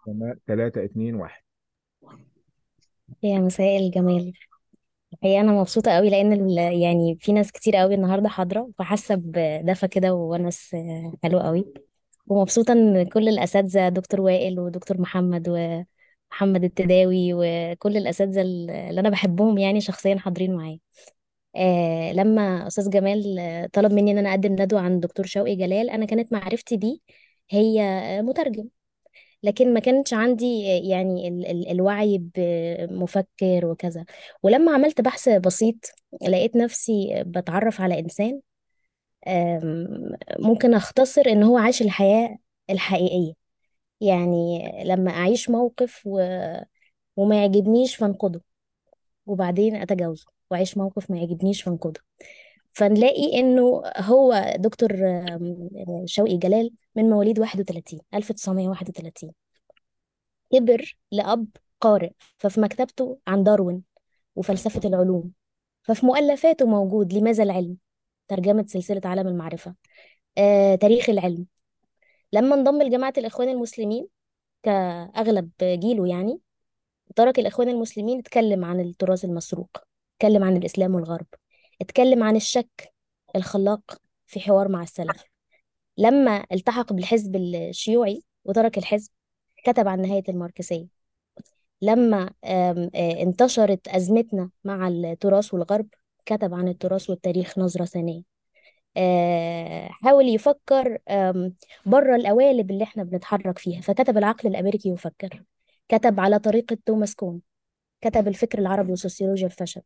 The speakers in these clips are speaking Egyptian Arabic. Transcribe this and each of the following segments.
تمام 3 2 1 يا مساء الجمال الحقيقة أنا مبسوطة قوي لأن ال- يعني في ناس كتير قوي النهاردة حاضرة فحاسة بدفى كده وونس آه، حلو قوي ومبسوطة إن كل الأساتذة دكتور وائل ودكتور محمد ومحمد التداوي وكل الأساتذة اللي أنا بحبهم يعني شخصيا حاضرين معايا آه لما أستاذ جمال آه، طلب مني إن أنا أقدم ندوة عن دكتور شوقي جلال أنا كانت معرفتي بيه هي آه، مترجم لكن ما كانش عندي يعني ال ال الوعي بمفكر وكذا ولما عملت بحث بسيط لقيت نفسي بتعرف على إنسان آم، ممكن أختصر إن هو عاش الحياة الحقيقية يعني لما أعيش موقف و... وما يعجبنيش فانقده وبعدين أتجاوزه وأعيش موقف ما يعجبنيش فانقده فنلاقي إنه هو دكتور آم، شوقي جلال من مواليد 31 1931 كبر لأب قارئ ففي مكتبته عن داروين وفلسفة العلوم ففي مؤلفاته موجود لماذا العلم ترجمة سلسلة عالم المعرفة آه، تاريخ العلم لما انضم لجماعة الإخوان المسلمين كأغلب جيله يعني ترك الإخوان المسلمين اتكلم عن التراث المسروق اتكلم عن الإسلام والغرب اتكلم عن الشك الخلاق في حوار مع السلف لما التحق بالحزب الشيوعي وترك الحزب كتب عن نهاية الماركسية لما آم، آه، انتشرت أزمتنا مع التراث والغرب كتب عن التراث والتاريخ نظرة ثانية آه، حاول يفكر آم، بره القوالب اللي احنا بنتحرك فيها فكتب العقل الأمريكي يفكر كتب على طريقة توماس كون كتب الفكر العربي وسوسيولوجيا الفشل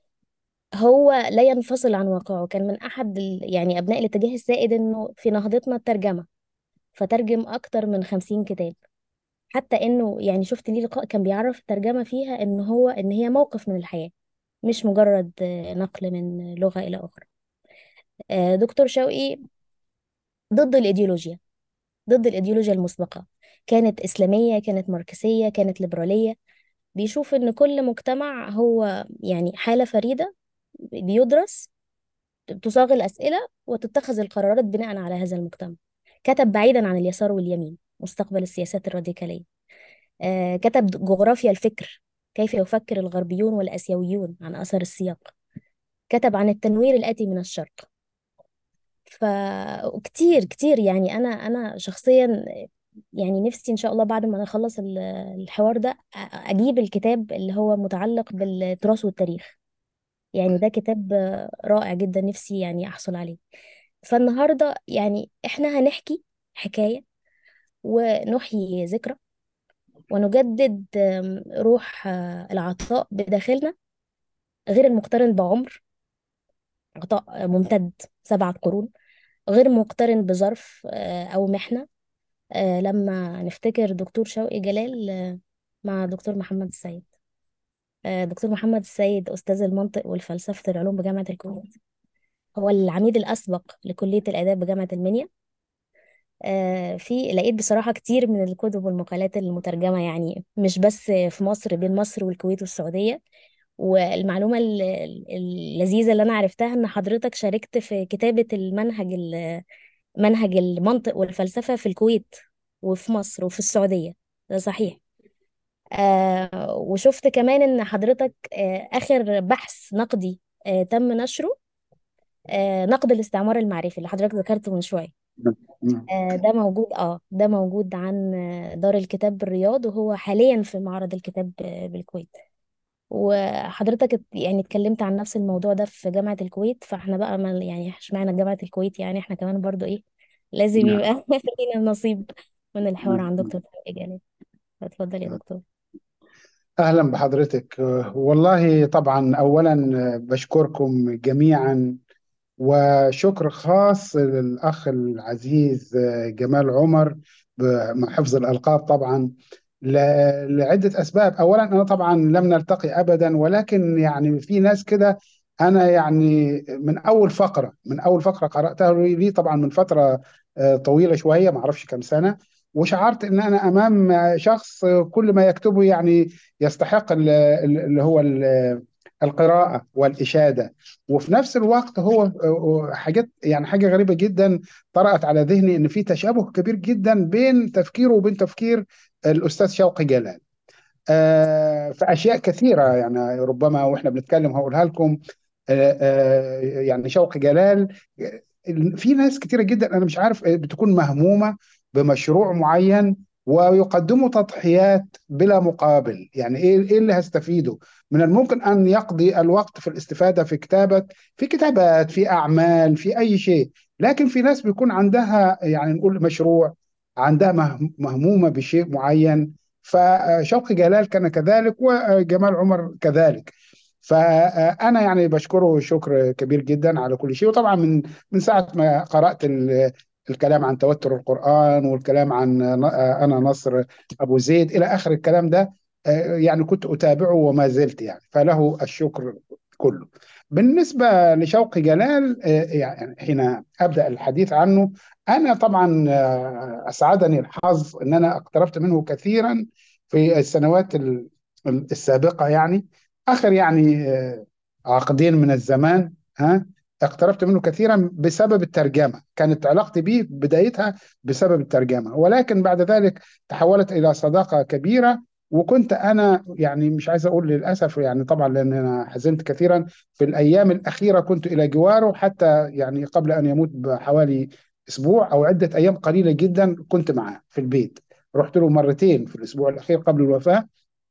هو لا ينفصل عن واقعه كان من أحد ال... يعني أبناء الاتجاه السائد إنه في نهضتنا الترجمة فترجم أكتر من خمسين كتاب حتى إنه يعني شفت ليه لقاء كان بيعرف الترجمة فيها إن هو إن هي موقف من الحياة مش مجرد آه، نقل من لغة إلى أخرى آه، دكتور شوقي ضد الإيديولوجيا ضد الإيديولوجيا المسبقة كانت إسلامية كانت ماركسية كانت ليبرالية بيشوف إن كل مجتمع هو يعني حالة فريدة بيدرس تصاغ الأسئلة وتتخذ القرارات بناء على هذا المجتمع كتب بعيدا عن اليسار واليمين مستقبل السياسات الراديكالية آه، كتب جغرافيا الفكر كيف يفكر الغربيون والآسيويون عن أثر السياق كتب عن التنوير الآتي من الشرق فكتير كتير يعني أنا أنا شخصيا يعني نفسي إن شاء الله بعد ما نخلص ال- الحوار ده أ- أجيب الكتاب اللي هو متعلق بالتراث والتاريخ يعني ده كتاب رائع جدا نفسي يعني أحصل عليه فالنهاردة يعني إحنا هنحكي حكاية ونحيي ذكرى ونجدد آم، روح آه، العطاء بداخلنا غير المقترن بعمر عطاء ممتد سبعة قرون غير مقترن بظرف آه، أو محنة آه، لما نفتكر دكتور شوقي جلال آه، مع دكتور محمد السيد آه، دكتور محمد السيد أستاذ المنطق والفلسفة العلوم بجامعة الكويت هو العميد الأسبق لكلية الآداب بجامعة المنيا آه، في لقيت بصراحة كتير من الكتب والمقالات المترجمة يعني مش بس في مصر بين مصر والكويت والسعودية والمعلومة ال- ال- اللذيذة اللي أنا عرفتها إن حضرتك شاركت في كتابة المنهج ال- منهج المنطق والفلسفة في الكويت وفي مصر وفي السعودية ده صحيح آه وشفت كمان إن حضرتك آه آخر بحث نقدي آه تم نشره آه نقد الاستعمار المعرفي اللي حضرتك ذكرته من شوية نعم. آه، ده موجود اه ده موجود عن آه، دار الكتاب بالرياض وهو حاليا في معرض الكتاب آه، بالكويت وحضرتك ات- يعني اتكلمت عن نفس الموضوع ده في جامعة الكويت فاحنا بقى ما يعني اشمعنى جامعة الكويت يعني احنا كمان برضو ايه لازم نعم يبقى لينا نصيب من الحوار نعم عن دكتور طارق جلال اتفضل يا دكتور أهلا بحضرتك والله طبعا أولا بشكركم جميعا وشكر خاص للأخ العزيز جمال عمر مع حفظ الألقاب طبعا ل- لعدة أسباب أولا أنا طبعا لم نلتقي أبدا ولكن يعني في ناس كده أنا يعني من أول فقرة من أول فقرة قرأتها لي طبعا من فترة آه، طويلة شوية ما أعرفش كم سنة وشعرت أن أنا أمام شخص كل ما يكتبه يعني يستحق ال- ال- اللي هو ال- القراءة والإشادة وفي نفس الوقت هو آه، حاجات يعني حاجة غريبة جدا طرأت على ذهني ان في تشابه كبير جدا بين تفكيره وبين تفكير الأستاذ شوقي جلال آه، في أشياء كثيرة يعني ربما وإحنا بنتكلم هقولها لكم آه، آه، يعني شوقي جلال آه، في ناس كتيرة جدا أنا مش عارف آه، بتكون مهمومة بمشروع معين ويقدموا تضحيات بلا مقابل يعني إيه إيه اللي هستفيده من الممكن أن يقضي الوقت في الاستفادة في كتابة في كتابات في أعمال في أي شيء لكن في ناس بيكون عندها يعني نقول مشروع عندها مه- مهمومة بشيء معين فشوقي جلال كان كذلك وجمال عمر كذلك فأنا يعني بشكره شكر كبير جدا على كل شيء وطبعا من من ساعة ما قرأت ال- الكلام عن توتر القرآن والكلام عن أنا نصر أبو زيد إلى آخر الكلام ده آه، يعني كنت أتابعه وما زلت يعني فله الشكر كله بالنسبة لشوقي جلال آه، يعني حين أبدأ الحديث عنه أنا طبعا آه، أسعدني الحظ أن أنا اقتربت منه كثيرا في السنوات ال- السابقة يعني آخر يعني آه، عقدين من الزمان ها اقتربت منه كثيرا بسبب الترجمة كانت علاقتي به بدايتها بسبب الترجمة ولكن بعد ذلك تحولت إلى صداقة كبيرة وكنت أنا يعني مش عايز أقول للأسف يعني طبعا لأن أنا حزنت كثيرا في الأيام الأخيرة كنت إلى جواره حتى يعني قبل أن يموت بحوالي أسبوع أو عدة أيام قليلة جدا كنت معه في البيت رحت له مرتين في الأسبوع الأخير قبل الوفاة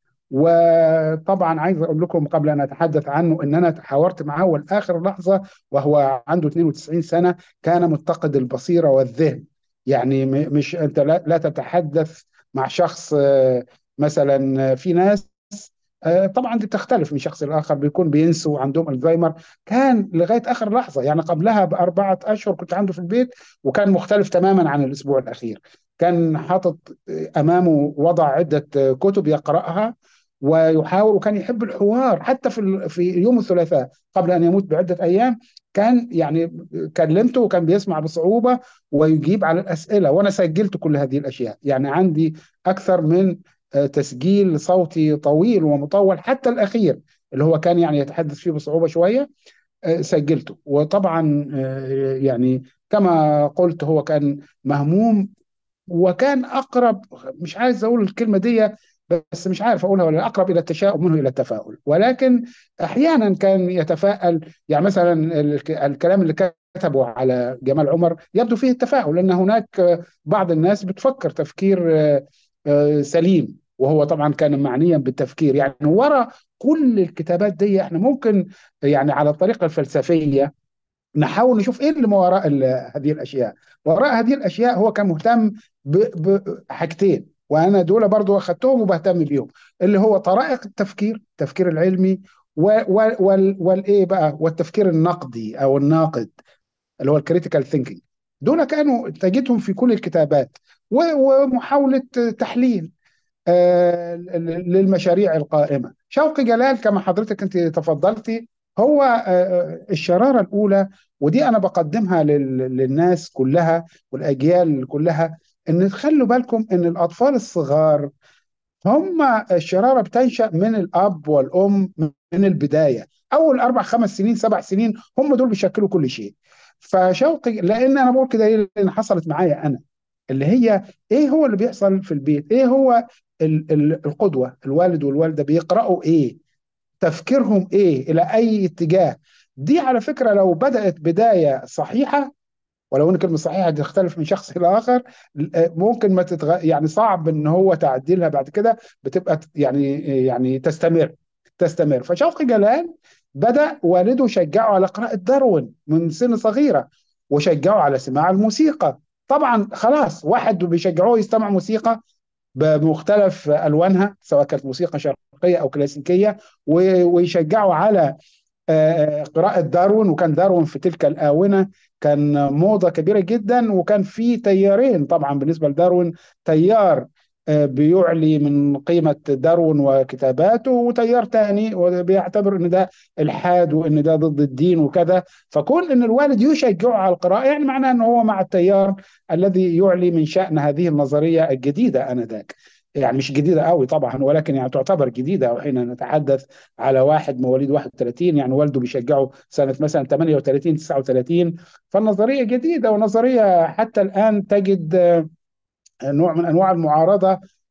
وطبعا عايز اقول لكم قبل ان اتحدث عنه ان انا تحاورت معه والاخر لحظه وهو عنده 92 سنه كان مفتقد البصيره والذهن يعني م- مش انت لا, لا تتحدث مع شخص آه، مثلا في ناس آه، طبعا دي بتختلف من شخص لاخر بيكون بينسوا وعندهم الزهايمر كان لغايه اخر لحظه يعني قبلها باربعه اشهر كنت عنده في البيت وكان مختلف تماما عن الاسبوع الاخير كان حاطط امامه وضع عده آه، كتب يقراها ويحاول وكان يحب الحوار حتى في ال- في يوم الثلاثاء قبل ان يموت بعده ايام كان يعني كلمته وكان بيسمع بصعوبه ويجيب على الاسئله وانا سجلت كل هذه الاشياء يعني عندي اكثر من آه، تسجيل صوتي طويل ومطول حتى الاخير اللي هو كان يعني يتحدث فيه بصعوبه شويه آه، سجلته وطبعا آه، يعني كما قلت هو كان مهموم وكان اقرب مش عايز اقول الكلمه دي بس مش عارف اقولها ولا لا، اقرب الى التشاؤم منه الى التفاؤل ولكن احيانا كان يتفائل يعني مثلا الك- الكلام اللي كتبه على جمال عمر يبدو فيه التفاؤل لان هناك آه، بعض الناس بتفكر تفكير آه، آه، سليم وهو طبعا كان معنيا بالتفكير يعني ورا كل الكتابات دي احنا ممكن يعني على الطريقه الفلسفيه نحاول نشوف ايه اللي ما وراء ال- هذه الاشياء وراء هذه الاشياء هو كان مهتم ب- بحاجتين وانا دول برضو اخذتهم وبهتم بيهم اللي هو طرائق التفكير التفكير العلمي و- و- وال- والايه بقى والتفكير النقدي او الناقد اللي هو الكريتيكال ثينكينج دول كانوا تجدهم في كل الكتابات و- ومحاولة تحليل آه، للمشاريع القائمة شوقي جلال كما حضرتك أنت تفضلتي هو آه، الشرارة الأولى ودي أنا بقدمها لل- للناس كلها والأجيال كلها إن تخلوا بالكم إن الأطفال الصغار هم الشرارة بتنشأ من الأب والأم من البداية أول أربع خمس سنين سبع سنين هم دول بيشكلوا كل شيء فشوقي لأن أنا بقول كده ليه؟ لأن حصلت معايا أنا اللي هي إيه هو اللي بيحصل في البيت إيه هو ال- ال- القدوة الوالد والوالدة بيقرأوا إيه تفكيرهم إيه إلى أي اتجاه دي على فكرة لو بدأت بداية صحيحة ولو ان كلمه صحيحه دي تختلف من شخص الى اخر ممكن ما تتغ... يعني صعب ان هو تعديلها بعد كده بتبقى ت- يعني يعني تستمر تستمر فشوقي جلال بدأ والده يشجعه على قراءة داروين من سن صغيرة وشجعه على سماع الموسيقى طبعا خلاص واحد بيشجعوه يستمع موسيقى بمختلف الوانها سواء كانت موسيقى شرقيه او كلاسيكيه و- ويشجعوا على آه، قراءة داروين وكان داروين في تلك الآونة كان موضة كبيرة جدا وكان في تيارين طبعا بالنسبة لداروين تيار آه، بيعلي من قيمة داروين وكتاباته وتيار تاني وبيعتبر ان ده الحاد وان ده ضد الدين وكذا فكون ان الوالد يشجعه على القراءة يعني معناه انه هو مع التيار الذي يعلي من شأن هذه النظرية الجديدة آنذاك يعني مش جديدة قوي طبعا ولكن يعني تعتبر جديدة وحين نتحدث على واحد مواليد 31 يعني والده بيشجعه سنة مثلا 38 39 فالنظرية جديدة ونظرية حتى الآن تجد آه، نوع من أنواع المعارضة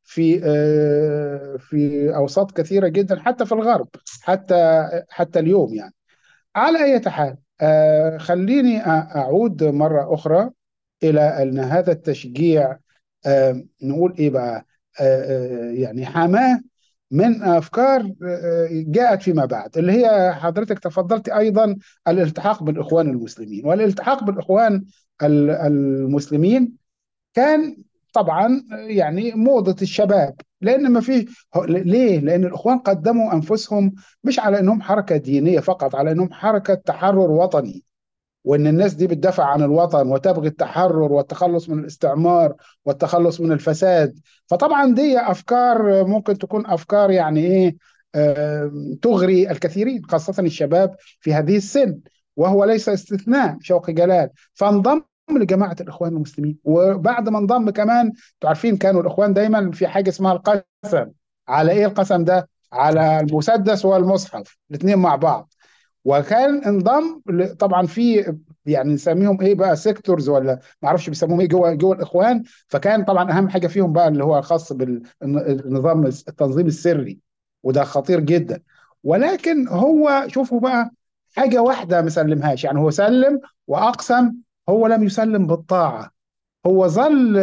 في آه، في اوساط كثيره جدا حتى في الغرب حتى حتى اليوم يعني على اي حال آه، خليني أ- اعود مره اخرى الى ان هذا التشجيع آه، نقول ايه بقى آه، آه، يعني حماه من افكار آه، جاءت فيما بعد اللي هي حضرتك تفضلت ايضا الالتحاق بالاخوان المسلمين والالتحاق بالاخوان ال- المسلمين كان طبعا يعني موضة الشباب لأن ما في ليه؟ لأن الإخوان قدموا أنفسهم مش على أنهم حركة دينية فقط على أنهم حركة تحرر وطني وان الناس دي بتدافع عن الوطن وتبغي التحرر والتخلص من الاستعمار والتخلص من الفساد فطبعا دي افكار ممكن تكون افكار يعني ايه آه، تغري الكثيرين خاصة الشباب في هذه السن وهو ليس استثناء شوقي جلال فانضم لجماعة الإخوان المسلمين وبعد ما انضم كمان تعرفين كانوا الإخوان دايما في حاجة اسمها القسم على إيه القسم ده؟ على المسدس والمصحف الاثنين مع بعض وكان انضم ل- طبعا في يعني نسميهم ايه بقى سيكتورز ولا ما اعرفش بيسموهم ايه جوه جوه الاخوان فكان طبعا اهم حاجه فيهم بقى اللي هو خاص بالنظام التنظيم السري وده خطير جدا ولكن هو شوفوا بقى حاجه واحده ما سلمهاش يعني هو سلم واقسم هو لم يسلم بالطاعه هو ظل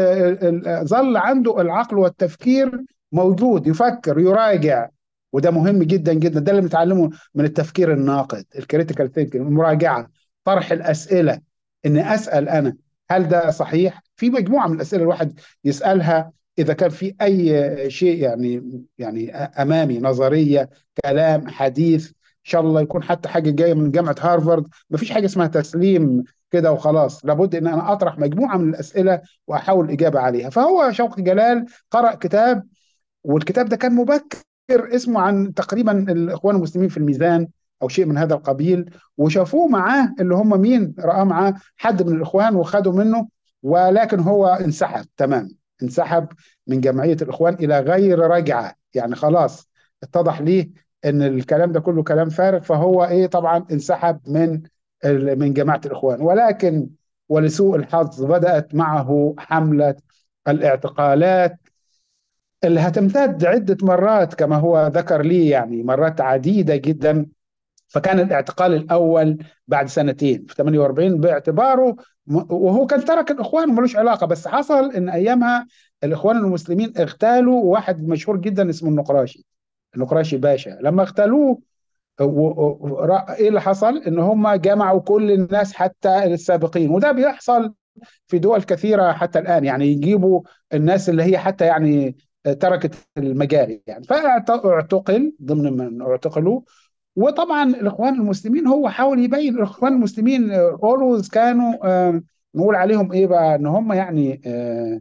ظل عنده العقل والتفكير موجود يفكر يراجع وده مهم جدا جدا ده اللي بنتعلمه من التفكير الناقد الكريتيكال ثينكينج المراجعه طرح الاسئله اني اسال انا هل ده صحيح في مجموعه من الاسئله الواحد يسالها اذا كان في اي شيء يعني يعني امامي نظريه كلام حديث ان شاء الله يكون حتى حاجه جايه من جامعه هارفارد ما فيش حاجه اسمها تسليم كده وخلاص لابد ان انا اطرح مجموعه من الاسئله واحاول الاجابه عليها فهو شوقي جلال قرأ كتاب والكتاب ده كان مبكر اسمه عن تقريبا الاخوان المسلمين في الميزان او شيء من هذا القبيل وشافوه معاه اللي هم مين رأى معاه حد من الاخوان وخدوا منه ولكن هو انسحب تمام انسحب من جمعية الاخوان الى غير رجعة يعني خلاص اتضح ليه ان الكلام ده كله كلام فارغ فهو ايه طبعا انسحب من ال- من جماعة الاخوان ولكن ولسوء الحظ بدأت معه حملة الاعتقالات اللي هتمتد عدة مرات كما هو ذكر لي يعني مرات عديدة جدا فكان الاعتقال الأول بعد سنتين في 48 باعتباره م- وهو كان ترك الإخوان وملوش علاقة بس حصل إن أيامها الإخوان المسلمين اغتالوا واحد مشهور جدا اسمه النقراشي النقراشي باشا لما اغتالوه و- و- و- ايه اللي حصل ان هم جمعوا كل الناس حتى السابقين وده بيحصل في دول كثيرة حتى الآن يعني يجيبوا الناس اللي هي حتى يعني تركت المجال يعني فاعتقل ضمن من اعتقلوا وطبعا الإخوان المسلمين هو حاول يبين الإخوان المسلمين اولويز كانوا آه، نقول عليهم إيه بقى إن هم يعني آه،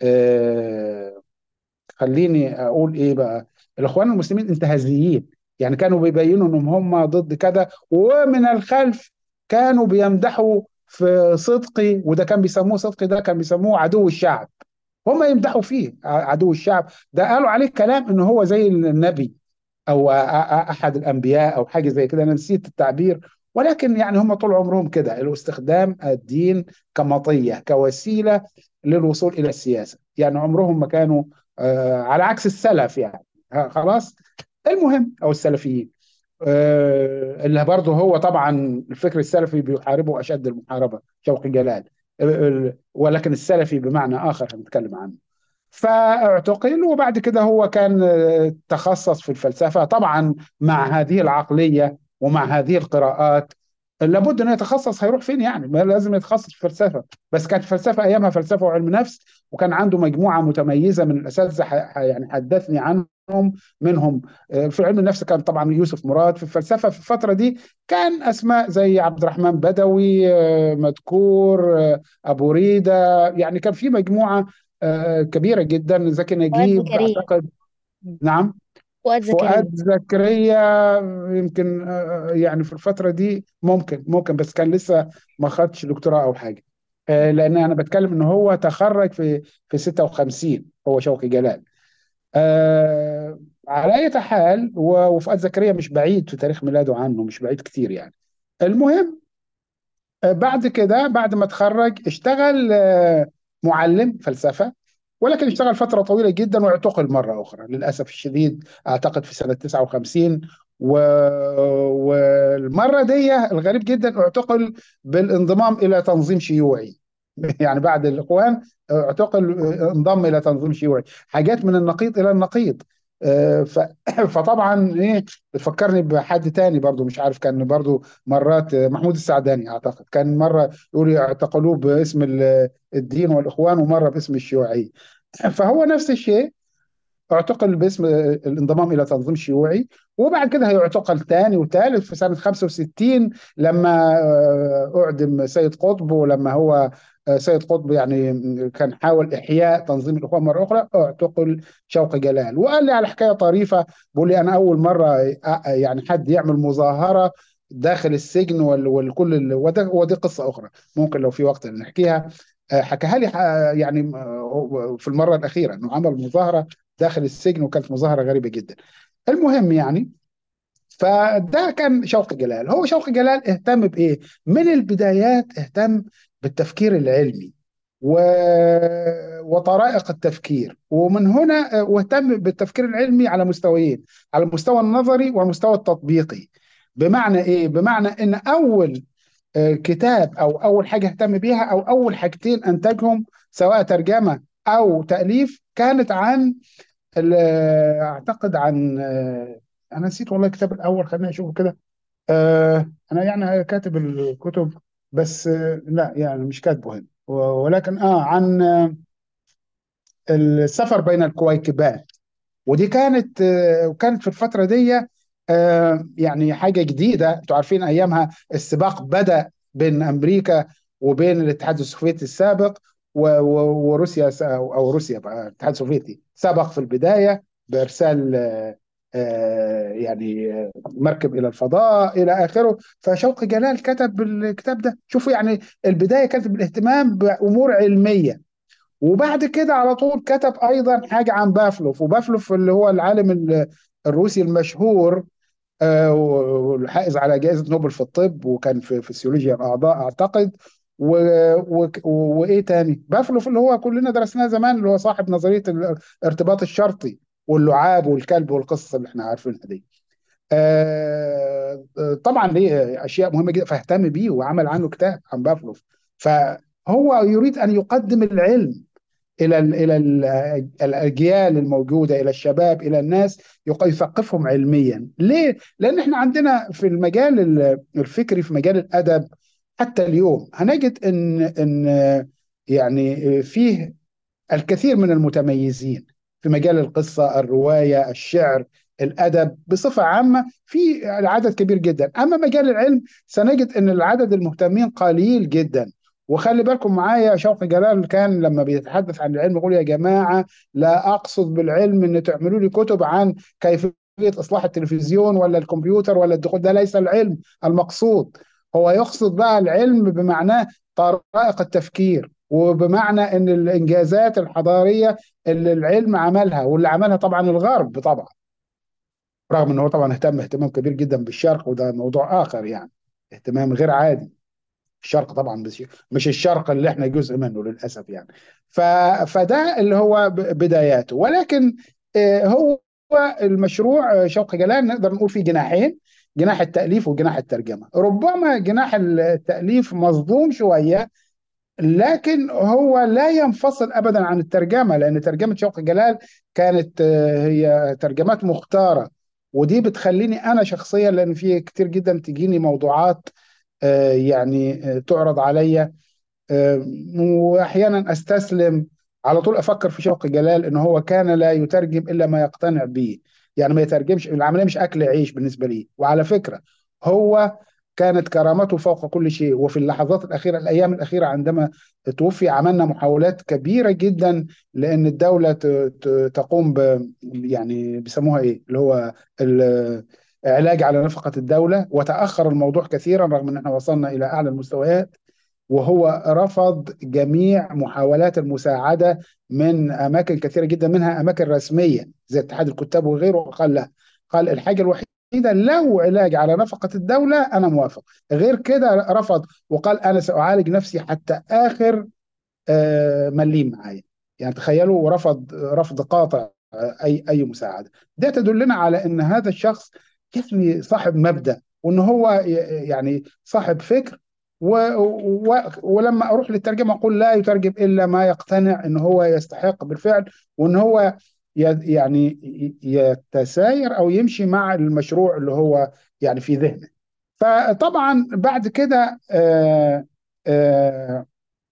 آه، خليني اقول ايه بقى الاخوان المسلمين انتهازيين يعني كانوا بيبينوا انهم هم ضد كذا ومن الخلف كانوا بيمدحوا في صدقي وده كان بيسموه صدقي ده كان بيسموه عدو الشعب هم يمدحوا فيه عدو الشعب ده قالوا عليه كلام ان هو زي النبي او أ- أ- احد الانبياء او حاجه زي كده انا نسيت التعبير ولكن يعني هم طول عمرهم كده الاستخدام الدين كمطيه كوسيله للوصول الى السياسه يعني عمرهم ما كانوا آه، على عكس السلف يعني ها، خلاص المهم او السلفيين آه، اللي برضه هو طبعا الفكر السلفي بيحاربه اشد المحاربه شوقي جلال ال- ال- ولكن السلفي بمعنى اخر هنتكلم عنه فاعتقل وبعد كده هو كان آه، تخصص في الفلسفة طبعا مع هذه العقلية ومع هذه القراءات لابد انه يتخصص هيروح فين يعني ما لازم يتخصص في فلسفة بس كانت الفلسفة ايامها فلسفة وعلم نفس وكان عنده مجموعة متميزة من الاساتذة ح- ح- يعني حدثني عنهم منهم آه، في علم النفس كان طبعا يوسف مراد في الفلسفة في الفترة دي كان اسماء زي عبد الرحمن بدوي آه، مدكور آه، ابو ريدة يعني كان في مجموعة آه، كبيرة جدا زكي فؤاد نجيب زكريا أعتقد نعم فؤاد زكريا فؤاد زكريا يمكن آه، يعني في الفترة دي ممكن ممكن بس كان لسه ما خدش دكتوراه أو حاجة آه، لأن أنا بتكلم إن هو تخرج في في 56 هو شوقي جلال آه، على أي حال و- وفؤاد زكريا مش بعيد في تاريخ ميلاده عنه مش بعيد كتير يعني المهم آه، بعد كده بعد ما اتخرج اشتغل آه، معلم فلسفة ولكن اشتغل فترة طويلة جدا واعتقل مرة أخرى للأسف الشديد أعتقد في سنة 59 و... والمرة دي الغريب جدا اعتقل بالانضمام إلى تنظيم شيوعي يعني بعد الإخوان اعتقل انضم إلى تنظيم شيوعي حاجات من النقيض إلى النقيض آه، ف... فطبعا ايه بتفكرني بحد تاني برضو مش عارف كان برضو مرات آه، محمود السعداني اعتقد كان مره يقول اعتقلوه باسم ال- الدين والاخوان ومره باسم الشيوعيه فهو نفس الشيء اعتقل باسم الانضمام الى تنظيم شيوعي وبعد كده هيعتقل تاني وتالت في سنه 65 لما آه، اعدم سيد قطب ولما هو آه، سيد قطب يعني كان حاول احياء تنظيم الاخوان مره اخرى اعتقل شوقي جلال وقال لي على حكايه طريفه بيقول لي انا اول مره آه، يعني حد يعمل مظاهره داخل السجن وال- والكل ال- وده ودي قصه اخرى ممكن لو في وقت نحكيها آه، حكاها لي آه، يعني آه، في المره الاخيره انه عمل مظاهره داخل السجن وكانت مظاهرة غريبة جدا المهم يعني فده كان شوقي جلال هو شوقي جلال اهتم بإيه من البدايات اهتم بالتفكير العلمي و... وطرائق التفكير ومن هنا واهتم بالتفكير العلمي على مستويين على المستوى النظري والمستوى التطبيقي بمعنى ايه بمعنى ان اول آه، كتاب او اول حاجه اهتم بيها او اول حاجتين انتجهم سواء ترجمه او تاليف كانت عن ال- اعتقد عن آه، انا نسيت والله الكتاب الاول خليني اشوفه كده آه، انا يعني كاتب الكتب بس آه، لا يعني مش كاتبه هنا و- ولكن اه عن آه، السفر بين الكويكبات ودي كانت آه، وكانت في الفترة دي آه، يعني حاجة جديدة انتوا عارفين ايامها السباق بدأ بين امريكا وبين الاتحاد السوفيتي السابق و- و- وروسيا س- او أو روسيا بقى الاتحاد السوفيتي سبق في البداية بارسال آه، آه، يعني آه، مركب الى الفضاء الى اخره فشوقي جلال كتب الكتاب ده شوفوا يعني البداية كانت بالاهتمام بامور علمية وبعد كده على طول كتب ايضا حاجه عن بافلوف وبافلوف اللي هو العالم ال- الروسي المشهور آه، والحائز على جائزه نوبل في الطب وكان في فسيولوجيا الاعضاء اعتقد و... و... وايه تاني بافلوف اللي هو كلنا درسناه زمان اللي هو صاحب نظريه الارتباط الشرطي واللعاب والكلب والقصص اللي احنا عارفينها دي آه، آه، طبعا ليه اشياء مهمه جدا فاهتم بيه وعمل عنه كتاب عن بافلوف فهو يريد ان يقدم العلم الى ال الى ال الاجيال الموجوده الى الشباب الى الناس يق- يثقفهم علميا ليه لان احنا عندنا في المجال ال- الفكري في مجال الادب حتى اليوم هنجد ان ان يعني فيه الكثير من المتميزين في مجال القصة الرواية الشعر الأدب بصفة عامة في عدد كبير جدا أما مجال العلم سنجد أن العدد المهتمين قليل جدا وخلي بالكم معايا شوقي جلال كان لما بيتحدث عن العلم يقول يا جماعة لا أقصد بالعلم أن تعملوا لي كتب عن كيفية إصلاح التلفزيون ولا الكمبيوتر ولا الدخول ده ليس العلم المقصود هو يقصد بقى العلم بمعناه طرائق التفكير وبمعنى ان الانجازات الحضاريه اللي العلم عملها واللي عملها طبعا الغرب طبعا رغم ان هو طبعا اهتم اهتمام كبير جدا بالشرق وده موضوع اخر يعني اهتمام غير عادي الشرق طبعا مش مش الشرق اللي احنا جزء منه للاسف يعني ف فده اللي هو ب- بداياته ولكن آه، هو المشروع آه، شوقي جلال نقدر نقول فيه جناحين جناح التأليف وجناح الترجمة ربما جناح التأليف مصدوم شوية لكن هو لا ينفصل ابدا عن الترجمه لان ترجمه شوقي جلال كانت آه، هي ترجمات مختاره ودي بتخليني انا شخصيا لان في كتير جدا تجيني موضوعات آه، يعني آه، تعرض عليا آه، واحيانا استسلم على طول افكر في شوقي جلال ان هو كان لا يترجم الا ما يقتنع به يعني ما يترجمش العمليه مش اكل عيش بالنسبه لي وعلى فكره هو كانت كرامته فوق كل شيء وفي اللحظات الاخيره الايام الاخيره عندما توفي عملنا محاولات كبيره جدا لان الدوله ت- ت- تقوم ب يعني بيسموها ايه اللي هو العلاج على نفقه الدوله وتاخر الموضوع كثيرا رغم ان احنا وصلنا الى اعلى المستويات وهو رفض جميع محاولات المساعدة من أماكن كثيرة جدا منها أماكن رسمية زي اتحاد الكتاب وغيره قال لا قال الحاجة الوحيدة لو علاج على نفقة الدولة أنا موافق غير كده رفض وقال أنا سأعالج نفسي حتى آخر آه، مليم معايا يعني تخيلوا رفض رفض قاطع اي اي مساعده ده تدلنا على ان هذا الشخص يعني صاحب مبدأ وان هو ي- يعني صاحب فكر و و ولما اروح للترجمه اقول لا يترجم الا ما يقتنع ان هو يستحق بالفعل وان هو ي- يعني ي- يتساير او يمشي مع المشروع اللي هو يعني في ذهنه فطبعا بعد كده آه، آه،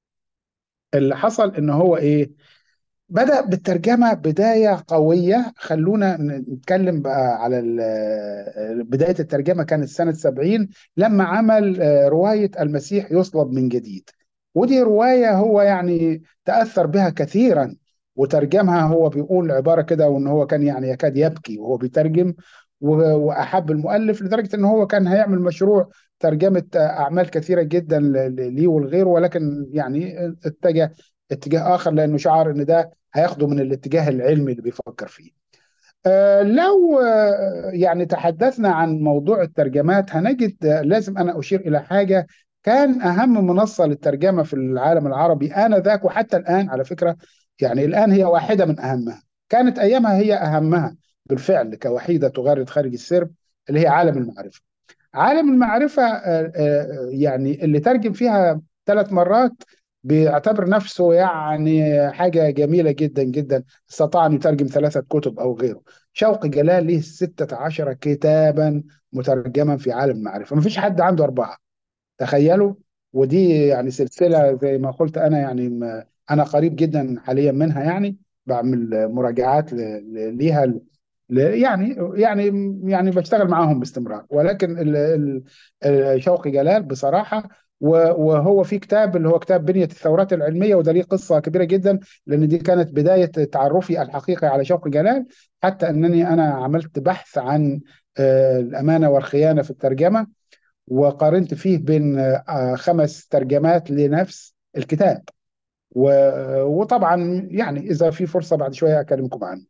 اللي حصل ان هو ايه بدأ بالترجمة بداية قوية خلونا نتكلم بقى على ال- بداية الترجمة كانت سنة 70 لما عمل آه، رواية المسيح يصلب من جديد ودي رواية هو يعني تأثر بها كثيرا وترجمها هو بيقول عبارة كده وان هو كان يعني يكاد يبكي وهو بيترجم و- وأحب المؤلف لدرجة ان هو كان هيعمل مشروع ترجمة آه، أعمال كثيرة جدا ل- ل- ليه والغيره ولكن يعني اتجه اتجاه آخر لأنه شعر ان ده هياخده من الاتجاه العلمي اللي بيفكر فيه آه، لو آه، يعني تحدثنا عن موضوع الترجمات هنجد آه، لازم أنا أشير إلى حاجة كان أهم منصة للترجمة في العالم العربي آنذاك وحتى الآن على فكرة يعني الآن هي واحدة من أهمها كانت أيامها هي أهمها بالفعل كوحيدة تغرد خارج السرب اللي هي عالم المعرفة عالم المعرفة آه، آه، يعني اللي ترجم فيها ثلاث مرات بيعتبر نفسه يعني حاجة جميلة جدا جدا استطاع أن يترجم ثلاثة كتب أو غيره شوقي جلال له ستة عشر كتابا مترجما في عالم المعرفة ما فيش حد عنده أربعة تخيلوا ودي يعني سلسلة زي ما قلت أنا يعني م- أنا قريب جدا حاليا منها يعني بعمل مراجعات ل- ل- ليها ل- يعني يعني يعني بشتغل معاهم باستمرار ولكن ال- ال- ال- شوقي جلال بصراحة و- وهو في كتاب اللي هو كتاب بنية الثورات العلمية وده ليه قصة كبيرة جدا لأن دي كانت بداية تعرفي الحقيقي على شوقي جلال حتى أنني أنا عملت بحث عن آه، الأمانة والخيانة في الترجمة وقارنت فيه بين آه، خمس ترجمات لنفس الكتاب و- وطبعا يعني إذا في فرصة بعد شوية أكلمكم عنه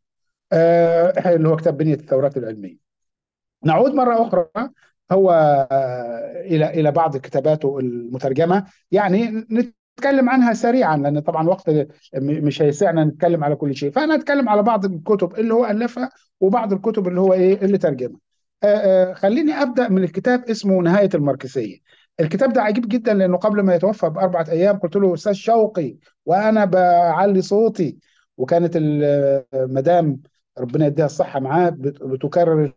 آه، اللي هو كتاب بنية الثورات العلمية نعود مرة أخرى هو آه، إلى إلى بعض كتاباته المترجمة يعني نتكلم عنها سريعا لأن طبعا وقت م- مش هيسعنا نتكلم على كل شيء فأنا أتكلم على بعض الكتب اللي هو ألفها وبعض الكتب اللي هو إيه اللي ترجمها آه، آه، خليني أبدأ من الكتاب اسمه نهاية الماركسية الكتاب ده عجيب جدا لأنه قبل ما يتوفى بأربعة أيام قلت له أستاذ شوقي وأنا بعلي صوتي وكانت المدام ربنا يديها الصحة معاه بت- بتكرر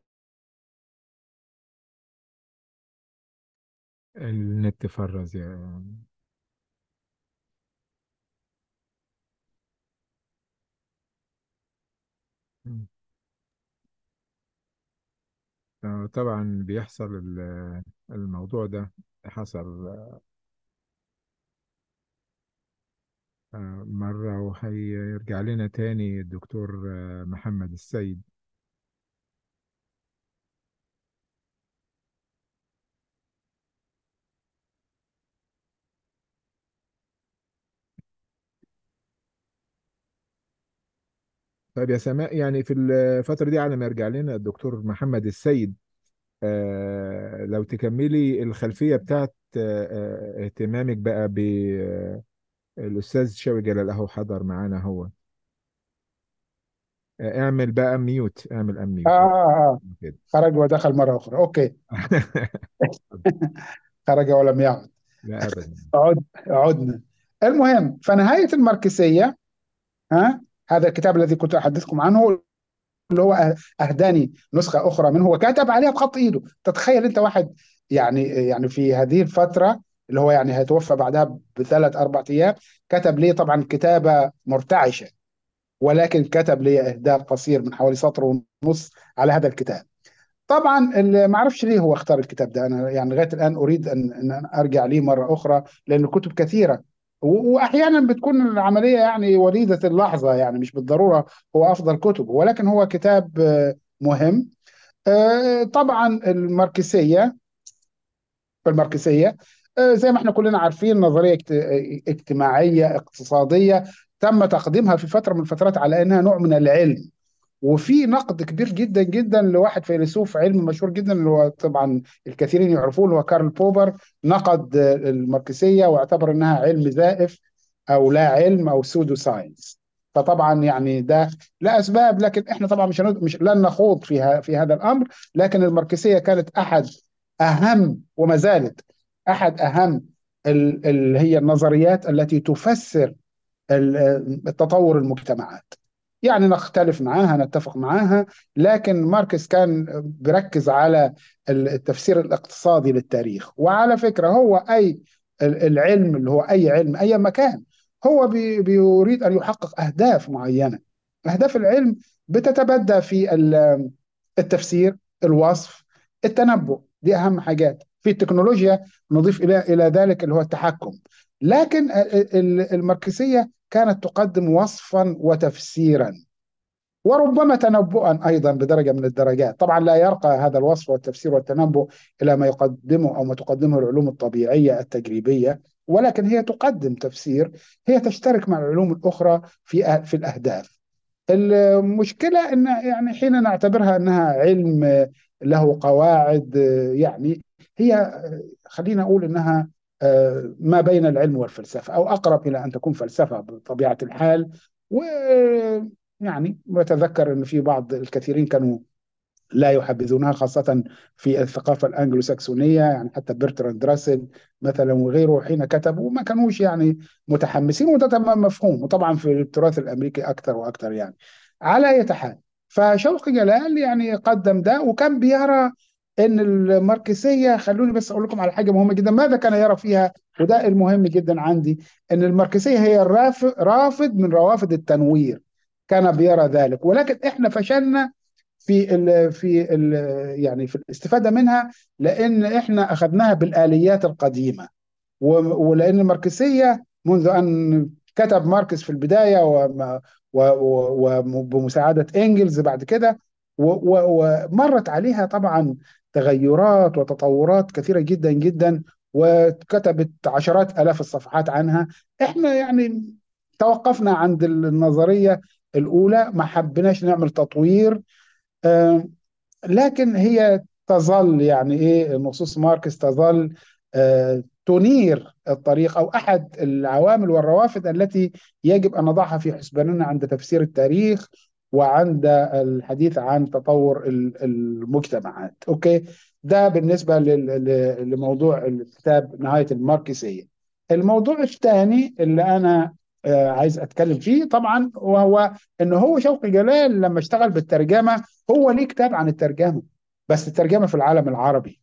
النت فرز يا مم. آه، طبعا بيحصل ال- الموضوع ده حصل آه، مرة وهيرجع لنا تاني الدكتور آه، محمد السيد طيب يا سماء يعني في الفترة دي على ما يرجع لنا الدكتور محمد السيد آه، لو تكملي الخلفية بتاعت آه، آه، اهتمامك بقى بالأستاذ شوقي جلال أهو حضر معانا هو آه، اعمل بقى ميوت اعمل ام آه, ميوت آه, آه كده خرج ودخل مرة أخرى أوكي خرج ولم يعد لا أبدا عد عدنا المهم فنهاية الماركسية ها هذا الكتاب الذي كنت أحدثكم عنه اللي هو أه- أهداني نسخة أخرى منه وكتب عليها بخط إيده تتخيل أنت واحد يعني يعني في هذه الفترة اللي هو يعني هيتوفى بعدها بثلاث أربع أيام كتب لي طبعا كتابة مرتعشة ولكن كتب لي إهداء قصير من حوالي سطر ونص على هذا الكتاب طبعا ال- ما اعرفش ليه هو اختار الكتاب ده انا يعني لغايه الان اريد ان ان أنا ارجع ليه مره اخرى لان الكتب كثيره و- واحيانا بتكون العمليه يعني وليده اللحظه يعني مش بالضروره هو افضل كتب ولكن هو كتاب آه، مهم آه، طبعا الماركسيه الماركسيه آه، زي ما احنا كلنا عارفين نظريه اجت- اجتماعيه اقتصاديه تم تقديمها في فتره من الفترات على انها نوع من العلم وفي نقد كبير جدا جدا لواحد فيلسوف علمي مشهور جدا اللي هو طبعا الكثيرين يعرفوه اللي هو كارل بوبر نقد الماركسيه واعتبر انها علم زائف او لا علم او سودو ساينس فطبعا يعني ده لاسباب لكن احنا طبعا مش هند- مش لن نخوض في في هذا الامر لكن الماركسيه كانت احد اهم وما زالت احد اهم ال- اللي هي النظريات التي تفسر ال- التطور المجتمعات يعني نختلف معاها نتفق معاها لكن ماركس كان بيركز على التفسير الاقتصادي للتاريخ وعلى فكرة هو أي ال- العلم اللي هو أي علم أي مكان هو بي- بيريد أن يحقق أهداف معينة أهداف العلم بتتبدى في ال- التفسير الوصف التنبؤ دي أهم حاجات في التكنولوجيا نضيف إلى إلى ذلك اللي هو التحكم لكن ال- ال- الماركسية كانت تقدم وصفا وتفسيرا وربما تنبؤا ايضا بدرجه من الدرجات، طبعا لا يرقى هذا الوصف والتفسير والتنبؤ الى ما يقدمه او ما تقدمه العلوم الطبيعيه التجريبيه، ولكن هي تقدم تفسير هي تشترك مع العلوم الاخرى في في الاهداف. المشكله ان يعني حين نعتبرها انها علم له قواعد يعني هي خلينا اقول انها ما بين العلم والفلسفه او اقرب الى ان تكون فلسفه بطبيعه الحال ويعني بتذكر ان في بعض الكثيرين كانوا لا يحبذونها خاصة في الثقافة الأنجلو ساكسونية يعني حتى برتراند راسل مثلا وغيره حين كتبوا ما كانوش يعني متحمسين وده تمام مفهوم وطبعا في التراث الأمريكي أكثر وأكثر يعني على أي حال فشوقي جلال يعني قدم ده وكان بيرى ان الماركسيه خلوني بس اقول لكم على حاجه مهمه جدا ماذا كان يرى فيها وده المهم جدا عندي ان الماركسيه هي الرافض رافض من روافد التنوير كان بيرى ذلك ولكن احنا فشلنا في ال في ال يعني في الاستفاده منها لان احنا اخذناها بالاليات القديمه ولان الماركسيه منذ ان كتب ماركس في البدايه وبمساعده انجلز بعد كده ومرت عليها طبعا تغيرات وتطورات كثيره جدا جدا وكتبت عشرات الاف الصفحات عنها احنا يعني توقفنا عند النظريه الاولى ما حبيناش نعمل تطوير آه لكن هي تظل يعني ايه نصوص ماركس تظل آه تنير الطريق او احد العوامل والروافد التي يجب ان نضعها في حسباننا عند تفسير التاريخ وعند الحديث عن تطور المجتمعات اوكي ده بالنسبه لموضوع الكتاب نهايه الماركسيه الموضوع الثاني اللي انا عايز اتكلم فيه طبعا وهو ان هو شوقي جلال لما اشتغل بالترجمه هو ليه كتاب عن الترجمه بس الترجمه في العالم العربي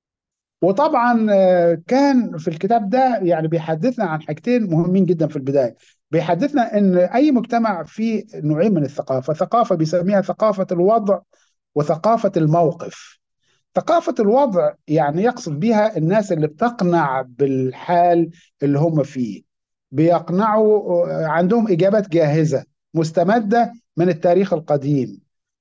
وطبعا كان في الكتاب ده يعني بيحدثنا عن حاجتين مهمين جدا في البدايه بيحدثنا ان اي مجتمع فيه نوعين من الثقافه ثقافه بيسميها ثقافه الوضع وثقافه الموقف ثقافة الوضع يعني يقصد بها الناس اللي بتقنع بالحال اللي هم فيه بيقنعوا عندهم إجابات جاهزة مستمدة من التاريخ القديم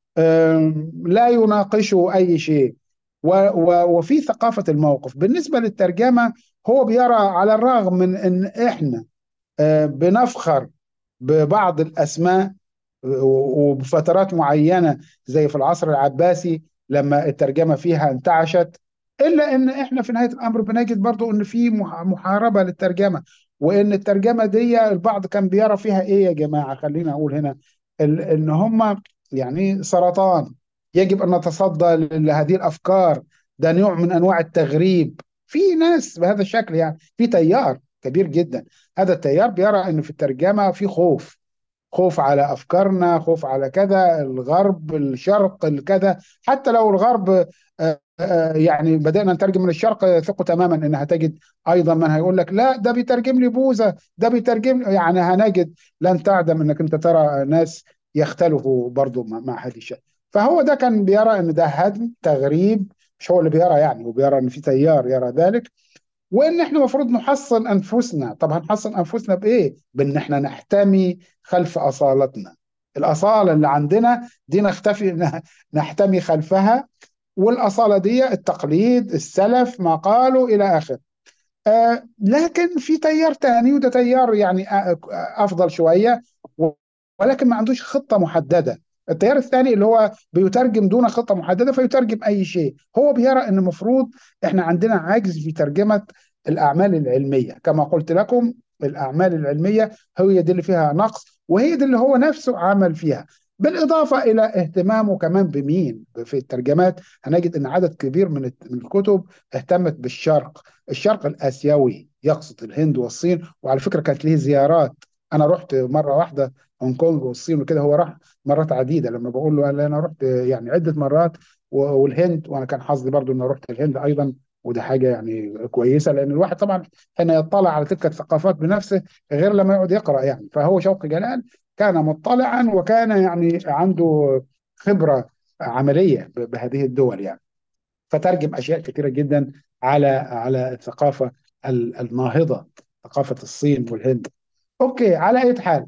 لا يناقشوا أي شيء وفي ثقافة الموقف بالنسبة للترجمة هو بيرى على الرغم من أن إحنا بنفخر ببعض الأسماء وبفترات معينة زي في العصر العباسي لما الترجمة فيها انتعشت إلا أن إحنا في نهاية الأمر بنجد برضو أن في محاربة للترجمة وأن الترجمة دي البعض كان بيرى فيها إيه يا جماعة خلينا أقول هنا أن هم يعني سرطان يجب أن نتصدى لهذه الأفكار ده نوع من أنواع التغريب في ناس بهذا الشكل يعني في تيار كبير جدا هذا التيار بيرى أن في الترجمة في خوف خوف على افكارنا خوف على كذا الغرب الشرق الكذا حتى لو الغرب يعني بدانا نترجم من الشرق ثقوا تماما انها تجد ايضا من هيقول لك لا ده بيترجم لي بوذا ده بيترجم يعني هنجد لن تعدم انك انت ترى ناس يختلفوا برضو مع هذه الشيء فهو ده كان بيرى ان ده هدم تغريب مش هو اللي بيرى يعني هو بيرى ان في تيار يرى ذلك وان احنا المفروض نحصن انفسنا طب هنحصن انفسنا بايه بان احنا نحتمي خلف اصالتنا الاصاله اللي عندنا دي نختفي نحتمي خلفها والاصاله دي التقليد السلف ما قالوا الى اخره آه لكن في تيار تاني وده تيار يعني افضل شويه ولكن ما عندوش خطه محدده التيار الثاني اللي هو بيترجم دون خطه محدده فيترجم اي شيء هو بيرى ان المفروض احنا عندنا عجز في ترجمه الاعمال العلميه كما قلت لكم الاعمال العلميه هي دي اللي فيها نقص وهي دي اللي هو نفسه عمل فيها بالإضافة إلى اهتمامه كمان بمين في الترجمات هنجد أن عدد كبير من الت- من الكتب اهتمت بالشرق الشرق الآسيوي يقصد الهند والصين وعلى فكرة كانت ليه زيارات أنا رحت مرة واحدة هونج كونج والصين وكده هو راح مرات عديدة لما بقول له قال لي أنا رحت يعني عدة مرات و- والهند وأنا كان حظي برضو أن رحت الهند أيضا وده حاجة يعني كويسة لأن الواحد طبعا حين يطلع على تلك الثقافات بنفسه غير لما يقعد يقرأ يعني فهو شوقي جلال كان مطلعا وكان يعني عنده خبرة عملية ب- بهذه الدول يعني فترجم اشياء كثيره جدا على على الثقافه ال- الناهضه ثقافه الصين والهند اوكي على اي حال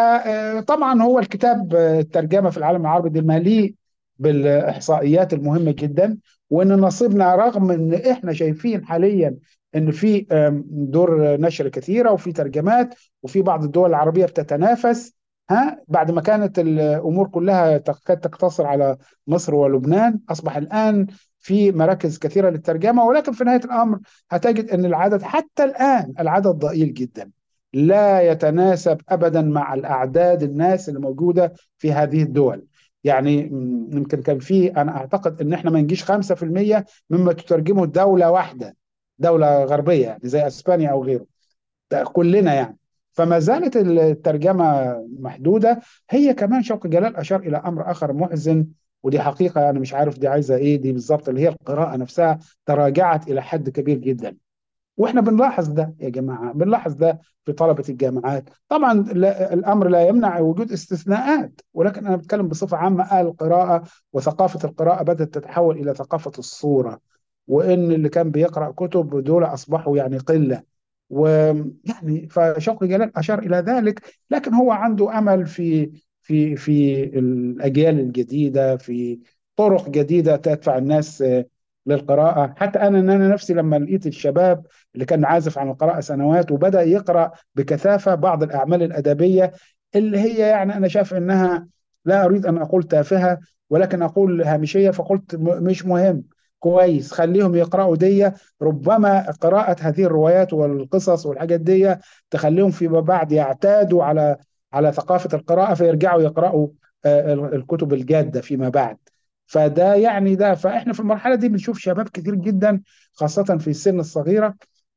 فطبعا هو الكتاب آه، الترجمه في العالم العربي ده مليء بالاحصائيات المهمه جدا وان نصيبنا رغم ان احنا شايفين حاليا ان في آم، دور نشر كثيره وفي ترجمات وفي بعض الدول العربيه بتتنافس ها بعد ما كانت الامور كلها تكاد تقتصر على مصر ولبنان اصبح الان في مراكز كثيره للترجمه ولكن في نهايه الامر هتجد ان العدد حتى الان العدد ضئيل جدا لا يتناسب ابدا مع الاعداد الناس اللي موجوده في هذه الدول يعني م، يمكن كان في انا اعتقد ان احنا ما نجيش 5% مما تترجمه دوله واحده دوله غربيه يعني زي اسبانيا او غيره ده كلنا يعني فما زالت الترجمه محدوده هي كمان شوقي جلال اشار الى امر اخر محزن ودي حقيقه انا مش عارف دي عايزه ايه دي بالظبط اللي هي القراءه نفسها تراجعت الى حد كبير جدا واحنا بنلاحظ ده يا جماعه بنلاحظ ده في طلبه الجامعات طبعا لا الامر لا يمنع وجود استثناءات ولكن انا بتكلم بصفه عامه القراءه وثقافه القراءه بدات تتحول الى ثقافه الصوره وان اللي كان بيقرا كتب دول اصبحوا يعني قله ويعني فشوقي جلال اشار الى ذلك لكن هو عنده امل في في في الاجيال الجديده في طرق جديده تدفع الناس آه، للقراءه حتى انا ان انا نفسي لما لقيت الشباب اللي كان عازف عن القراءه سنوات وبدا يقرا بكثافه بعض الاعمال الادبيه اللي هي يعني انا شايف انها لا اريد ان اقول تافهه ولكن اقول هامشيه فقلت م- مش مهم كويس خليهم يقرأوا دي ربما قراءة هذه الروايات والقصص والحاجات دي تخليهم فيما بعد يعتادوا على على ثقافة القراءة فيرجعوا يقرأوا آه، الكتب الجادة فيما بعد فده يعني ده فاحنا في المرحلة دي بنشوف شباب كتير جدا خاصة في السن الصغيرة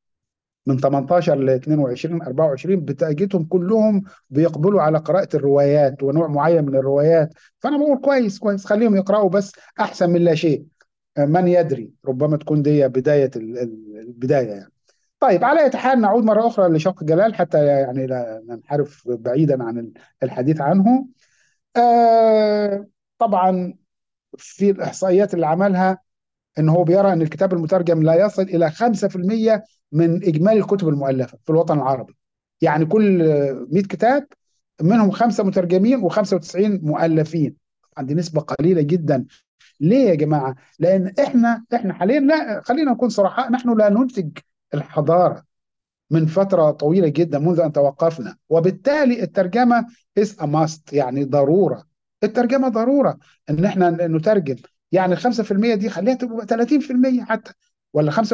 من 18 ل 22 24 بتجدهم كلهم بيقبلوا على قراءة الروايات ونوع معين من الروايات فأنا بقول كويس كويس خليهم يقرأوا بس أحسن من لا شيء من يدري ربما تكون دي بداية ال- ال- البداية يعني طيب على أي حال نعود مرة أخرى لشوق جلال حتى يعني لا ننحرف بعيدا عن الحديث عنه آه طبعا في الإحصائيات اللي عملها ان هو بيرى ان الكتاب المترجم لا يصل الى 5% من اجمالي الكتب المؤلفه في الوطن العربي يعني كل 100 كتاب منهم خمسه مترجمين و95 مؤلفين عندي نسبه قليله جدا ليه يا جماعه لان احنا احنا حاليا لا خلينا نكون صراحه نحن لا ننتج الحضاره من فترة طويلة جدا منذ أن توقفنا وبالتالي الترجمة is a must يعني ضرورة الترجمة ضرورة إن إحنا نترجم يعني ال 5% دي خليها تبقى 30% حتى ولا 35%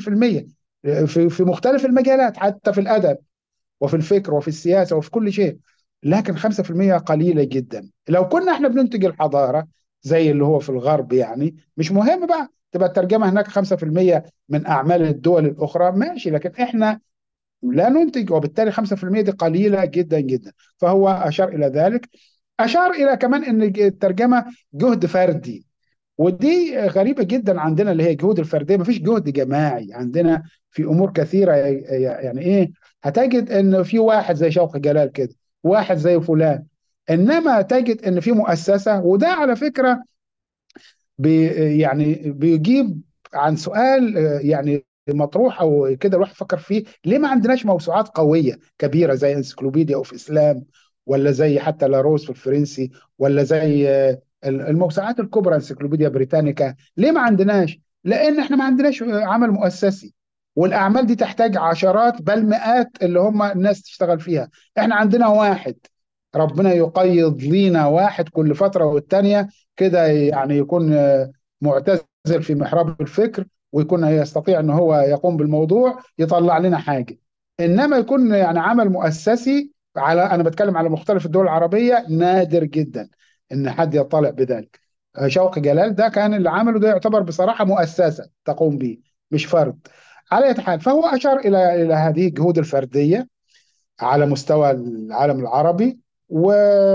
في في مختلف المجالات حتى في الأدب وفي الفكر وفي السياسة وفي كل شيء لكن 5% قليلة جدا لو كنا احنا بننتج الحضارة زي اللي هو في الغرب يعني مش مهم بقى تبقى الترجمة هناك 5% من أعمال الدول الأخرى ماشي لكن احنا لا ننتج وبالتالي 5% دي قليلة جدا جدا فهو أشار إلى ذلك أشار إلى كمان أن الترجمة جهد فردي ودي غريبة جدا عندنا اللي هي جهود الفردية مفيش جهد جماعي عندنا في أمور كثيرة يعني إيه هتجد أن في واحد زي شوقي جلال كده واحد زي فلان إنما تجد أن في مؤسسة وده على فكرة بي يعني بيجيب عن سؤال يعني مطروح او كده الواحد فكر فيه ليه ما عندناش موسوعات قويه كبيره زي انسيكلوبيديا اوف اسلام ولا زي حتى لاروس في الفرنسي ولا زي الموسوعات الكبرى انسيكلوبيديا بريتانيكا ليه ما عندناش لان احنا ما عندناش عمل مؤسسي والاعمال دي تحتاج عشرات بل مئات اللي هم الناس تشتغل فيها احنا عندنا واحد ربنا يقيض لينا واحد كل فتره والتانيه كده يعني يكون معتزل في محراب الفكر ويكون يستطيع ان هو يقوم بالموضوع يطلع لنا حاجه انما يكون يعني عمل مؤسسي على انا بتكلم على مختلف الدول العربيه نادر جدا ان حد يطلع بذلك شوقي جلال ده كان اللي عمله ده يعتبر بصراحه مؤسسه تقوم به مش فرد على اي حال فهو اشار الى الى هذه الجهود الفرديه على مستوى العالم العربي و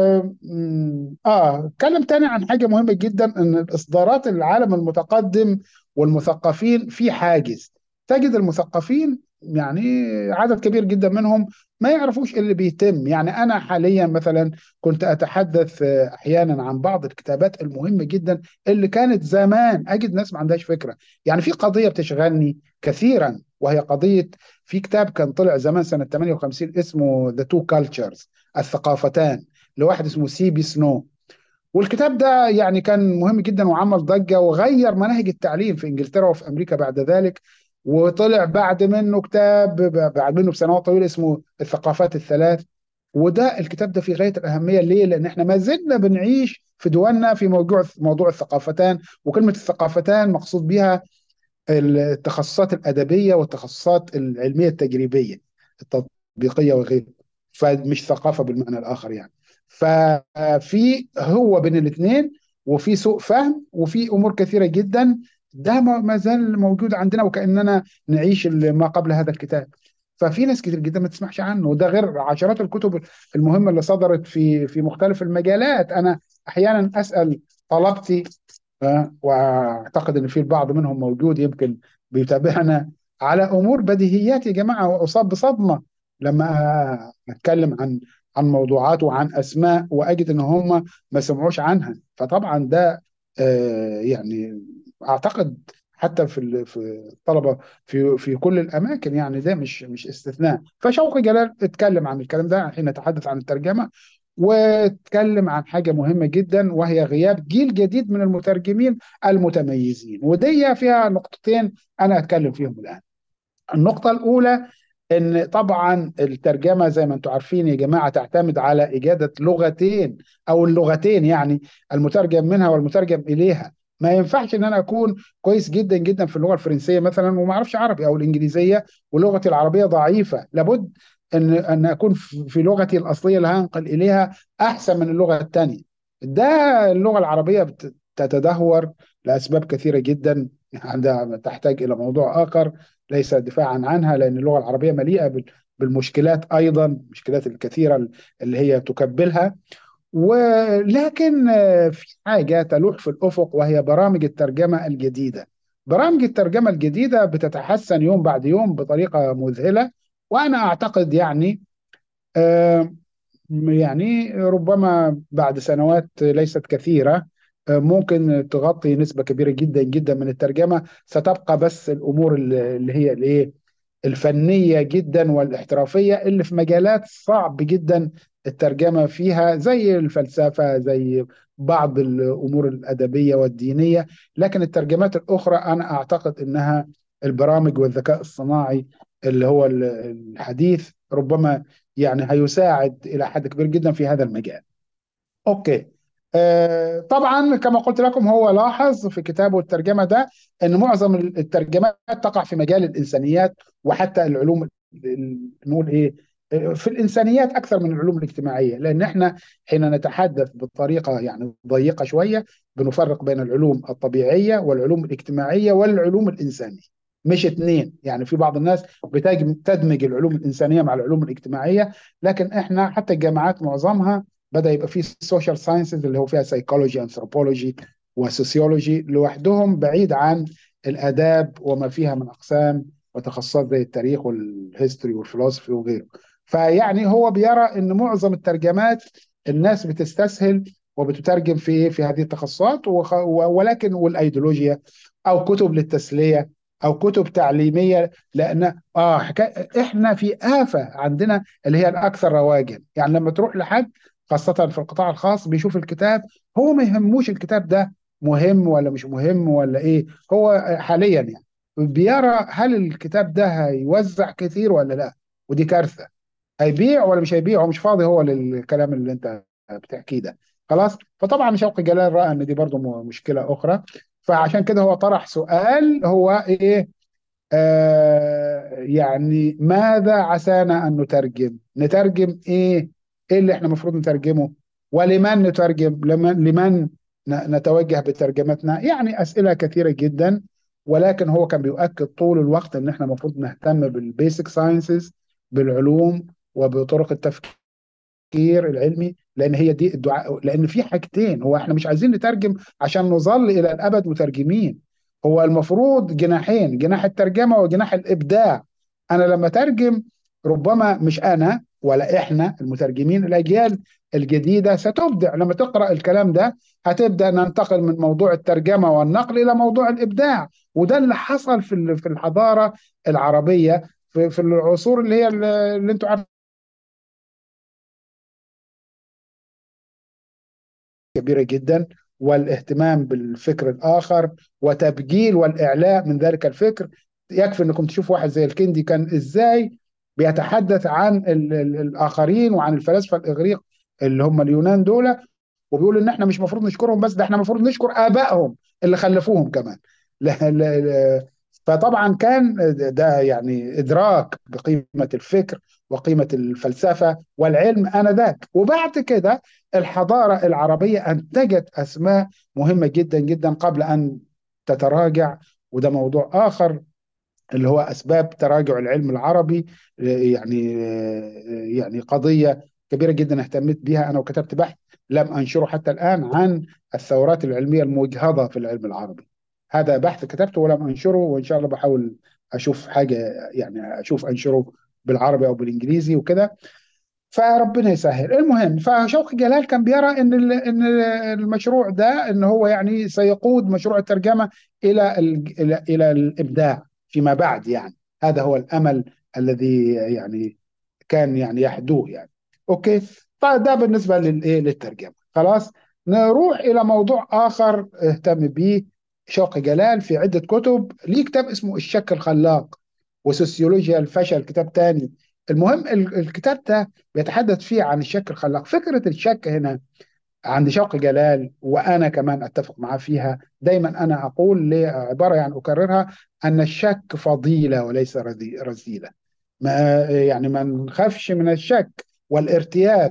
م- اه اتكلم تاني عن حاجه مهمه جدا ان الاصدارات العالم المتقدم والمثقفين في حاجز تجد المثقفين يعني عدد كبير جدا منهم ما يعرفوش اللي بيتم يعني انا حاليا مثلا كنت اتحدث آه، احيانا عن بعض الكتابات المهمه جدا اللي كانت زمان اجد ناس ما عندهاش فكره يعني في قضيه بتشغلني كثيرا وهي قضيه في كتاب كان طلع زمان سنه 58 اسمه ذا تو كالتشرز الثقافتان لواحد اسمه سي بي سنو والكتاب ده يعني كان مهم جدا وعمل ضجة وغير مناهج التعليم في انجلترا وفي امريكا بعد ذلك وطلع بعد منه كتاب بعد منه بسنوات طويلة اسمه الثقافات الثلاث وده الكتاب ده في غاية الأهمية ليه؟ لأن احنا ما زلنا بنعيش في دولنا في موضوع موضوع الثقافتان وكلمة الثقافتان مقصود بها التخصصات الأدبية والتخصصات العلمية التجريبية التطبيقية وغيره فمش ثقافة بالمعنى الآخر يعني ففي هو بين الاثنين وفي سوء فهم وفي أمور كثيرة جدا ده ما ما زال موجود عندنا وكأننا نعيش ما قبل هذا الكتاب ففي ناس كتير جدا ما تسمعش عنه وده غير عشرات الكتب المهمة اللي صدرت في في مختلف المجالات أنا أحيانا أسأل طلبتي آه، واعتقد ان في البعض منهم موجود يمكن بيتابعنا على امور بديهيات يا جماعه واصاب بصدمه لما اتكلم عن عن موضوعات وعن اسماء واجد ان هم ما سمعوش عنها فطبعا ده آه، يعني اعتقد حتى في ال- في الطلبه في في كل الاماكن يعني ده مش مش استثناء فشوقي جلال اتكلم عن الكلام ده حين نتحدث عن الترجمه واتكلم عن حاجه مهمه جدا وهي غياب جيل جديد من المترجمين المتميزين ودي فيها نقطتين انا اتكلم فيهم الان النقطه الاولى ان طبعا الترجمه زي ما انتم عارفين يا جماعه تعتمد على اجاده لغتين او اللغتين يعني المترجم منها والمترجم اليها ما ينفعش ان انا اكون كويس جدا جدا في اللغه الفرنسيه مثلا وما اعرفش عربي او الانجليزيه ولغتي العربيه ضعيفه لابد ان ان اكون في في لغتي الاصليه اللي هنقل اليها احسن من اللغه الثانيه ده اللغه العربيه بت- تتدهور لاسباب كثيره جدا عندها تحتاج الى موضوع اخر ليس دفاعا عنها لان اللغه العربيه مليئه بال- بالمشكلات ايضا المشكلات الكثيره اللي هي تكبلها ولكن آه، في حاجه تلوح في الافق وهي برامج الترجمه الجديده برامج الترجمه الجديده بتتحسن يوم بعد يوم بطريقه مذهله وانا اعتقد يعني آه، يعني ربما بعد سنوات ليست كثيرة آه، ممكن تغطي نسبة كبيرة جدا جدا من الترجمة ستبقى بس الأمور اللي اللي هي الإيه الفنية جدا والاحترافية اللي في مجالات صعب جدا الترجمة فيها زي الفلسفة زي بعض الأمور الأدبية والدينية لكن الترجمات الأخرى أنا أعتقد أنها البرامج والذكاء الصناعي اللي هو ال- الحديث ربما يعني هيساعد إلى حد كبير جدا في هذا المجال اوكي آه طبعا كما قلت لكم هو لاحظ في كتابه الترجمه ده ان معظم الترجمات تقع في مجال الانسانيات وحتى العلوم ال- نقول ايه آه، في الانسانيات اكثر من العلوم الاجتماعيه لان احنا حين نتحدث بطريقه يعني ضيقه شويه بنفرق بين العلوم الطبيعيه والعلوم الاجتماعيه والعلوم الانسانيه مش اتنين يعني في بعض الناس بتجم- تدمج العلوم الانسانيه مع العلوم الاجتماعيه لكن احنا حتى الجامعات معظمها بدأ يبقى في سوشيال ساينسز اللي هو فيها سيكولوجي انثروبولوجي وسوسيولوجي لوحدهم بعيد عن الآداب وما فيها من أقسام وتخصصات زي التاريخ والهيستوري والفلسفي وغيره فيعني هو بيرى ان معظم الترجمات الناس بتستسهل وبتترجم في في هذه التخصصات وخ- ولكن والايديولوجيا او كتب للتسليه او كتب تعليميه لان اه حكا... احنا في آفة عندنا اللي هي الاكثر رواجا يعني لما تروح لحد خاصة في القطاع الخاص بيشوف الكتاب هو ما يهموش الكتاب ده مهم ولا مش مهم ولا ايه هو حاليا يعني بيرى هل الكتاب ده هيوزع كثير ولا لا ودي كارثة هيبيع ولا مش هيبيع هو مش فاضي هو للكلام اللي انت بتحكيه ده خلاص فطبعا شوقي جلال رأى ان دي برضو م- مشكلة اخرى فعشان كده هو طرح سؤال هو ايه آه يعني ماذا عسانا أن نترجم نترجم إيه إيه اللي إحنا المفروض نترجمه ولمن نترجم لمن, لمن نتوجه بترجمتنا يعني أسئلة كثيرة جدا ولكن هو كان بيؤكد طول الوقت ان احنا المفروض نهتم بالبيسك ساينسز بالعلوم وبطرق التفكير العلمي لان هي دي الدعاء لان في حاجتين هو احنا مش عايزين نترجم عشان نظل الى الابد مترجمين هو المفروض جناحين جناح الترجمه وجناح الابداع انا لما ترجم ربما مش انا ولا احنا المترجمين الاجيال الجديده ستبدع لما تقرا الكلام ده هتبدا ننتقل من موضوع الترجمه والنقل الى موضوع الابداع وده اللي حصل في في الحضاره العربيه في, في العصور اللي هي اللي انتم عارفين كبيره جدا والاهتمام بالفكر الاخر وتبجيل والاعلاء من ذلك الفكر يكفي انكم تشوفوا واحد زي الكندي كان ازاي بيتحدث عن ال ال الاخرين وعن الفلاسفه الاغريق اللي هم اليونان دول وبيقول ان احنا مش المفروض نشكرهم بس ده احنا المفروض نشكر ابائهم اللي خلفوهم كمان لا لا لا فطبعا كان ده يعني ادراك بقيمه الفكر وقيمه الفلسفه والعلم انذاك وبعد كده الحضاره العربيه انتجت اسماء مهمه جدا جدا قبل ان تتراجع وده موضوع اخر اللي هو اسباب تراجع العلم العربي يعني يعني قضيه كبيره جدا اهتميت بها انا وكتبت بحث لم انشره حتى الان عن الثورات العلميه المجهضه في العلم العربي هذا بحث كتبته ولم انشره وان شاء الله بحاول اشوف حاجه يعني اشوف انشره بالعربي او بالانجليزي وكده فربنا يسهل المهم فشوقي جلال كان بيرى ان ان المشروع ده ان هو يعني سيقود مشروع الترجمه الى الى الى الابداع فيما بعد يعني هذا هو الامل الذي يعني كان يعني يحدوه يعني اوكي طيب ده بالنسبه للايه للترجمه خلاص نروح الى موضوع اخر اهتم به شوقي جلال في عده كتب ليه كتاب اسمه الشك الخلاق وسوسيولوجيا الفشل كتاب تاني المهم الكتاب ده بيتحدث فيه عن الشك الخلاق فكره الشك هنا عند شوقي جلال وانا كمان اتفق معاه فيها دايما انا اقول عباره يعني اكررها ان الشك فضيله وليس رذيله ما يعني ما نخافش من الشك والارتياب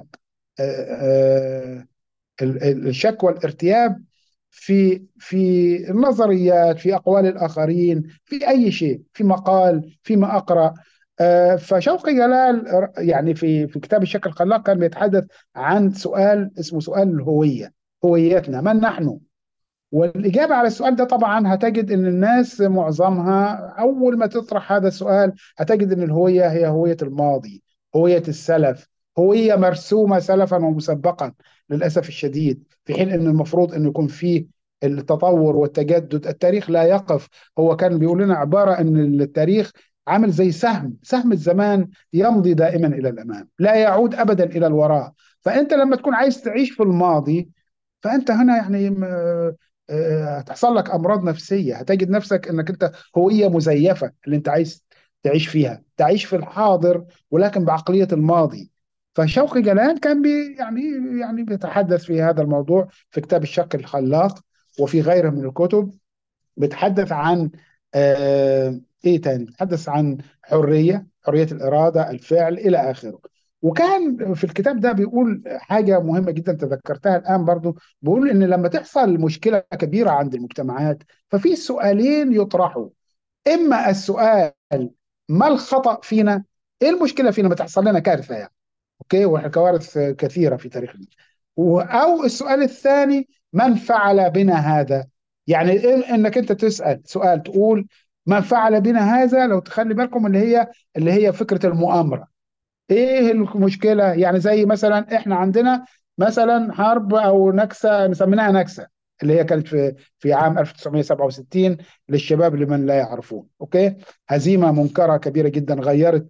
الشك والارتياب في في النظريات في اقوال الاخرين في اي شيء في مقال فيما اقرا فشوقي جلال يعني في في كتاب الشك الخلاق كان بيتحدث عن سؤال اسمه سؤال الهويه هويتنا من نحن والإجابة على السؤال ده طبعا هتجد أن الناس معظمها أول ما تطرح هذا السؤال هتجد أن الهوية هي هوية الماضي هوية السلف هوية مرسومة سلفا ومسبقا للأسف الشديد في حين أن المفروض أن يكون فيه التطور والتجدد التاريخ لا يقف هو كان بيقول لنا عبارة أن التاريخ عامل زي سهم سهم الزمان يمضي دائما إلى الأمام لا يعود أبدا إلى الوراء فأنت لما تكون عايز تعيش في الماضي فأنت هنا يعني هتحصل لك امراض نفسيه هتجد نفسك انك انت هويه مزيفه اللي انت عايز تعيش فيها تعيش في الحاضر ولكن بعقليه الماضي فشوقي جلال كان بي يعني يعني بيتحدث في هذا الموضوع في كتاب الشك الخلاق وفي غيره من الكتب بيتحدث عن آه ايه تاني بيتحدث عن حريه حريه الاراده الفعل الى اخره وكان في الكتاب ده بيقول حاجة مهمة جدا تذكرتها الآن برضو بيقول إن لما تحصل مشكلة كبيرة عند المجتمعات ففي سؤالين يطرحوا إما السؤال ما الخطأ فينا إيه المشكلة فينا ما تحصل لنا كارثة يعني أوكي وإحنا كوارث كثيرة في تاريخنا أو السؤال الثاني من فعل بنا هذا يعني إيه إنك أنت تسأل سؤال تقول من فعل بنا هذا لو تخلي بالكم اللي هي اللي هي فكرة المؤامرة ايه المشكله يعني زي مثلا احنا عندنا مثلا حرب او نكسه سميناها نكسه اللي هي كانت في في عام 1967 للشباب لمن لا يعرفون اوكي هزيمه منكره كبيره جدا غيرت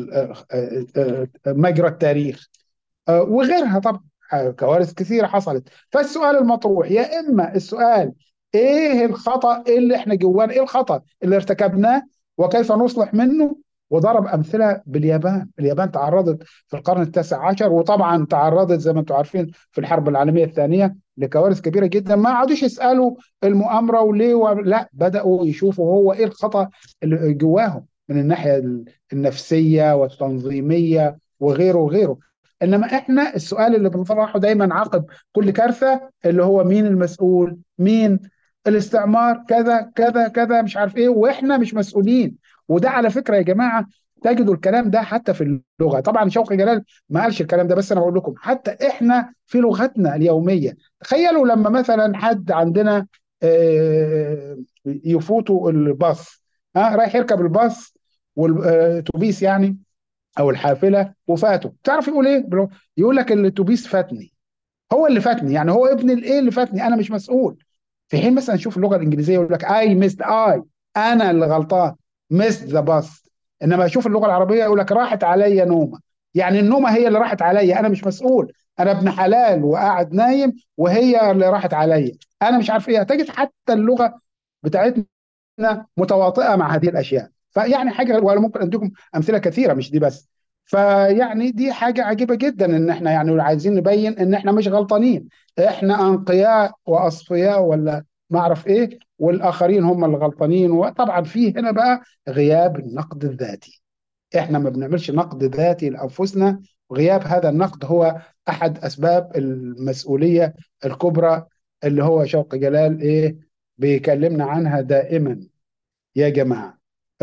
مجرى التاريخ وغيرها طبعا كوارث كثيره حصلت فالسؤال المطروح يا اما السؤال ايه الخطا اللي احنا جوانا ايه الخطا اللي ارتكبناه وكيف نصلح منه وضرب امثله باليابان، اليابان تعرضت في القرن التاسع عشر وطبعا تعرضت زي ما انتم عارفين في الحرب العالميه الثانيه لكوارث كبيره جدا ما عادوش يسالوا المؤامره وليه و... لا بداوا يشوفوا هو ايه الخطا اللي جواهم من الناحيه النفسيه والتنظيميه وغيره وغيره انما احنا السؤال اللي بنطرحه دايما عقب كل كارثه اللي هو مين المسؤول مين الاستعمار كذا كذا كذا مش عارف ايه واحنا مش مسؤولين وده على فكره يا جماعه تجدوا الكلام ده حتى في اللغه طبعا شوقي جلال ما قالش الكلام ده بس انا بقول لكم حتى احنا في لغتنا اليوميه تخيلوا لما مثلا حد عندنا آه، يفوتوا الباص ها رايح يركب الباص والاتوبيس يعني او الحافله وفاته تعرف يقول ايه يقول لك الاتوبيس فاتني هو اللي فاتني يعني هو ابن الايه اللي فاتني انا مش مسؤول في حين مثلا نشوف اللغه الانجليزيه يقول لك اي ميست اي انا اللي غلطان ميست ذا باص انما اشوف اللغه العربيه يقول لك راحت عليا نومه يعني النومه هي اللي راحت عليا انا مش مسؤول انا ابن حلال وقاعد نايم وهي اللي راحت عليا انا مش عارف ايه تجد حتى اللغه بتاعتنا متواطئه مع هذه الاشياء فيعني حاجه وانا ممكن اديكم امثله كثيره مش دي بس فيعني دي حاجه عجيبه جدا ان احنا يعني عايزين نبين ان احنا مش غلطانين احنا انقياء واصفياء ولا ما اعرف ايه والاخرين هم اللي غلطانين وطبعا في هنا بقى غياب النقد الذاتي احنا ما بنعملش نقد ذاتي لانفسنا وغياب هذا النقد هو احد اسباب المسؤوليه الكبرى اللي هو شوقي جلال ايه بيكلمنا عنها دائما يا جماعه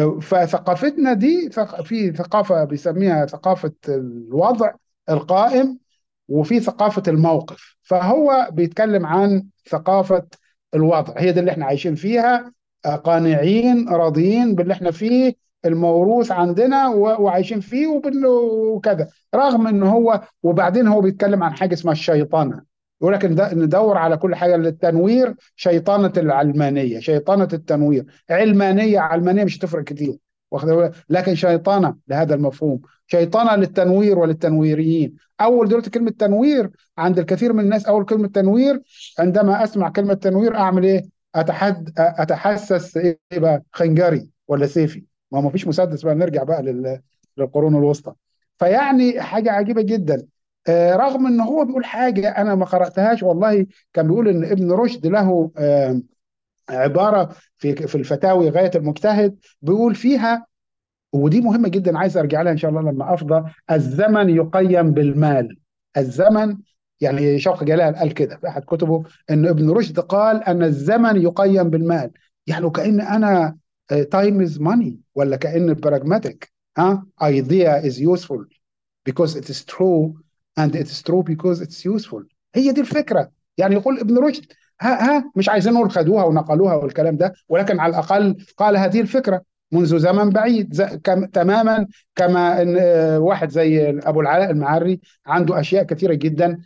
فثقافتنا دي في ثقافه بيسميها ثقافه الوضع القائم وفي ثقافه الموقف فهو بيتكلم عن ثقافه الوضع هي دي اللي احنا عايشين فيها قانعين راضيين باللي احنا فيه الموروث عندنا وعايشين فيه وكذا رغم ان هو وبعدين هو بيتكلم عن حاجه اسمها الشيطنه يقول لك ندور على كل حاجه للتنوير شيطنه العلمانيه شيطنه التنوير علمانيه علمانيه مش هتفرق كتير لكن شيطنه لهذا المفهوم شيطنه للتنوير وللتنويريين اول دلوقتي كلمه تنوير عند الكثير من الناس اول كلمه تنوير عندما اسمع كلمه تنوير اعمل ايه أتحد اتحسس ايه بقى خنجري ولا سيفي ما ما فيش مسدس بقى نرجع بقى للقرون الوسطى فيعني حاجه عجيبه جدا آه رغم ان هو بيقول حاجه انا ما قراتهاش والله كان بيقول ان ابن رشد له آه عباره في في الفتاوي غايه المجتهد بيقول فيها ودي مهمه جدا عايز ارجع لها ان شاء الله لما افضى الزمن يقيم بالمال الزمن يعني شوقي جلال قال كده في احد كتبه ان ابن رشد قال ان الزمن يقيم بالمال يعني كأن انا تايم از ماني ولا كأن براجماتيك ها idea is useful because it is true and it is true because it's useful هي دي الفكره يعني يقول ابن رشد ها ها مش عايزين نقول خدوها ونقلوها والكلام ده ولكن على الاقل قال هذه الفكره منذ زمن بعيد كم تماما كما ان واحد زي ابو العلاء المعري عنده اشياء كثيره جدا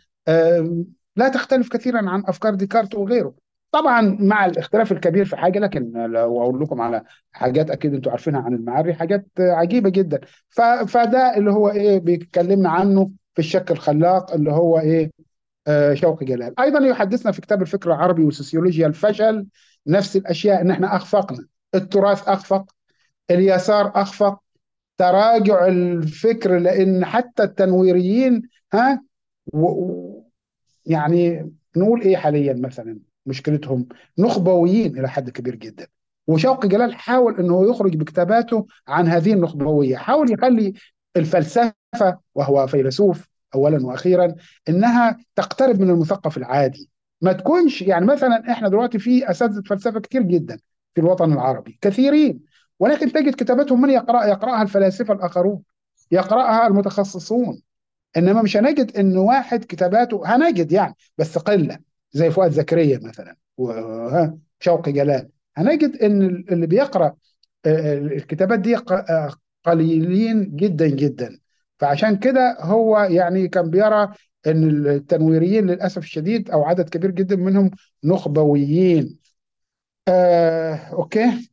لا تختلف كثيرا عن افكار ديكارت وغيره طبعا مع الاختلاف الكبير في حاجه لكن لو اقول لكم على حاجات اكيد انتوا عارفينها عن المعري حاجات عجيبه جدا فده اللي هو ايه بيتكلمنا عنه في الشك الخلاق اللي هو ايه آه شوقي جلال ايضا يحدثنا في كتاب الفكر العربي وسوسيولوجيا الفشل نفس الاشياء ان احنا اخفقنا التراث اخفق اليسار اخفق تراجع الفكر لان حتى التنويريين ها و يعني نقول ايه حاليا مثلا مشكلتهم نخبويين الى حد كبير جدا وشوقي جلال حاول انه يخرج بكتاباته عن هذه النخبويه حاول يخلي الفلسفه وهو فيلسوف اولا واخيرا انها تقترب من المثقف العادي ما تكونش يعني مثلا احنا دلوقتي في اساتذه فلسفه كتير جدا في الوطن العربي كثيرين ولكن تجد كتاباتهم من يقرأ يقرأها الفلاسفه الاخرون يقرأها المتخصصون انما مش هنجد ان واحد كتاباته هنجد يعني بس قله زي فؤاد زكريا مثلا وشوقي جلال هنجد ان اللي بيقرا الكتابات دي قليلين جدا جدا فعشان كده هو يعني كان بيرى ان التنويريين للاسف الشديد او عدد كبير جدا منهم نخبويين آه، اوكي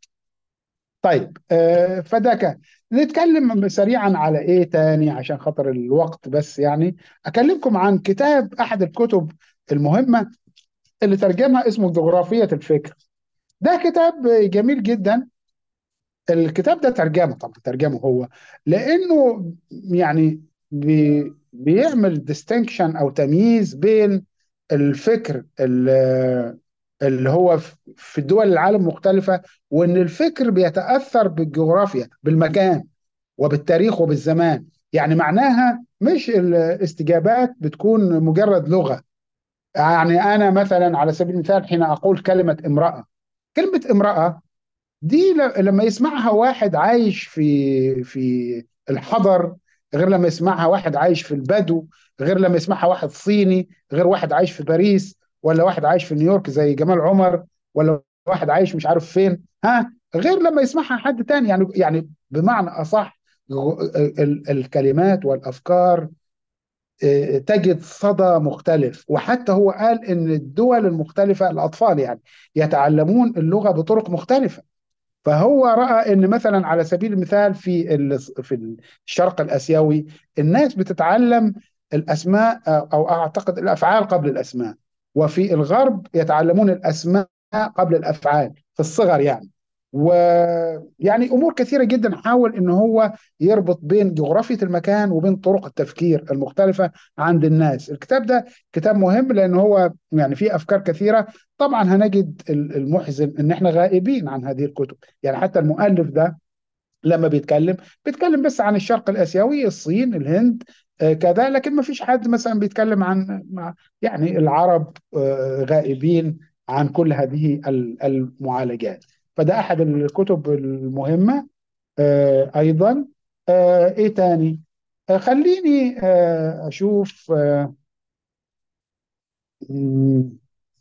طيب آه، فده كان نتكلم سريعا على ايه تاني عشان خاطر الوقت بس يعني اكلمكم عن كتاب احد الكتب المهمه اللي ترجمها اسمه جغرافيه الفكر ده كتاب جميل جدا الكتاب ده ترجمه طبعا ترجمه هو لانه يعني بي بيعمل ديستنكشن او تمييز بين الفكر اللي, اللي هو في الدول العالم مختلفة وإن الفكر بيتأثر بالجغرافيا بالمكان وبالتاريخ وبالزمان يعني معناها مش الاستجابات بتكون مجرد لغة يعني أنا مثلا على سبيل المثال حين أقول كلمة امرأة كلمة امرأة دي ل- لما يسمعها واحد عايش في في الحضر غير لما يسمعها واحد عايش في البدو غير لما يسمعها واحد صيني غير واحد عايش في باريس ولا واحد عايش في نيويورك زي جمال عمر ولا واحد عايش مش عارف فين ها غير لما يسمعها حد تاني يعني يعني بمعنى أصح غ- ال- الكلمات والأفكار آه، تجد صدى مختلف وحتى هو قال ان الدول المختلفة الأطفال يعني يتعلمون اللغة بطرق مختلفة فهو رأى ان مثلا على سبيل المثال في ال- في الشرق الآسيوي الناس بتتعلم الأسماء أو أعتقد الأفعال قبل الأسماء وفي الغرب يتعلمون الأسماء قبل الأفعال في الصغر يعني ويعني أمور كثيرة جدا حاول ان هو يربط بين جغرافية المكان وبين طرق التفكير المختلفة عند الناس الكتاب ده كتاب مهم لأن هو يعني فيه أفكار كثيرة طبعا هنجد ال- المحزن ان احنا غائبين عن هذه الكتب يعني حتى المؤلف ده لما بيتكلم بيتكلم بس عن الشرق الآسيوي الصين الهند آه، كذا لكن ما فيش حد مثلا بيتكلم عن مع- يعني العرب آه، غائبين عن كل هذه ال- المعالجات فده أحد الكتب المهمة آه، أيضا آه، إيه تاني آه، خليني آه، أشوف آه، مم،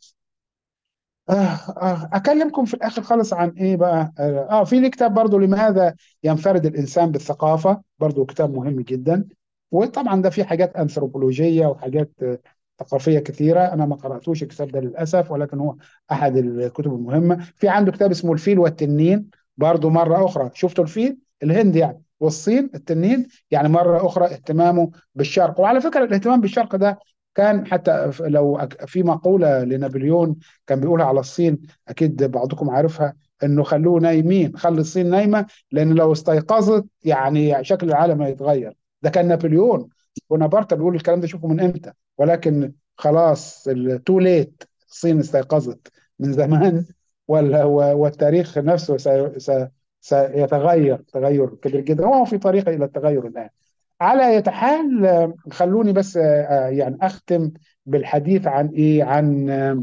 آه آه أكلمكم في الآخر خالص عن إيه بقى آه آه، في لي كتاب برضو لماذا ينفرد الإنسان بالثقافة برضو كتاب مهم جدا وطبعا ده فيه حاجات أنثروبولوجية وحاجات آه، ثقافية كثيرة أنا ما قرأتوش الكتاب ده للأسف ولكن هو أحد الكتب المهمة في عنده كتاب اسمه الفيل والتنين برضو مرة أخرى شفتوا الفيل الهند يعني والصين التنين يعني مرة أخرى اهتمامه بالشرق وعلى فكرة الاهتمام بالشرق ده كان حتى لو أك- في مقولة لنابليون كان بيقولها على الصين اكيد بعضكم عارفها انه خلوه نايمين خلي الصين نايمه لان لو استيقظت يعني شكل العالم هيتغير ده كان نابليون بونابرت بيقول الكلام ده شوفوا من امتى ولكن خلاص تو ليت الصين استيقظت من زمان ولا و- والتاريخ نفسه سي- سي- سيتغير تغير كبير جدا وهو في طريقه الى التغير الان على أي حال آه، خلوني بس آه، آه، يعني اختم بالحديث عن ايه عن آه،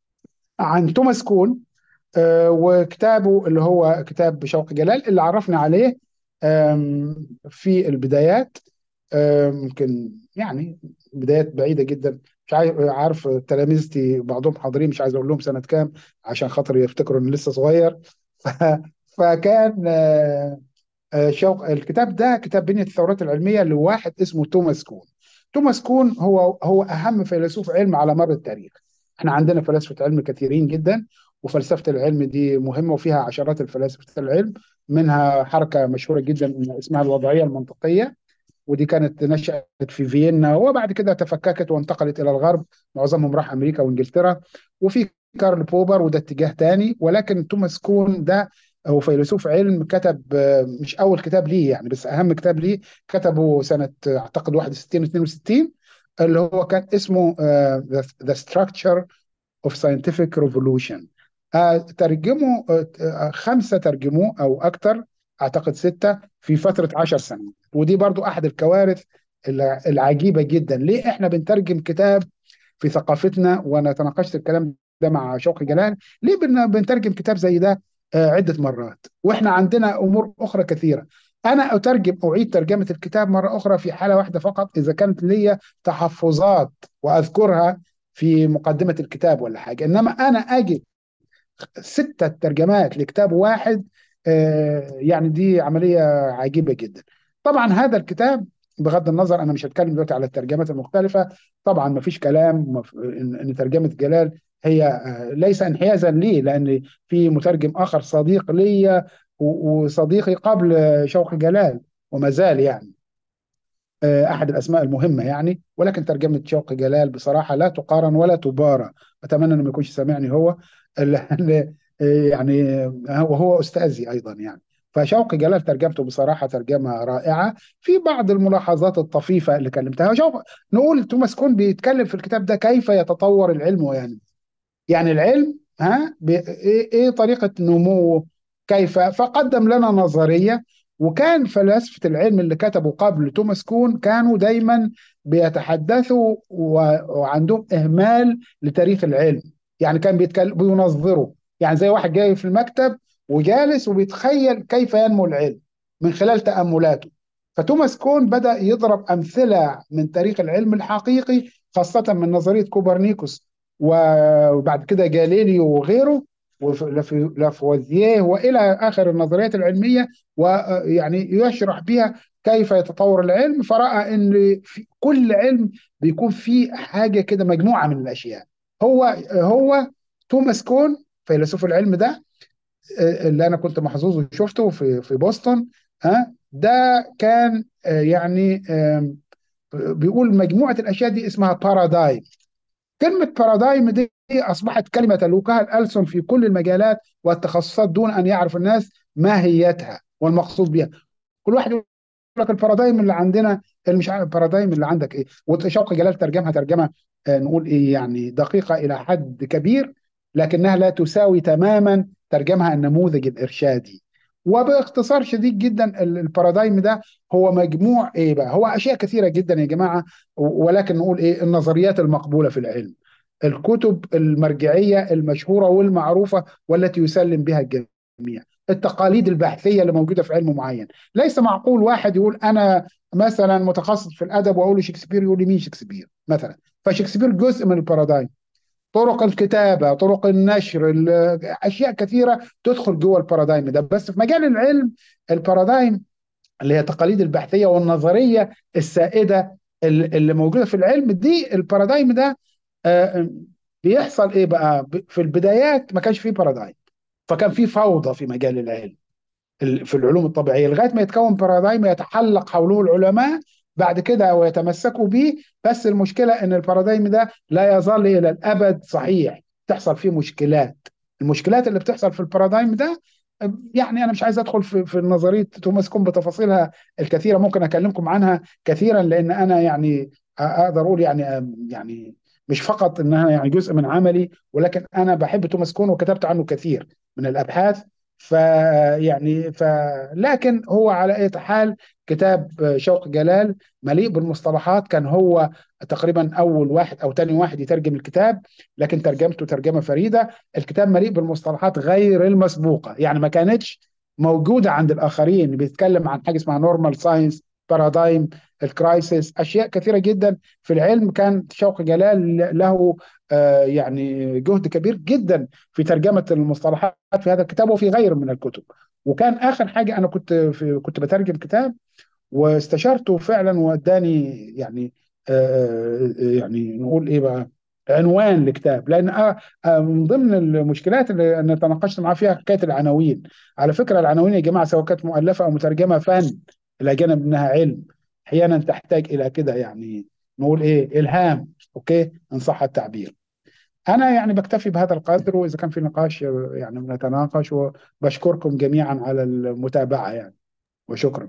عن توماس كون آه، وكتابه اللي هو كتاب شوقي جلال اللي عرفنا عليه آم، في البدايات آم، يمكن يعني بدايات بعيدة جدا مش عارف عارف تلاميذتي بعضهم حاضرين مش عايز اقول لهم سنة كام عشان خاطر يفتكروا ان لسه صغير ف- فكان آه، آه، شوق الكتاب ده كتاب بنية الثورات العلمية لواحد اسمه توماس كون توماس كون هو هو أهم فيلسوف علم على مر التاريخ احنا عندنا فلاسفة علم كثيرين جدا وفلسفة العلم دي مهمة وفيها عشرات الفلاسفة العلم منها حركة مشهورة جدا اسمها الوضعية المنطقية ودي كانت نشأت في فيينا وبعد كده تفككت وانتقلت إلى الغرب معظمهم راح أمريكا وإنجلترا وفي كارل بوبر وده اتجاه تاني ولكن توماس كون ده هو فيلسوف علم كتب آه، مش أول كتاب ليه يعني بس أهم كتاب ليه كتبه سنة آه، أعتقد 61 62 اللي هو كان اسمه آه، The The Structure of Scientific Revolution آه، ترجموا آه، آه، خمسة ترجموه أو أكثر أعتقد ستة في فترة عشر سنوات ودي برضو أحد الكوارث الع- العجيبة جدا ليه إحنا بنترجم كتاب في ثقافتنا وأنا تناقشت الكلام ده مع شوقي جلال ليه بن- بنترجم كتاب زي ده آه، عدة مرات وإحنا عندنا أمور أخرى كثيرة أنا أترجم أعيد ترجمة الكتاب مرة أخرى في حالة واحدة فقط إذا كانت لي تحفظات وأذكرها في مقدمة الكتاب ولا حاجة إنما أنا أجي ستة ترجمات لكتاب واحد آه، يعني دي عملية عجيبة جدا طبعا هذا الكتاب بغض النظر أنا مش هتكلم دلوقتي على الترجمات المختلفة طبعا ما فيش كلام مف- إن إن ترجمة جلال هي آه، ليس انحيازا لي لأن في مترجم آخر صديق لي و- وصديقي قبل شوقي جلال وما زال يعني آه، احد الاسماء المهمه يعني ولكن ترجمه شوقي جلال بصراحه لا تقارن ولا تبارى اتمنى انه ما يكونش سامعني هو لان آه، يعني هو هو استاذي ايضا يعني فشوقي جلال ترجمته بصراحه ترجمه رائعه في بعض الملاحظات الطفيفه اللي كلمتها شوف نقول توماس كون بيتكلم في الكتاب ده كيف يتطور العلم وينمو يعني العلم ها ب- ايه إيه طريقة نموه كيف فقدم لنا نظرية وكان فلاسفة العلم اللي كتبوا قبل توماس كون كانوا دايما بيتحدثوا و- وعندهم إهمال لتاريخ العلم يعني كان بيتكلم بينظروا يعني زي واحد جاي في المكتب وجالس وبيتخيل كيف ينمو العلم من خلال تأملاته فتوماس كون بدأ يضرب أمثلة من تاريخ العلم الحقيقي خاصة من نظرية كوبرنيكوس وبعد كده جاليليو وغيره ولافوازييه والى اخر النظريات العلميه ويعني يشرح بها كيف يتطور العلم فراى ان في كل علم بيكون فيه حاجه كده مجموعه من الاشياء هو هو توماس كون فيلسوف العلم ده اللي انا كنت محظوظ وشفته في في بوسطن ها ده كان آه، يعني آم، بيقول مجموعه الاشياء دي اسمها بارادايم كلمة بارادايم دي أصبحت كلمة تلوكها الألسن في كل المجالات والتخصصات دون أن يعرف الناس ماهيتها والمقصود بها كل واحد يقول لك البارادايم اللي عندنا اللي مش عارف البارادايم اللي عندك إيه وشوقي جلال ترجمها ترجمة آه، نقول إيه يعني دقيقة إلى حد كبير لكنها لا تساوي تماما ترجمها النموذج الإرشادي وباختصار شديد جدا ال- البارادايم ده هو مجموع ايه بقى هو اشياء كثيره جدا يا جماعه و- ولكن نقول ايه النظريات المقبوله في العلم الكتب المرجعيه المشهوره والمعروفه والتي يسلم بها الجميع التقاليد البحثيه اللي موجوده في علم معين ليس معقول واحد يقول انا مثلا متخصص في الادب واقول له شكسبير يقول لي مين شكسبير مثلا فشكسبير جزء من البارادايم طرق الكتابة طرق النشر ال- أشياء كثيرة تدخل جوه البارادايم ده بس في مجال العلم البارادايم اللي هي التقاليد البحثية والنظرية السائدة ال- اللي موجودة في العلم دي البارادايم ده آه، بيحصل ايه بقى ب- في البدايات ما كانش فيه بارادايم فكان في فوضى في مجال العلم ال- في العلوم الطبيعيه لغايه ما يتكون بارادايم يتحلق حوله العلماء بعد كده ويتمسكوا به بس المشكله ان البارادايم ده لا يظل الى الابد صحيح تحصل فيه مشكلات المشكلات اللي بتحصل في البارادايم ده يعني انا مش عايز ادخل في في نظريه توماس كون بتفاصيلها الكثيره ممكن اكلمكم عنها كثيرا لان انا يعني اقدر اقول يعني يعني مش فقط انها يعني جزء من عملي ولكن انا بحب توماس كون وكتبت عنه كثير من الابحاث فيعني ف لكن هو على اي حال كتاب شوق جلال مليء بالمصطلحات كان هو تقريبا اول واحد او ثاني واحد يترجم الكتاب لكن ترجمته ترجمه فريده الكتاب مليء بالمصطلحات غير المسبوقه يعني ما كانتش موجوده عند الاخرين بيتكلم عن حاجه اسمها نورمال ساينس بارادايم الكرايسيس اشياء كثيره جدا في العلم كان شوق جلال له آه، يعني جهد كبير جدا في ترجمه المصطلحات في هذا الكتاب وفي غيره من الكتب وكان اخر حاجه انا كنت في كنت بترجم كتاب واستشرته فعلا واداني يعني آه، آه، يعني نقول ايه بقى عنوان لكتاب لان آه، آه، من ضمن المشكلات اللي انا تناقشت معاه فيها حكايه العناوين على فكره العناوين يا جماعه سواء كانت مؤلفه او مترجمه فن الى جانب انها علم احيانا تحتاج الى كده يعني نقول ايه الهام اوكي ان صح التعبير انا يعني بكتفي بهذا القدر واذا كان في نقاش آه، يعني نتناقش وبشكركم جميعا على المتابعه يعني وشكرا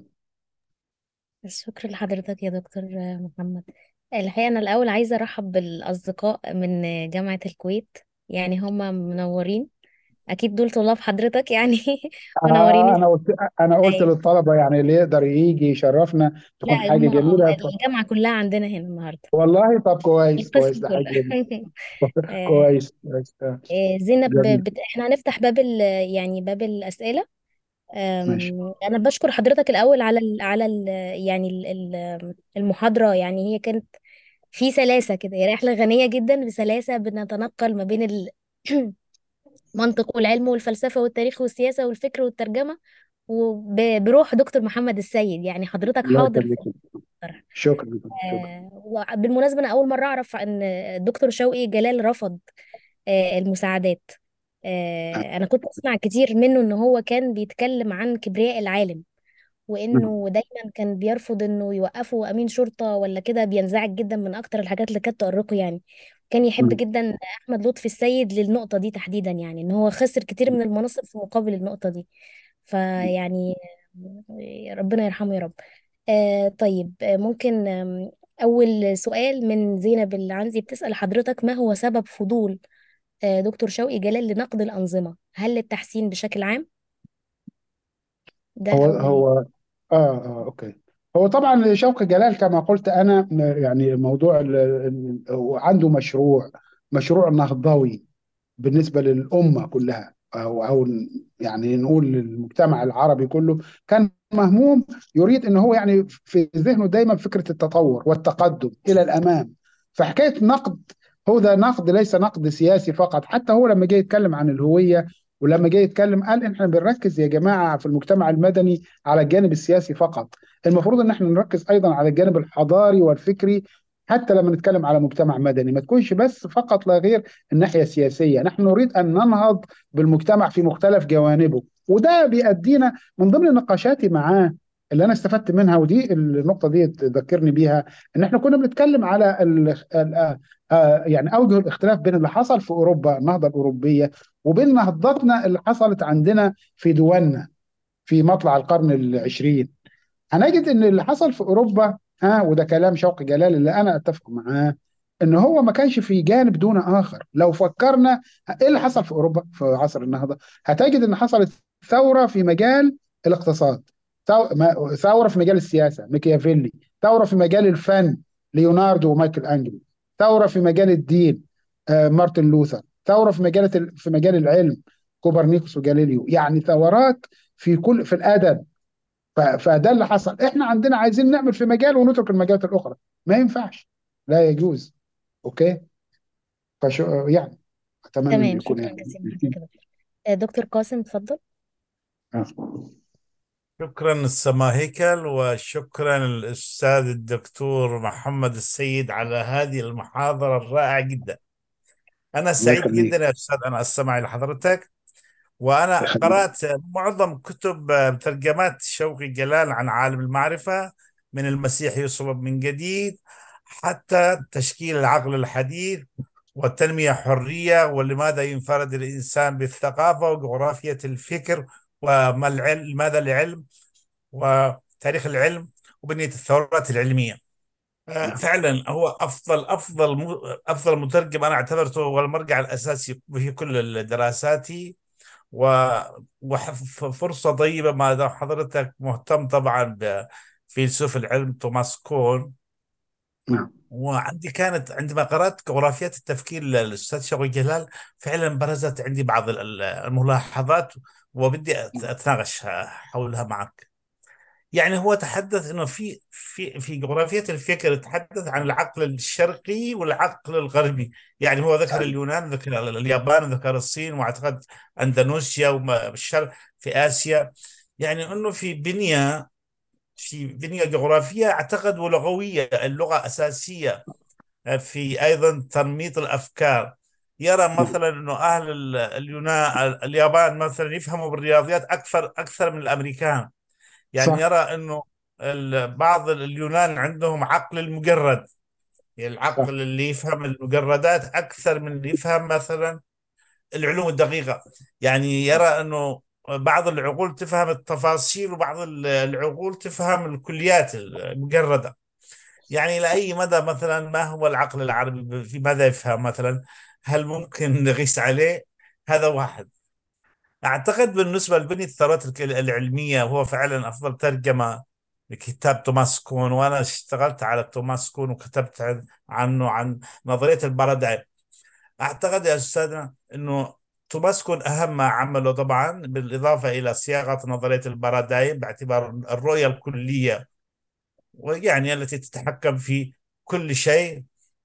شكرا لحضرتك يا دكتور محمد الحقيقة أنا الأول عايزة أرحب بالأصدقاء من جامعة الكويت يعني هم منورين أكيد دول طلاب حضرتك يعني منورين آه انا قلت انا قلت أيوة. للطلبه يعني اللي يقدر يجي يشرفنا تكون لا حاجه هم جميله ف... الجامعة كلها عندنا هنا النهاردة والله طب كويس كويس القسم ده حاجه كله جميله آه، كويس كويس آه، آه، زينب جميل بت... احنا هنفتح باب ال... يعني باب الأسئلة ماشي أم، أنا بشكر حضرتك الأول على ال... على ال... يعني ال... ال- المحاضرة يعني هي كانت في سلاسة كده هي رحلة غنية جدا بسلاسة بنتنقل ما بين ال... منطق والعلم والفلسفة والتاريخ والسياسة والفكر والترجمة وبروح دكتور محمد السيد يعني حضرتك الله حاضر في يخليك الطرح شكرا شكرا آه وبالمناسبة أنا أول مرة أعرف أن الدكتور شوقي جلال رفض آه المساعدات آه أنا كنت أسمع كتير منه إن هو كان بيتكلم عن كبرياء العالم وإنه دايما كان بيرفض إنه يوقفوا أمين شرطة ولا كده بينزعج جدا من أكتر الحاجات اللي كانت تؤرقه يعني كان يحب جدا أحمد لطفي السيد للنقطة دي تحديدا يعني إن هو خسر كتير من المناصب في مقابل النقطة دي فيعني ربنا يرحمه يا رب آه طيب آه ممكن آم، أول سؤال من زينب اللي عندي بتسأل حضرتك ما هو سبب فضول آه، دكتور شوقي جلال لنقد الأنظمة هل للتحسين بشكل عام ده هو أول هو اه اه اوكي هو طبعا شوقي جلال كما قلت انا م- يعني موضوع ال- ال- هو عنده مشروع مشروع نهضوي بالنسبة للأمة كلها أو أو يعني نقول للمجتمع العربي كله كان مهموم يريد أن هو يعني في ذهنه دايما فكرة التطور والتقدم إلى الأمام فحكاية نقد هو ده نقد ليس نقد سياسي فقط حتى هو لما جه يتكلم عن الهوية ولما جه يتكلم قال احنا بنركز يا جماعة في المجتمع المدني على الجانب السياسي فقط المفروض ان احنا نركز ايضا على الجانب الحضاري والفكري حتى لما نتكلم على مجتمع مدني ما تكونش بس فقط لا غير الناحية السياسية نحن نريد أن ننهض بالمجتمع في مختلف جوانبه وده بيأدينا من ضمن نقاشاتي معاه اللي أنا استفدت منها ودي النقطة دي تذكرني بيها إن إحنا كنا بنتكلم على ال ال آه آه يعني أوجه الاختلاف بين اللي حصل في أوروبا النهضة الأوروبية وبين نهضتنا اللي حصلت عندنا في دولنا في مطلع القرن العشرين هنجد ان اللي حصل في اوروبا ها وده كلام شوقي جلال اللي انا اتفق معاه ان هو ما كانش في جانب دون اخر لو فكرنا ايه اللي حصل في اوروبا في عصر النهضه هتجد ان حصلت ثوره في مجال الاقتصاد ثو- ما- ثوره في مجال السياسه ميكيافيلي ثوره في مجال الفن ليوناردو ومايكل انجلو ثوره في مجال الدين آه، مارتن لوثر ثوره في مجال في مجال العلم كوبرنيكوس وجاليليو يعني ثورات في كل في الادب ف- فده اللي حصل احنا عندنا عايزين نعمل في مجال ونترك المجالات الاخرى ما ينفعش لا يجوز اوكي فشو يعني اتمنى ان تمام يكون شكرا يعني جزيلا حضرتك يا دكتور آه، دكتور قاسم اتفضل آه. شكرا أستاذ هيكل وشكرا الأستاذ الدكتور محمد السيد على هذه المحاضرة الرائعة جدا أنا الله سعيد يخليك جدا يا أستاذ أنا أستمع إلى حضرتك وأنا الله يخليك قرأت معظم كتب آه، ترجمات شوقي جلال عن عالم المعرفة من المسيح يصلب من جديد حتى تشكيل العقل الحديث والتنمية حرية ولماذا ينفرد الإنسان بالثقافة وجغرافية الفكر وما العلم لماذا العلم وتاريخ العلم وبنية الثورات العلمية آه، فعلا هو افضل افضل م- افضل مترجم انا اعتبرته هو المرجع الاساسي في كل دراساتي وفرصه طيبه ما دام حضرتك مهتم طبعا بفيلسوف العلم توماس كون نعم وعندي كانت عندما قرأت جغرافية التفكير للأستاذ شوقي جلال فعلا برزت عندي بعض ال- الملاحظات وبدي أت- أتناقش حولها معك يعني هو تحدث انه في في في جغرافيه الفكر تحدث عن العقل الشرقي والعقل الغربي يعني هو ذكر اليونان ذكر اليابان ذكر الصين واعتقد اندونيسيا والشرق في اسيا يعني انه في بنيه في بنيه جغرافيه اعتقد ولغويه اللغه اساسيه في ايضا تنميط الافكار يرى مثلا انه اهل ال- اليونان اليابان مثلا يفهموا بالرياضيات اكثر اكثر من الامريكان يعني صح يرى انه ال- بعض اليونان عندهم عقل المجرد يعني صح العقل اللي يفهم المجردات اكثر من اللي يفهم مثلا العلوم الدقيقة يعني يرى انه بعض العقول تفهم التفاصيل وبعض ال- العقول تفهم الكليات المجردة يعني إلى أي مدى مثلا ما هو العقل العربي في ماذا يفهم مثلا هل ممكن نقيس عليه هذا واحد أعتقد بالنسبة لبني الثروات الك- العلمية هو فعلا أفضل ترجمة لكتاب توماس كون وأنا اشتغلت على توماس كون وكتبت عن- عنه عن نظرية البارادايم أعتقد يا أستاذنا أنه توماس كون أهم ما عمله طبعا بالإضافة إلى صياغة نظرية البارادايم باعتبار الرؤية الكلية ويعني التي تتحكم في كل شيء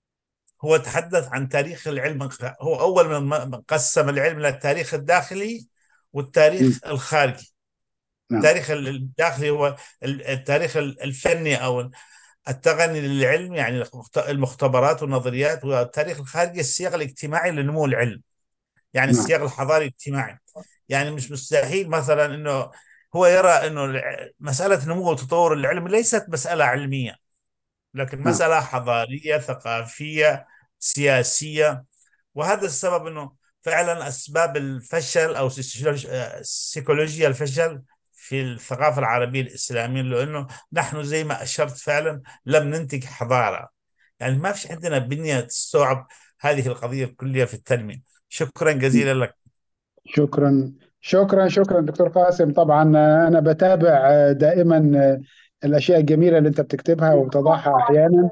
هو تحدث عن تاريخ العلم هو أول من من قسم العلم إلى التاريخ الداخلي مم. والتاريخ الخارجي نعم التاريخ الداخلي هو التاريخ الفني أو التقني للعلم يعني المختبرات والنظريات والتاريخ الخارجي السياق الاجتماعي لنمو العلم يعني نعم السياق الحضاري الاجتماعي يعني مش مستحيل مثلا انه هو يرى انه الع- مسألة نمو وتطور العلم ليست مسألة علمية لكن نعم مسألة حضارية ثقافية سياسية وهذا السبب انه فعلا اسباب الفشل او سيسيولوج- آه، سيكولوجيا الفشل في الثقافة العربية الإسلامية لأنه نحن زي ما أشرت فعلا لم ننتج حضارة يعني ما فيش عندنا بنية تستوعب هذه القضية الكلية في التنمية شكرا جزيلا لك شكرا شكرا شكرا دكتور قاسم طبعا انا بتابع دائما الاشياء الجميله اللي انت بتكتبها وبتضعها احيانا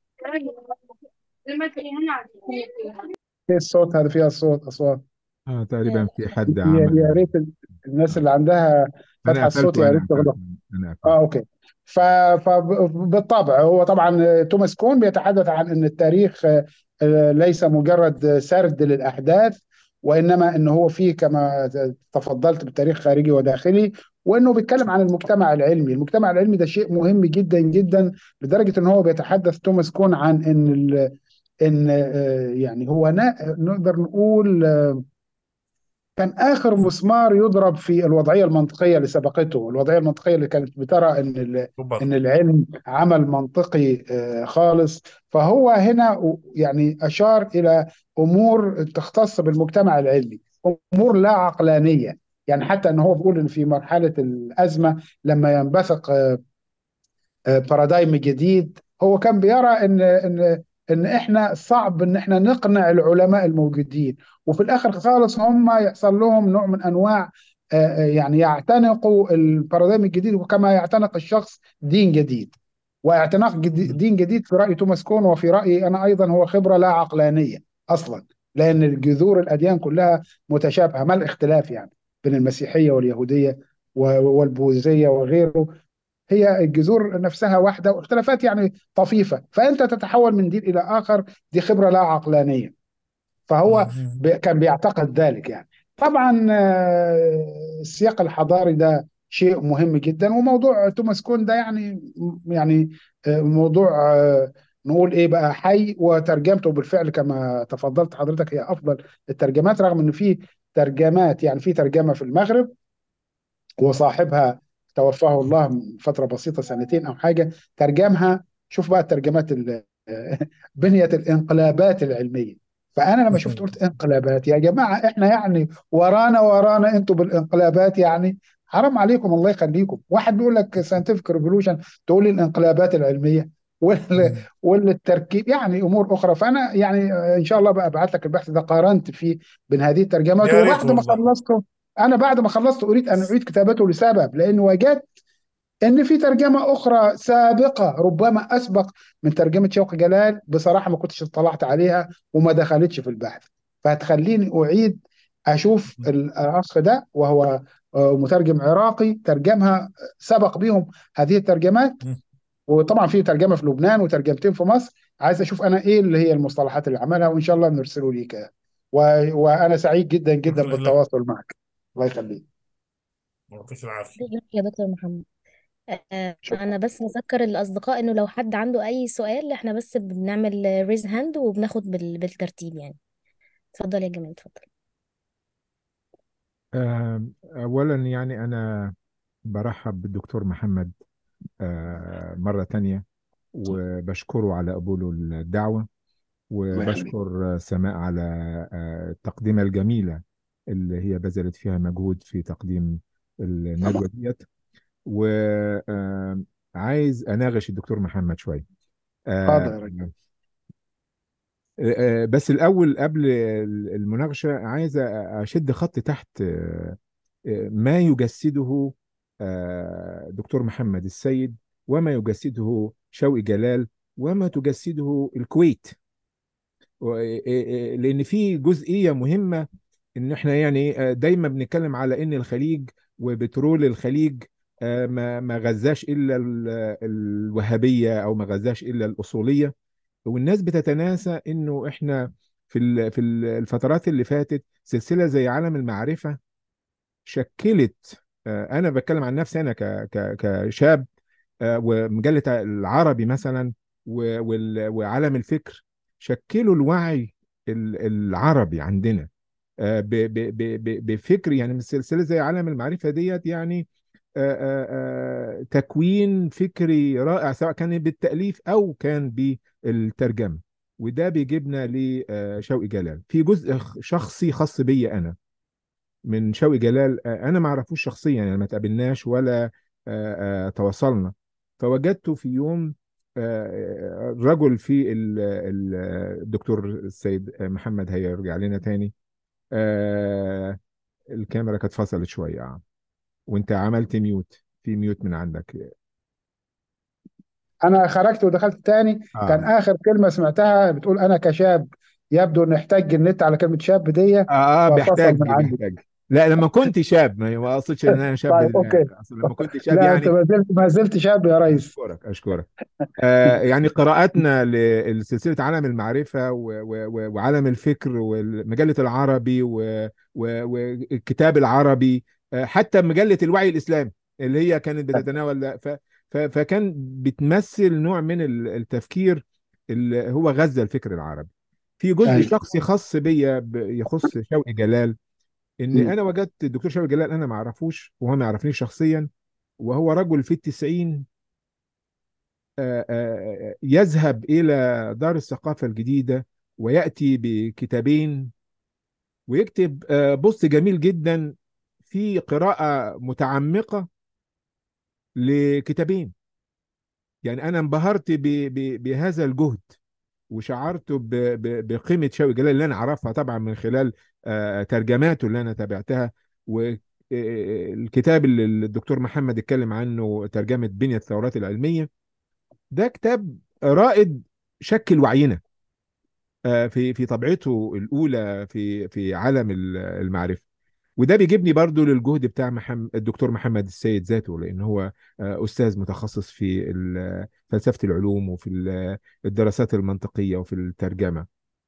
ايه الصوت هذا فيها الصوت اصوات اه تقريبا في حد يا عمل يا ريت الناس اللي عندها انا فتح الصوت قفلته يا انا ريت تغلق قفلته انا قفلته اه اوكي ف فبالطبع هو طبعا توماس كون بيتحدث عن ان التاريخ آه، ليس مجرد سرد للاحداث وانما انه هو فيه كما تفضلت بالتاريخ خارجي وداخلي وانه بيتكلم عن المجتمع العلمي، المجتمع العلمي ده شيء مهم جدا جدا لدرجه ان هو بيتحدث توماس كون عن ان ال... ان آه، يعني هو نا- نقدر نقول آه، كان آخر مسمار يضرب في الوضعية المنطقية اللي سبقته الوضعية المنطقية اللي كانت بترى إن ال- بالضبط إن العلم عمل منطقي آه، خالص فهو هنا يعني أشار إلى أمور تختص بالمجتمع العلمي أمور لا عقلانية يعني حتى أنه هو بيقول إن في مرحلة الأزمة لما ينبثق آه، بارادايم جديد هو كان بيرى ان ان ان احنا صعب ان احنا نقنع العلماء الموجودين وفي الاخر خالص هم يحصل لهم نوع من انواع آه، آه، يعني يعتنقوا البارادايم الجديد وكما يعتنق الشخص دين جديد واعتناق جدي- دين جديد في راي توماس كون وفي رايي انا ايضا هو خبره لا عقلانيه اصلا لان جذور الاديان كلها متشابهه ما الاختلاف يعني بين المسيحيه واليهوديه و- والبوذيه وغيره هي الجذور نفسها واحدة واختلافات يعني طفيفة فأنت تتحول من دين إلى آخر دي خبرة لا عقلانية فهو ب- كان بيعتقد ذلك يعني طبعا آه، السياق الحضاري ده شيء مهم جدا وموضوع توماس كون ده يعني يعني آه، موضوع آه، نقول ايه بقى حي وترجمته بالفعل كما تفضلت حضرتك هي افضل الترجمات رغم ان في ترجمات يعني في ترجمه في المغرب وصاحبها توفاه الله من فترة بسيطة سنتين أو حاجة ترجمها شوف بقى الترجمات ال- بنية الانقلابات العلمية فأنا لما شفت قلت انقلابات يا جماعة إحنا يعني ورانا ورانا أنتوا بالانقلابات يعني حرام عليكم الله يخليكم واحد بيقول لك ساينتفك ريفولوشن تقول لي الانقلابات العلمية وال والتركيب يعني امور اخرى فانا يعني ان شاء الله بقى ابعت لك البحث ده قارنت فيه بين هذه الترجمات يا ريت وبعد ما والله خلصته انا بعد ما خلصت اريد ان اعيد كتابته لسبب لان وجدت ان في ترجمه اخرى سابقه ربما اسبق من ترجمه شوقي جلال بصراحه ما كنتش اطلعت عليها وما دخلتش في البحث فهتخليني اعيد اشوف الاخ ده وهو آه، مترجم عراقي ترجمها سبق بيهم هذه الترجمات وطبعا في ترجمه في لبنان وترجمتين في مصر عايز اشوف انا ايه اللي هي المصطلحات اللي عملها وان شاء الله نرسله ليك و... وانا سعيد جدا جدا شكرا لك بالتواصل معك الله يخليك يعطيك العافية شكرا يا دكتور محمد آه، شكرا انا بس بذكر الاصدقاء انه لو حد عنده اي سؤال احنا بس بنعمل ريز هاند وبناخد بال- بالترتيب يعني اتفضل يا جمال اتفضل آم، أولا يعني أنا برحب بالدكتور محمد آه، مرة تانية وبشكره على قبوله الدعوة الله يخليك وبشكر سماء على آه، التقديمة الجميلة اللي هي بذلت فيها مجهود في تقديم الندوة طبعا ديت وعايز أناقش الدكتور محمد شوية حاضر آه، يا رجل آه، بس الأول قبل المناقشة عايز أشد خط تحت آه، آه، ما يجسده آه، دكتور محمد السيد وما يجسده شوقي جلال وما تجسده الكويت و- آه، آه، لأن في جزئية مهمة إن إحنا يعني آه، دايما بنتكلم على إن الخليج وبترول الخليج آه، ما ما غزاش إلا ال- الوهابية أو ما غزاش إلا الأصولية والناس بتتناسى انه احنا في ال- في ال- الفترات اللي فاتت سلسله زي عالم المعرفه شكلت آه، انا بتكلم عن نفسي انا ك ك كشاب آه، ومجله العربي مثلا و- وال- وعالم الفكر شكلوا الوعي ال- العربي عندنا آه، ب- ب- ب- ب- بفكر يعني من سلسله زي عالم المعرفه ديت يعني آه، آه، آه، تكوين فكري رائع سواء كان بالتأليف أو كان بالترجمة وده بيجيبنا لشوقي جلال في جزء خ- شخصي خاص بي أنا من شوقي جلال آه، أنا ما أعرفوش شخصيا يعني ما تقابلناش ولا آه، آه، تواصلنا فوجدته في يوم آه، رجل في ال- ال- الدكتور السيد محمد هيرجع لنا تاني آه الكاميرا كانت فصلت شويه آه. وانت عملت ميوت في ميوت من عندك انا خرجت ودخلت تاني كان اه اخر كلمه سمعتها بتقول انا كشاب يبدو ان احتاج النت على كلمه شاب دي اه, آه ففصل بيحتاج من عندي بيحتاج لا لما كنت شاب ما ما اقصدش ان انا شاب طيب اوكي دلوقتي اصل لما كنت شاب لا انت يعني ما زلت ما زلت شاب يا ريس اشكرك اشكرك آه يعني قراءاتنا لسلسله عالم المعرفه و- و- و- وعالم الفكر ومجله العربي و- و- والكتاب العربي آه حتى مجله الوعي الاسلامي اللي هي كانت بتتناول ف ف فكان بتمثل نوع من ال- التفكير اللي هو غزة الفكر العربي في جزء ايوه شخصي خاص بيا ب- يخص شوقي جلال ان مم. انا وجدت الدكتور شوقي جلال انا ما اعرفوش وهو ما يعرفنيش شخصيا وهو رجل في التسعين آه، آه، يذهب إلى دار الثقافة الجديدة ويأتي بكتابين ويكتب آه، بوست جميل جدا في قراءة متعمقة لكتابين يعني أنا انبهرت ب- ب- بهذا الجهد وشعرت ب- ب- بقيمة شوقي جلال اللي أنا أعرفها طبعا من خلال آه، ترجماته اللي أنا تابعتها والكتاب اللي الدكتور محمد اتكلم عنه ترجمة بنية الثورات العلمية ده كتاب رائد شكل وعينا آه، في في طبيعته الاولى في في عالم ال- المعرفه وده بيجيبني برضو للجهد بتاع محمد الدكتور محمد السيد ذاته لان هو آه، استاذ متخصص في ال- فلسفه العلوم وفي ال- الدراسات المنطقيه وفي الترجمه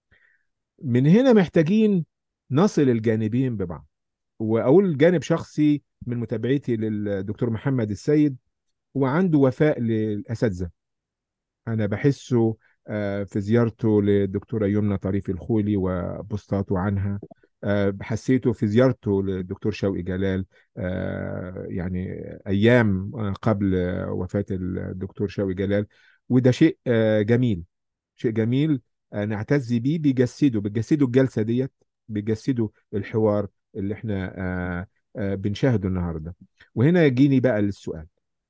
من هنا محتاجين نصل الجانبين ببعض واقول جانب شخصي من متابعتي للدكتور محمد السيد هو عنده وفاء للاساتذه انا بحسه آه، في زيارته للدكتوره يمنى طريف الخولي وبوستاته عنها آه، حسيته في زيارته للدكتور شوقي جلال آه، يعني ايام آه، قبل آه، وفاه الدكتور شوقي جلال وده شيء آه، جميل شيء جميل آه، نعتز بيه بيجسده بيجسده الجلسه ديت بيجسده الحوار اللي احنا آه، آه، بنشاهده النهارده وهنا يجيني بقى للسؤال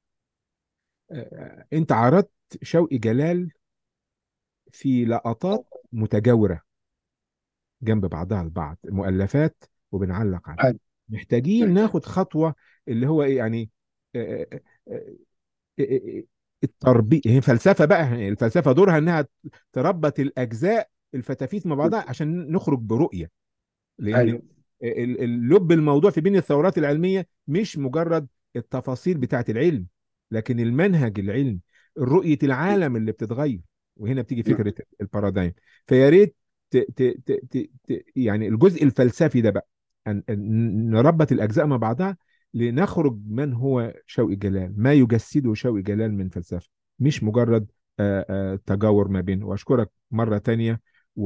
آه، انت عرضت شوقي جلال في لقطات متجاورة جنب بعضها البعض مؤلفات وبنعلق عليها أيوة. محتاجين ناخد خطوة اللي هو ايه يعني آه، آه، آه، آه، التربية هي فلسفة بقى يعني الفلسفة دورها انها تربط الاجزاء الفتافيت مع بعضها عشان نخرج برؤية لان ايوه ال- ال- لب الموضوع في بين الثورات العلمية مش مجرد التفاصيل بتاعت العلم لكن المنهج العلمي رؤية العالم اللي بتتغير وهنا بتيجي نعم. فكرة البارادايم فيا ريت ت- ت- ت- ت- ت- يعني الجزء الفلسفي ده بقى أن أن نربط الأجزاء مع بعضها لنخرج من هو شوقي جلال ما يجسده شوقي جلال من فلسفة مش مجرد آه، آه، تجاور ما بينه وأشكرك مرة تانية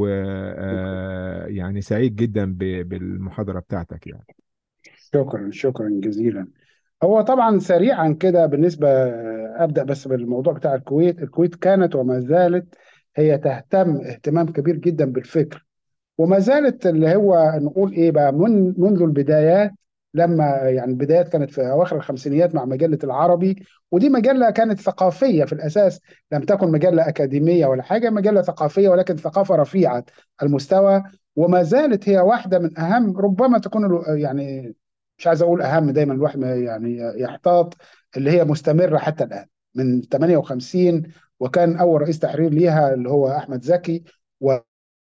ويعني سعيد جدا ب- بالمحاضرة بتاعتك يعني شكرا شكرا جزيلا هو طبعا سريعا كده بالنسبة أبدأ بس بالموضوع بتاع الكويت الكويت كانت وما زالت هي تهتم اهتمام كبير جدا بالفكر وما زالت اللي هو نقول ايه بقى من منذ البدايات لما يعني البدايات كانت في اواخر الخمسينيات مع مجله العربي ودي مجله كانت ثقافيه في الاساس لم تكن مجله اكاديميه ولا حاجه مجله ثقافيه ولكن ثقافه رفيعه المستوى وما زالت هي واحده من اهم ربما تكون ال- يعني مش عايز اقول اهم دايما الواحد ما يعني يحتاط اللي هي مستمره حتى الان من 58 وكان اول رئيس تحرير ليها اللي هو احمد زكي و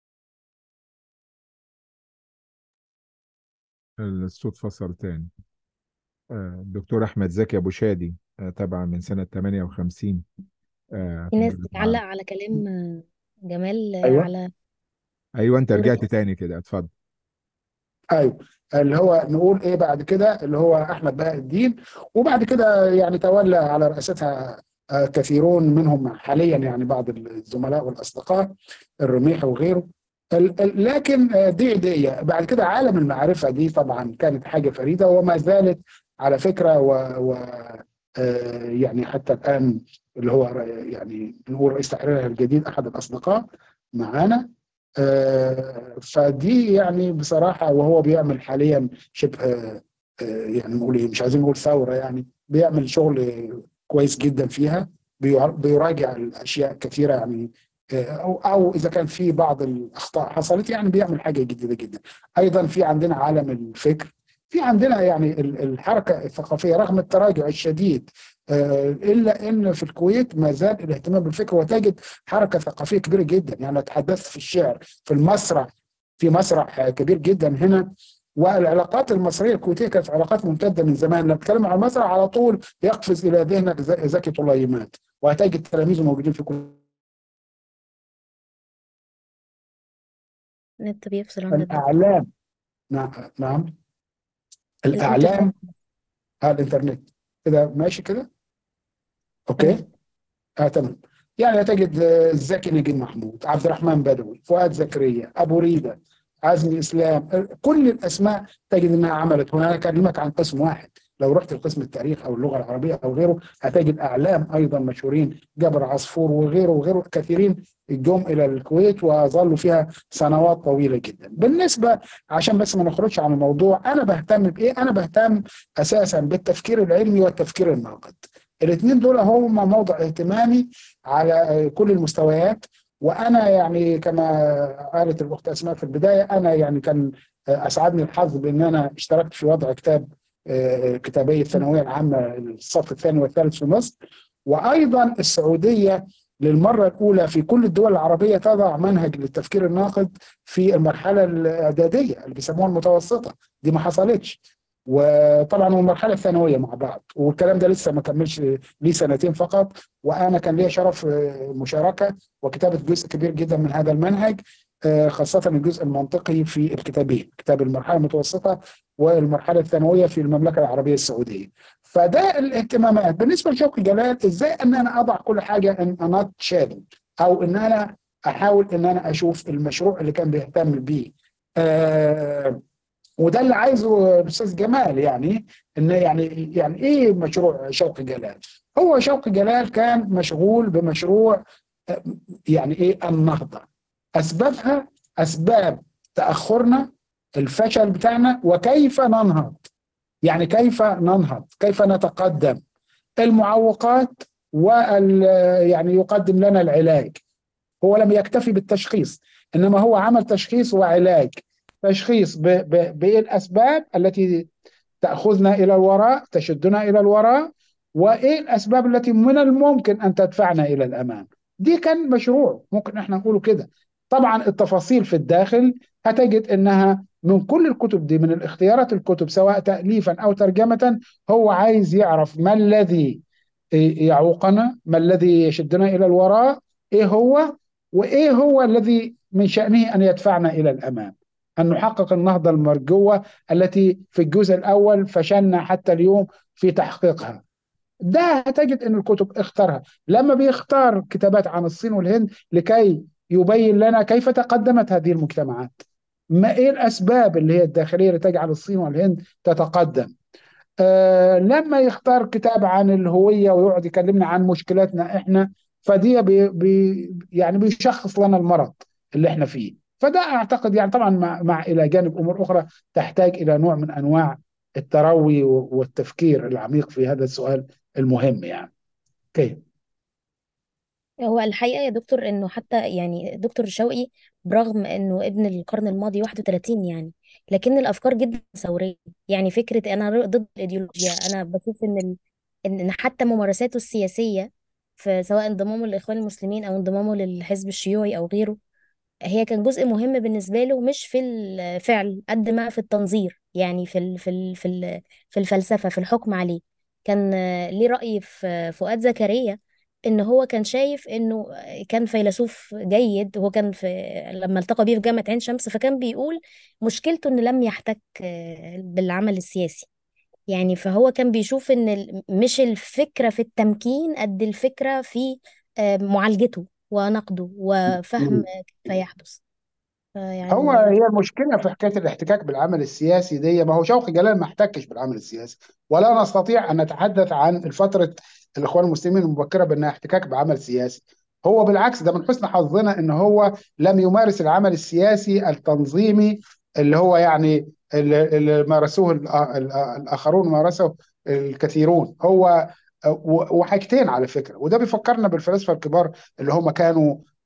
الصوت فصل تاني آه، الدكتور أحمد زكي أبو شادي آه، طبعا من سنة 58 آه، في في ناس مجلس بتعلق العرب على كلام آه، جمال آه، ايوه على أيوه أنت دور رجعت تاني كده اتفضل ايوه اللي هو نقول ايه بعد كده اللي هو احمد بهاء الدين وبعد كده يعني تولى على رئاستها آه، كثيرون منهم حاليا يعني بعض الزملاء والاصدقاء الرميح وغيره ال- ال- لكن آه، دي دي بعد كده عالم المعرفه دي طبعا كانت حاجه فريده وما زالت على فكره و, و آه، يعني حتى الان اللي هو ر- يعني نقول رئيس تحريرها الجديد احد الاصدقاء معانا آه، فدي يعني بصراحة وهو بيعمل حاليا شبه آه، يعني نقول ايه مش عايزين نقول ثورة يعني بيعمل شغل كويس جدا فيها بيع- بيراجع الأشياء كثيرة يعني او او اذا كان في بعض الاخطاء حصلت يعني بيعمل حاجه جديده جدا ايضا في عندنا عالم الفكر في عندنا يعني الحركه الثقافيه رغم التراجع الشديد الا ان في الكويت ما زال الاهتمام بالفكر وتجد حركه ثقافيه كبيره جدا يعني تحدثت في الشعر في المسرح في مسرح كبير جدا هنا والعلاقات المصريه الكويتيه كانت علاقات ممتده من زمان لما بتكلم عن المسرح على طول يقفز الى ذهنك زكي طليمات وهتجد تلاميذه موجودين في كل النت بيفصل عند الدكتور الاعلام نعم نعم الاعلام آه الانترنت كده ماشي كده اوكي تمام اه تمام يعني هتجد آه، زكي نجيب محمود عبد الرحمن بدوي فؤاد زكريا ابو ريده عزمي اسلام آه، كل الاسماء تجد انها عملت هنا انا اكلمك عن قسم واحد لو رحت لقسم التاريخ او اللغه العربيه او غيره هتجد اعلام ايضا مشهورين جابر عصفور وغيره وغيره كثيرين جم الى الكويت وظلوا فيها سنوات طويله جدا. بالنسبه عشان بس ما نخرجش عن الموضوع انا بهتم بايه؟ انا بهتم اساسا بالتفكير العلمي والتفكير الناقد. الاثنين دول هم موضع اهتمامي على كل المستويات وانا يعني كما قالت الاخت اسماء في البدايه انا يعني كان اسعدني الحظ بان انا اشتركت في وضع كتاب آه، كتابيه الثانويه العامه الصف الثاني والثالث في مصر وايضا السعوديه للمره الاولى في كل الدول العربيه تضع منهج للتفكير الناقد في المرحله الاعداديه اللي بيسموها المتوسطه دي ما حصلتش وطبعا والمرحله الثانويه مع بعض والكلام ده لسه ما كملش ليه سنتين فقط وانا كان لي شرف آه، مشاركه وكتابه جزء كبير جدا من هذا المنهج آه، خاصه الجزء المنطقي في الكتابين كتاب المرحله المتوسطه والمرحله الثانويه في المملكه العربيه السعوديه فده الاهتمامات بالنسبه لشوقي جلال ازاي ان انا اضع كل حاجه ان انات شادل او ان انا احاول ان انا اشوف المشروع اللي كان بيهتم بيه آه وده اللي عايزه الاستاذ جمال يعني ان يعني يعني ايه مشروع شوقي جلال؟ هو شوقي جلال كان مشغول بمشروع آه، يعني ايه النهضه اسبابها اسباب تاخرنا الفشل بتاعنا وكيف ننهض يعني كيف ننهض كيف نتقدم المعوقات وال يعني يقدم لنا العلاج هو لم يكتفي بالتشخيص انما هو عمل تشخيص وعلاج تشخيص ب- ب- بايه الاسباب التي تاخذنا الى الوراء تشدنا الى الوراء وايه الاسباب التي من الممكن ان تدفعنا الى الامام دي كان مشروع ممكن احنا نقوله كده طبعا التفاصيل في الداخل هتجد انها من كل الكتب دي من الاختيارات الكتب سواء تأليفا او ترجمة هو عايز يعرف ما الذي يعوقنا ما الذي يشدنا الى الوراء ايه هو وايه هو الذي من شأنه ان يدفعنا الى الامام ان نحقق النهضة المرجوة التي في الجزء الاول فشلنا حتى اليوم في تحقيقها ده هتجد ان الكتب اختارها لما بيختار كتابات عن الصين والهند لكي يبين لنا كيف تقدمت هذه المجتمعات ما ايه الاسباب اللي هي الداخليه اللي تجعل الصين والهند تتقدم آه لما يختار كتاب عن الهويه ويقعد يكلمنا عن مشكلاتنا احنا فدي بي بي يعني بيشخص لنا المرض اللي احنا فيه فده اعتقد يعني طبعا مع, مع الى جانب امور اخرى تحتاج الى نوع من انواع التروي والتفكير العميق في هذا السؤال المهم يعني كيف هو الحقيقة يا دكتور انه حتى يعني دكتور شوقي برغم انه ابن القرن الماضي 31 يعني لكن الافكار جدا ثورية يعني فكرة انا ضد الايديولوجيا انا بشوف ان ال... ان حتى ممارساته السياسية في سواء انضمامه للاخوان المسلمين او انضمامه للحزب الشيوعي او غيره هي كان جزء مهم بالنسبة له مش في الفعل قد ما في التنظير يعني في ال في ال في ال في الفلسفة في الحكم عليه كان آه، ليه رأي في فؤاد زكريا ان هو كان شايف انه كان فيلسوف جيد هو كان في لما التقى بيه في جامعة عين شمس فكان بيقول مشكلته انه لم يحتك آه، بالعمل السياسي يعني فهو كان بيشوف ان ال- مش الفكرة في التمكين قد الفكرة في آه، معالجته ونقده وفهم كيف يحدث هو فيعني هي المشكله في حكايه الاحتكاك بالعمل السياسي دي ما هو شوقي جلال ما احتكش بالعمل السياسي ولا نستطيع ان نتحدث عن فتره الاخوان المسلمين المبكره بانها احتكاك بعمل سياسي هو بالعكس ده من حسن حظنا ان هو لم يمارس العمل السياسي التنظيمي اللي هو يعني اللي اللي مارسوه الآ- الآ- الاخرون مارسه الكثيرون هو و- وحاجتين على فكره وده بيفكرنا بالفلاسفه الكبار اللي هم كانوا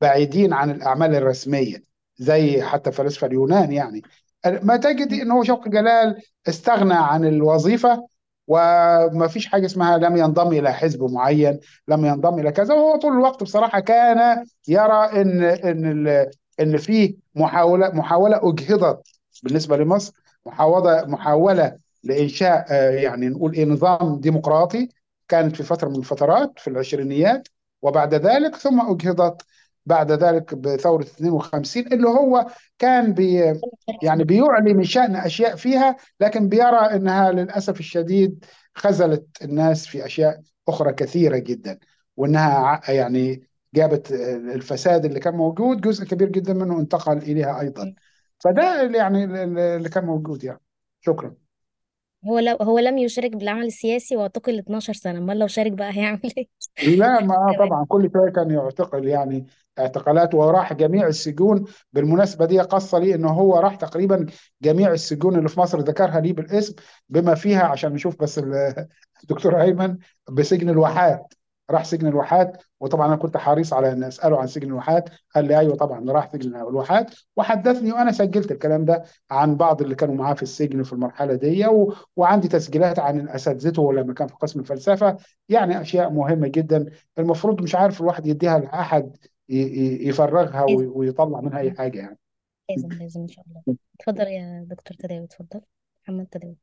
بعيدين عن الاعمال الرسميه زي حتى فلاسفه اليونان يعني ما تجد ان هو شوقي جلال استغنى عن الوظيفه وما فيش حاجه اسمها لم ينضم الى حزب معين لم ينضم الى كذا وهو طول الوقت بصراحه كان يرى ان ان ال- ان في محاوله محاوله اجهضت بالنسبه لمصر محاوله محاوله لانشاء آه، يعني نقول ايه نظام ديمقراطي كانت في فتره من الفترات في العشرينيات وبعد ذلك ثم اجهضت بعد ذلك بثوره 52 اللي هو كان بي يعني بيعلي من شأن أشياء فيها لكن بيرى أنها للأسف الشديد خذلت الناس في أشياء أخرى كثيرة جدا وأنها ع- يعني جابت الفساد اللي كان موجود جزء كبير جدا منه انتقل إليها أيضا فده اللي يعني اللي كان موجود يعني شكرا هو لو هو لم يشارك بالعمل السياسي واعتقل 12 سنة امال لو شارك بقى هيعمل ايه لا ما آه طبعا كل شويه كان يعتقل يعني اعتقالات وراح جميع السجون بالمناسبه دي قصه لي انه هو راح تقريبا جميع السجون اللي في مصر ذكرها لي بالاسم بما فيها عشان نشوف بس ال- الدكتور ايمن بسجن الواحات راح سجن الواحات وطبعا انا كنت حريص على ان اساله عن سجن الواحات قال لي ايوه طبعا راح سجن الواحات وحدثني وانا سجلت الكلام ده عن بعض اللي كانوا معاه في السجن في المرحله دي و... وعندي تسجيلات عن اساتذته لما كان في قسم الفلسفه يعني اشياء مهمه جدا المفروض مش عارف الواحد يديها لاحد ي- ي- يفرغها لازم وي- ويطلع منها اي حاجه يعني لازم لازم ان شاء الله اتفضل يا دكتور تداوي اتفضل محمد تداوي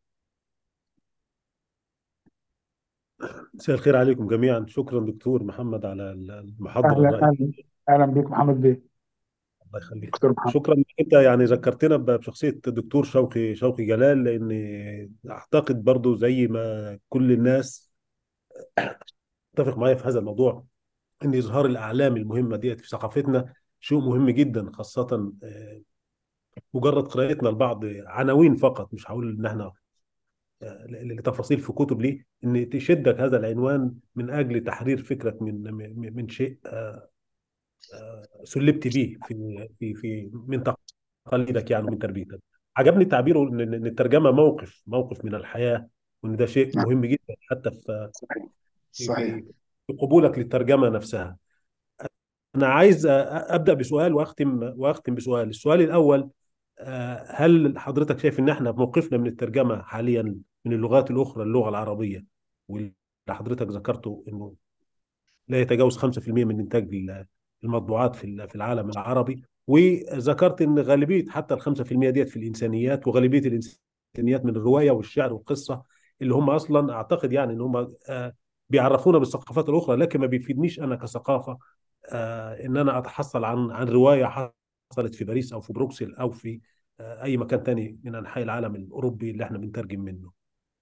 مساء الخير عليكم جميعا شكرا دكتور محمد على المحاضرة اهلا الرائعة اهلا اهلا بيك محمد بيه الله يخليك دكتور محمد شكرا انك انت يعني ذكرتنا ب- بشخصية الدكتور شوقي شوقي جلال لان اعتقد برضو زي ما كل الناس تتفق معايا في هذا الموضوع ان اظهار الاعلام المهمة ديت في ثقافتنا شيء مهم جدا خاصة آه، مجرد قراءتنا لبعض عناوين فقط مش هقول ان احنا آه، لتفاصيل في كتب ليه ان تشدك هذا العنوان من اجل تحرير فكرك من من من شيء آه، سلبت بيه في في في من تقاليدك يعني ومن تربيتك عجبني تعبيره ان إن الترجمه موقف موقف من الحياه وان ده شيء نعم مهم جدا حتى في صحيح في صحيح في في قبولك للترجمه نفسها انا عايز أ- ابدا بسؤال واختم واختم بسؤال السؤال الاول آه، هل حضرتك شايف ان احنا موقفنا من الترجمه حاليا من اللغات الاخرى اللغه العربيه واللي حضرتك ذكرته انه لا يتجاوز 5% من انتاج المطبوعات في في العالم العربي وذكرت ان غالبيه حتى ال 5% ديت في الانسانيات وغالبيه الانسانيات من الروايه والشعر والقصه اللي هم اصلا اعتقد يعني ان هم آه، بيعرفونا بالثقافات الاخرى لكن ما بيفيدنيش انا كثقافه آه، ان انا اتحصل عن عن روايه حصلت في باريس او في بروكسل او في آه، اي مكان تاني من انحاء العالم الاوروبي اللي احنا بنترجم منه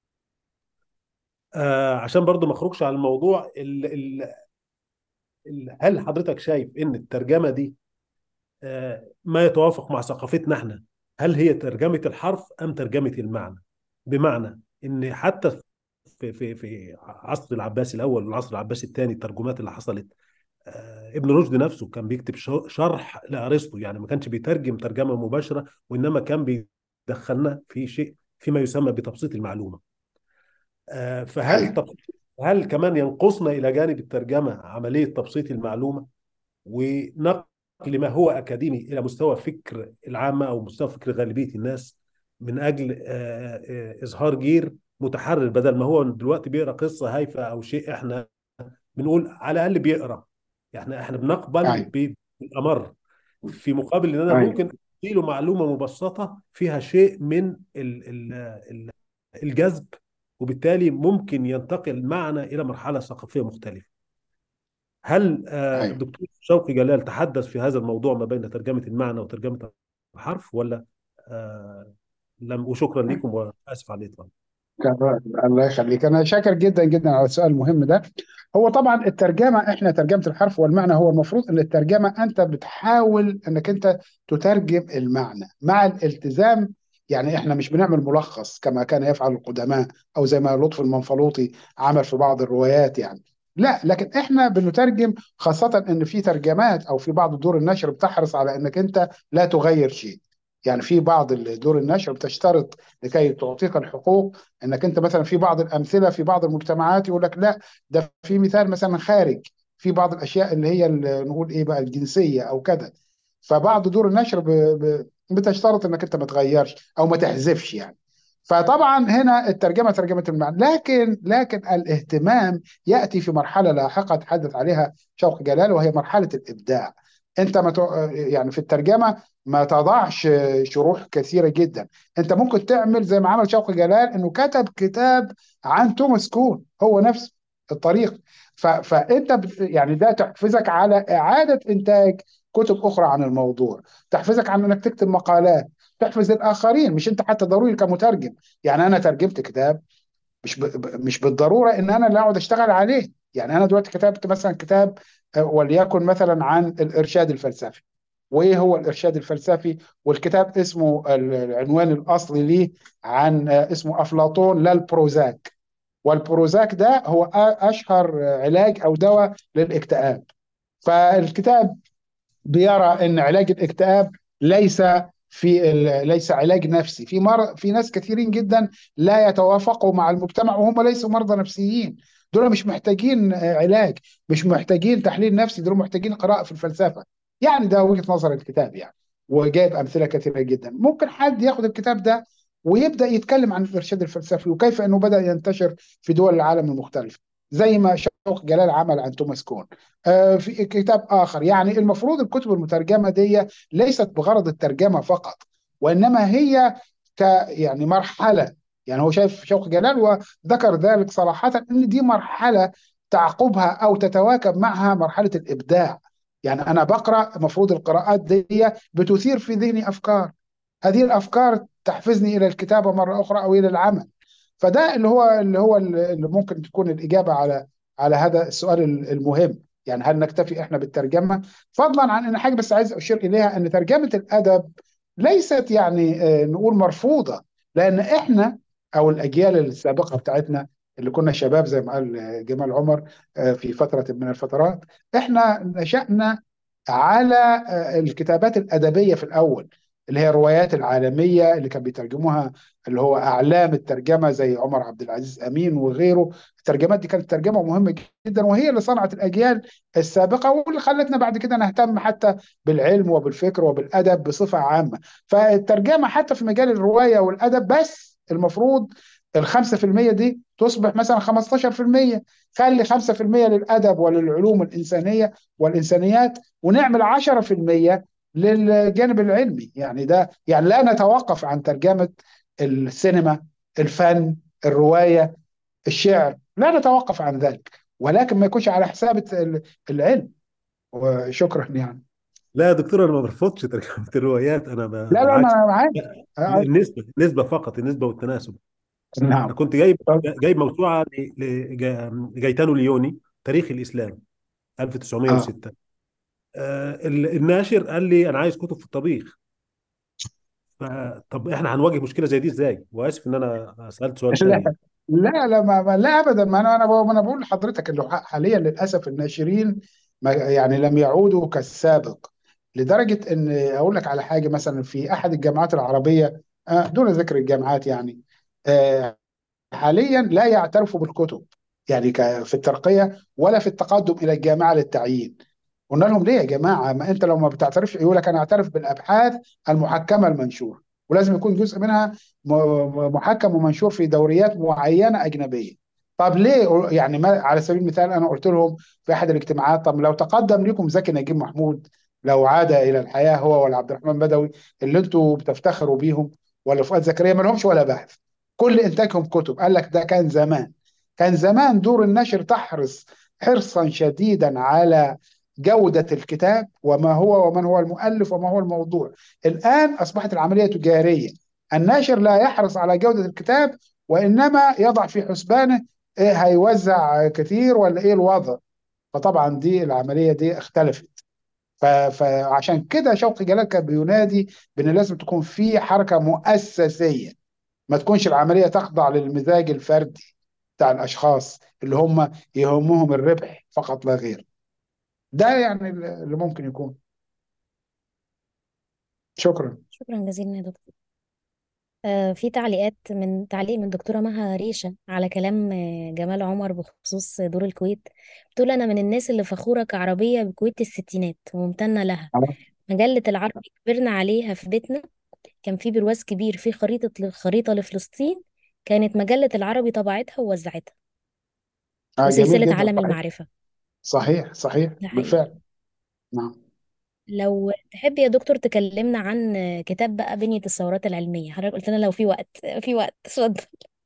آه، عشان برضو ما اخرجش عن الموضوع ال ال ال هل حضرتك شايف ان الترجمه دي آه، ما يتوافق مع ثقافتنا احنا هل هي ترجمه الحرف ام ترجمه المعنى بمعنى ان حتى في في في عصر العباسي الاول والعصر العباسي الثاني الترجمات اللي حصلت آه، ابن رشد نفسه كان بيكتب ش- شرح لارسطو يعني ما كانش بيترجم ترجمه مباشره وانما كان بيدخلنا في شيء فيما يسمى بتبسيط المعلومه آه، فهل صحيح تب... هل كمان ينقصنا الى جانب الترجمه عمليه تبسيط المعلومه ونقل ما هو اكاديمي الى مستوى فكر العامه او مستوى فكر غالبيه الناس من اجل آه، آه، اظهار جير متحرر بدل ما هو دلوقتي بيقرا قصه هايفه او شيء احنا بنقول على الاقل بيقرا يعني احنا بنقبل ايوه ب- بالامر في مقابل ان انا ايوه ممكن اديله معلومه مبسطه فيها شيء من ال- ال- ال- الجذب وبالتالي ممكن ينتقل معنا الى مرحله ثقافيه مختلفه. هل آه، ايوه دكتور شوقي جلال تحدث في هذا الموضوع ما بين ترجمه المعنى وترجمه الحرف ولا آه، لم وشكرا لكم واسف على الاطاله. كان- الله يخليك انا شاكر جدا جدا على السؤال المهم ده هو طبعا الترجمه احنا ترجمه الحرف والمعنى هو المفروض ان الترجمه انت بتحاول انك انت تترجم المعنى مع الالتزام يعني احنا مش بنعمل ملخص كما كان يفعل القدماء او زي ما لطفي المنفلوطي عمل في بعض الروايات يعني لا لكن احنا بنترجم خاصه ان في ترجمات او في بعض دور النشر بتحرص على انك انت لا تغير شيء يعني في بعض دور النشر بتشترط لكي تعطيك الحقوق انك انت مثلا في بعض الامثله في بعض المجتمعات يقول لك لا ده في مثال مثلا خارج في بعض الاشياء اللي هي اللي نقول ايه بقى الجنسيه او كذا فبعض دور النشر ب... ب... بتشترط انك انت ما تغيرش او ما تحذفش يعني فطبعا هنا الترجمه ترجمه المعنى لكن لكن الاهتمام ياتي في مرحله لاحقه تحدث عليها شوقي جلال وهي مرحله الابداع انت ما ت... يعني في الترجمه ما تضعش شروح كثيره جدا انت ممكن تعمل زي ما عمل شوقي جلال انه كتب كتاب عن توماس كون هو نفس الطريق ف... فانت بت... يعني ده تحفزك على اعاده انتاج كتب اخرى عن الموضوع تحفزك على انك تكتب مقالات تحفز الاخرين مش انت حتى ضروري كمترجم يعني انا ترجمت كتاب مش ب... ب- مش بالضروره ان انا اللي اقعد اشتغل عليه يعني انا دلوقتي كتبت مثلا كتاب آه، وليكن مثلا عن الارشاد الفلسفي وايه هو الارشاد الفلسفي والكتاب اسمه ال- العنوان الاصلي ليه عن آه، اسمه افلاطون لا البروزاك والبروزاك ده هو أ- اشهر علاج او دواء للاكتئاب فالكتاب بيرى ان علاج الاكتئاب ليس في ال- ليس علاج نفسي في مر في ناس كثيرين جدا لا يتوافقوا مع المجتمع وهم ليسوا مرضى نفسيين دول مش محتاجين آه، علاج مش محتاجين تحليل نفسي دول محتاجين قراءة في الفلسفة يعني ده وجهة نظر الكتاب يعني وجايب أمثلة كثيرة جدا ممكن حد ياخد الكتاب ده ويبدأ يتكلم عن الإرشاد الفلسفي وكيف أنه بدأ ينتشر في دول العالم المختلفة زي ما شوق جلال عمل عن توماس كون آه، في كتاب آخر يعني المفروض الكتب المترجمة دي ليست بغرض الترجمة فقط وإنما هي ك يعني مرحلة يعني هو شايف شوقي جلال وذكر ذلك صراحة إن دي مرحلة تعقبها أو تتواكب معها مرحلة الإبداع يعني أنا بقرأ المفروض القراءات دي بتثير في ذهني أفكار هذه الأفكار تحفزني إلى الكتابة مرة أخرى أو إلى العمل فده اللي هو اللي هو اللي ممكن تكون الإجابة على على هذا السؤال المهم يعني هل نكتفي احنا بالترجمه فضلا عن ان حاجه بس عايز اشير اليها ان ترجمه الادب ليست يعني آه، نقول مرفوضه لان احنا او الاجيال السابقه بتاعتنا اللي كنا شباب زي ما قال آه، جمال عمر آه، في فتره من الفترات احنا نشأنا على آه، الكتابات الادبيه في الاول اللي هي الروايات العالميه اللي كان بيترجموها اللي هو اعلام الترجمه زي عمر عبد العزيز امين وغيره الترجمات دي كانت ترجمه مهمه جدا وهي اللي صنعت الاجيال السابقه واللي خلتنا بعد كده نهتم حتى بالعلم وبالفكر وبالادب بصفه عامه فالترجمه حتى في مجال الروايه والادب بس المفروض ال 5% دي تصبح مثلا 15% خلي 5% للادب وللعلوم الانسانيه والانسانيات ونعمل 10% للجانب العلمي يعني ده يعني لا نتوقف عن ترجمه السينما الفن الروايه الشعر لا نتوقف عن ذلك ولكن ما يكونش على حساب ال- العلم وشكرا يعني لا يا دكتور انا ما برفضش ترجمه الروايات انا ب- لا لا بالعكس انا معاك آه، النسبه النسبه فقط النسبه والتناسب انا نعم كنت جايب طب جايب موسوعه ل- ل- جايتانو ليوني تاريخ الاسلام اه 1906 آه، ال- الناشر قال لي انا عايز كتب في الطبيخ فطب احنا هنواجه مشكله زي دي ازاي واسف ان انا سالت سؤال ثاني لا يعني. لا لا ما ما- لا ابدا ما انا انا بقول- ما انا بقول لحضرتك انه ح- حاليا للاسف الناشرين ما يعني لم يعودوا كالسابق لدرجه ان اقول لك على حاجه مثلا في احد الجامعات العربيه آه، دون ذكر الجامعات يعني آه، حاليا لا يعترفوا بالكتب يعني ك- في الترقيه ولا في التقدم الى الجامعه للتعيين قلنا لهم ليه يا جماعه ما انت لو ما بتعترفش يقول لك انا اعترف بالابحاث المحكمه المنشوره ولازم يكون جزء منها م- م- محكم ومنشور في دوريات معينه اجنبيه طب ليه يعني ما على سبيل المثال انا قلت لهم في احد الاجتماعات طب لو تقدم لكم زكي نجيب محمود لو عاد الى الحياه هو ولا عبد الرحمن بدوي اللي انتوا بتفتخروا بيهم ولا فؤاد زكريا ما لهمش ولا بحث كل انتاجهم كتب قال لك ده كان زمان كان زمان دور النشر تحرص حرصا شديدا على جودة الكتاب وما هو ومن هو المؤلف وما هو الموضوع الآن أصبحت العملية تجارية الناشر لا يحرص على جودة الكتاب وإنما يضع في حسبانه إيه هيوزع كثير ولا إيه الوضع فطبعا دي العملية دي اختلفت ف- فعشان كده شوقي جلال كان بينادي بأن لازم تكون في حركة مؤسسية ما تكونش العملية تخضع للمزاج الفردي بتاع الأشخاص اللي هم يهمهم الربح فقط لا غير ده يعني اللي ممكن يكون شكرا شكرا جزيلا يا دكتور آه، في تعليقات من تعليق من دكتورة مها ريشة على كلام آه، جمال عمر بخصوص دور الكويت بتقول أنا من الناس اللي فخورة كعربية بكويت الستينات وممتنة لها مجلة العربي كبرنا عليها في بيتنا كان في برواز كبير فيه خريطة خريطة لفلسطين كانت مجلة العربي طبعتها ووزعتها آه جميل وسلسلة جدا عالم صحيح المعرفة صحيح صحيح ده حقيقي بالفعل نعم لو تحب يا دكتور تكلمنا عن كتاب بقى بنية الثورات العلمية حضرتك قلت لنا لو في وقت في وقت اتفضل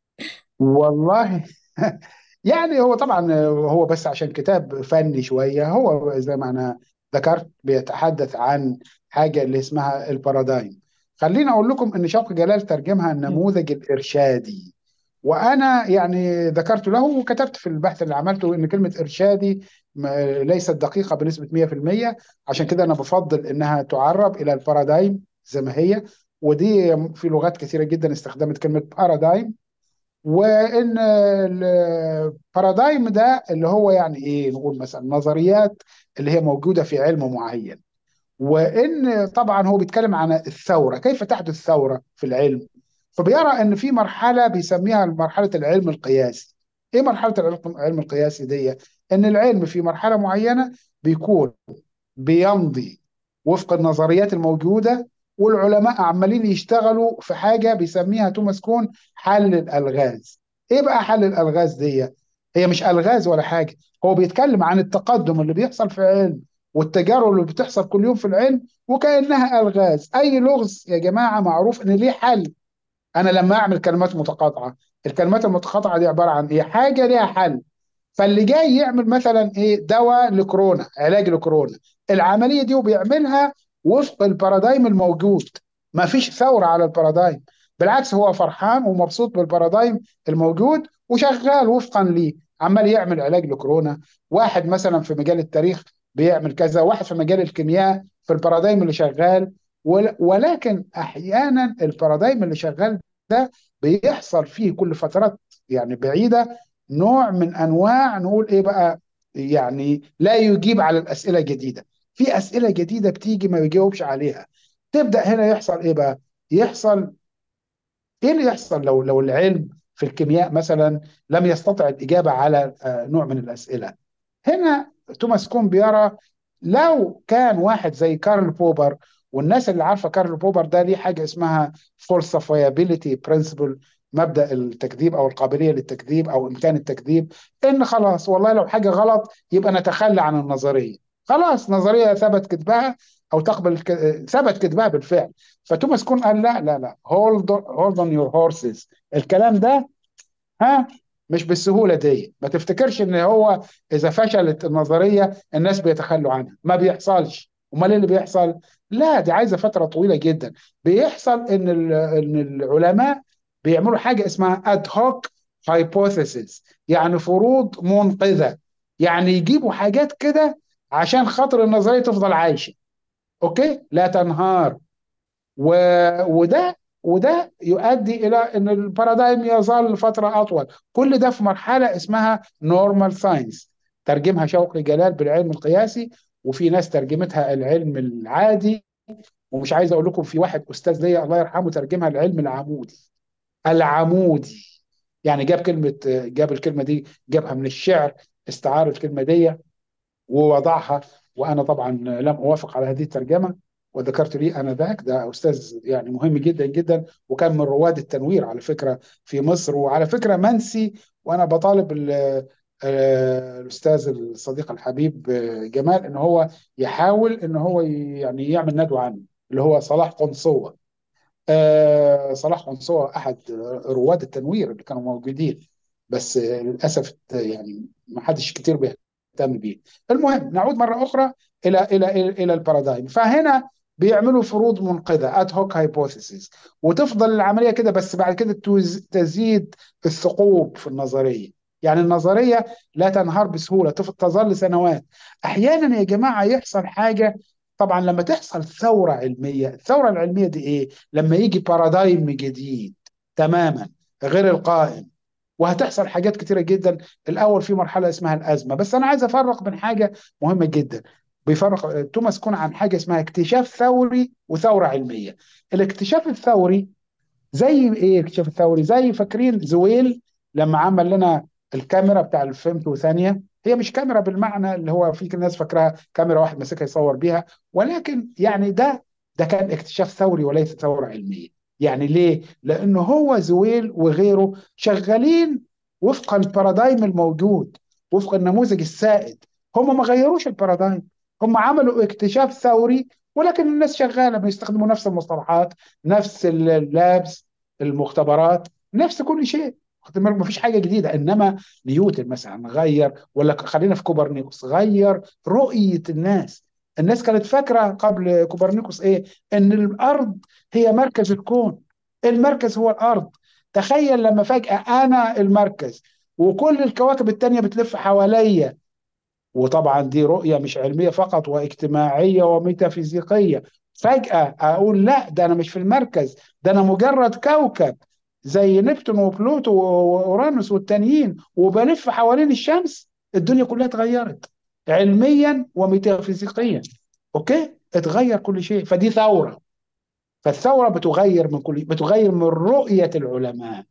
والله يعني هو طبعا هو بس عشان كتاب فني شوية هو زي ما أنا ذكرت بيتحدث عن حاجة اللي اسمها البارادايم خليني أقول لكم إن شوقي جلال ترجمها النموذج الإرشادي وأنا يعني ذكرت له وكتبت في البحث اللي عملته إن كلمة إرشادي م- ليست دقيقة بنسبة 100% عشان كده أنا بفضل إنها تعرب إلى البارادايم زي ما هي ودي في لغات كثيرة جدا استخدمت كلمة بارادايم وان البارادايم ده اللي هو يعني ايه نقول مثلا نظريات اللي هي موجوده في علم معين وان طبعا هو بيتكلم عن الثوره كيف تحدث ثوره في العلم فبيرى ان في مرحله بيسميها مرحله العلم القياسي ايه مرحله العلم العلم القياسي دي ان العلم في مرحله معينه بيكون بيمضي وفق النظريات الموجودة والعلماء عمالين يشتغلوا في حاجة بيسميها توماس كون حل الألغاز إيه بقى حل الألغاز دي؟ هي مش ألغاز ولا حاجة هو بيتكلم عن التقدم اللي بيحصل في العلم والتجارب اللي بتحصل كل يوم في العلم وكأنها ألغاز أي لغز يا جماعة معروف إن ليه حل أنا لما أعمل كلمات متقاطعة الكلمات المتقاطعة دي عبارة عن إيه؟ حاجة ليها حل فاللي جاي يعمل مثلا ايه دواء لكورونا علاج لكورونا العمليه دي وبيعملها وفق البارادايم الموجود ما فيش ثوره على البارادايم بالعكس هو فرحان ومبسوط بالبارادايم الموجود وشغال وفقا ليه عمال يعمل علاج لكورونا واحد مثلا في مجال التاريخ بيعمل كذا واحد في مجال الكيمياء في البارادايم اللي شغال ول- ولكن احيانا البارادايم اللي شغال ده بيحصل فيه كل فترات يعني بعيده نوع من انواع نقول ايه بقى يعني لا يجيب على الاسئله الجديده في اسئله جديده بتيجي ما يجاوبش عليها تبدا هنا يحصل ايه بقى يحصل ايه اللي يحصل لو لو العلم في الكيمياء مثلا لم يستطع الاجابه على آه، نوع من الاسئله هنا توماس كون بيرى لو كان واحد زي كارل بوبر والناس اللي عارفه كارل بوبر ده ليه حاجه اسمها falsifiability principle مبدأ التكذيب او القابليه للتكذيب او امكان التكذيب ان خلاص والله لو حاجه غلط يبقى نتخلى عن النظريه خلاص نظريه ثبت كذبها او تقبل ك- ثبت كذبها بالفعل فتوماس كون قال لا لا لا hold hold on your horses الكلام ده ها مش بالسهوله دي ما تفتكرش ان هو اذا فشلت النظريه الناس بيتخلوا عنها ما بيحصلش امال ايه اللي بيحصل لا دي عايزه فتره طويله جدا بيحصل ان ال- ان العلماء بيعملوا حاجه اسمها اد هوك هايبوثيسيس يعني فروض منقذه يعني يجيبوا حاجات كده عشان خاطر النظريه تفضل عايشه اوكي لا تنهار و... وده وده يؤدي الى ان البارادايم يظل فتره اطول كل ده في مرحله اسمها نورمال ساينس ترجمها شوقي جلال بالعلم القياسي وفي ناس ترجمتها العلم العادي ومش عايز اقول لكم في واحد استاذ ليا الله يرحمه ترجمها العلم العمودي العمودي يعني جاب كلمه جاب الكلمه دي جابها من الشعر استعار الكلمه دي ووضعها وانا طبعا لم اوافق على هذه الترجمه وذكرت لي انا ذاك ده استاذ يعني مهم جدا جدا وكان من رواد التنوير على فكره في مصر وعلى فكره منسي وانا بطالب ال- آه، الاستاذ الصديق الحبيب آه، جمال ان هو يحاول ان هو ي- يعني يعمل ندوه عنه اللي هو صلاح قنصوه آه، صلاح قنصوه احد رواد التنوير اللي كانوا موجودين بس آه، للاسف آه، يعني ما حدش كتير بيهتم بيه المهم نعود مره اخرى الى الى الى, إلى البارادايم فهنا بيعملوا فروض منقذه اد هوك هايبوثيسيس وتفضل العمليه كده بس بعد كده توز- تزيد الثقوب في النظريه يعني النظريه لا تنهار بسهوله تف- تظل سنوات احيانا يا جماعه يحصل حاجه طبعا لما تحصل ثوره علميه الثوره العلميه دي ايه لما يجي بارادايم جديد تماما غير القائم وهتحصل حاجات كتيرة جدا الأول في مرحلة اسمها الأزمة بس أنا عايز أفرق بين حاجة مهمة جدا بيفرق توماس كون عن حاجة اسمها اكتشاف ثوري وثورة علمية الاكتشاف الثوري زي ايه الاكتشاف الثوري زي فاكرين زويل لما عمل لنا الكاميرا بتاع الفيمتو ثانيه هي مش كاميرا بالمعنى اللي هو في ناس فاكراها كاميرا واحد ماسكها يصور بيها ولكن يعني ده ده كان اكتشاف ثوري وليس ثوره علميه يعني ليه لانه هو زويل وغيره شغالين وفق البارادايم الموجود وفق النموذج السائد هم ما غيروش البارادايم هم عملوا اكتشاف ثوري ولكن الناس شغاله بيستخدموا نفس المصطلحات نفس اللابس المختبرات نفس كل شيء ما فيش حاجه جديده انما نيوتن مثلا غير ولا خلينا في كوبرنيكوس غير رؤيه الناس الناس كانت فاكره قبل كوبرنيكوس ايه ان الارض هي مركز الكون المركز هو الارض تخيل لما فجاه انا المركز وكل الكواكب التانية بتلف حواليا وطبعا دي رؤية مش علمية فقط واجتماعية وميتافيزيقية فجأة أقول لا ده أنا مش في المركز ده أنا مجرد كوكب زي نبتون وبلوتو وأورانوس والتانيين وبلف حوالين الشمس الدنيا كلها اتغيرت علميا وميتافيزيقيا أوكي اتغير كل شيء فدي ثورة فالثورة بتغير من كل بتغير من رؤية العلماء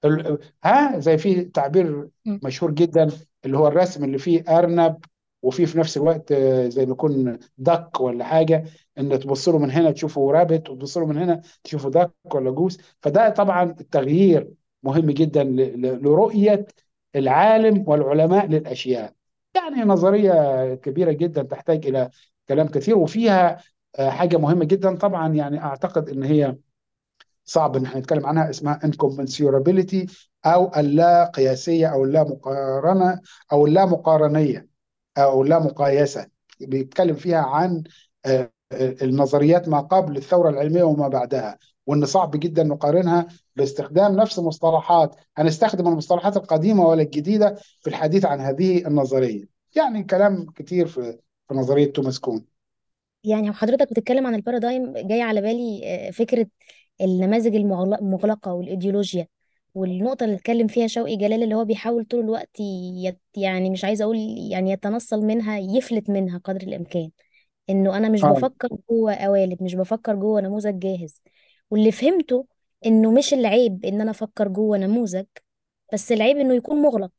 ها زي في تعبير مشهور جدا اللي هو الرسم اللي فيه ارنب وفيه في نفس الوقت زي ما يكون دك ولا حاجه ان تبص له من هنا تشوفه رابت وتبص له من هنا تشوفه دك ولا جوز فده طبعا التغيير مهم جدا لرؤيه العالم والعلماء للاشياء يعني نظريه كبيره جدا تحتاج الى كلام كثير وفيها حاجه مهمه جدا طبعا يعني اعتقد ان هي صعب ان احنا نتكلم عنها اسمها incommensurability او اللا قياسيه او اللا مقارنه او اللا مقارنيه او لا مقايسه بيتكلم فيها عن النظريات ما قبل الثوره العلميه وما بعدها وان صعب جدا نقارنها باستخدام نفس المصطلحات هنستخدم المصطلحات القديمه ولا الجديده في الحديث عن هذه النظريه يعني كلام كتير في في نظريه توماس كون يعني وحضرتك بتتكلم عن البارادايم جاي على بالي فكرة النماذج المغلقة والإيديولوجيا والنقطة اللي اتكلم فيها شوقي جلال اللي هو بيحاول طول الوقت يت يعني مش عايزة أقول يعني يتنصل منها يفلت منها قدر الإمكان إنه أنا مش آه. بفكر جوه قوالب مش بفكر جوه نموذج جاهز واللي فهمته إنه مش العيب إن أنا أفكر جوه نموذج بس العيب إنه يكون مغلق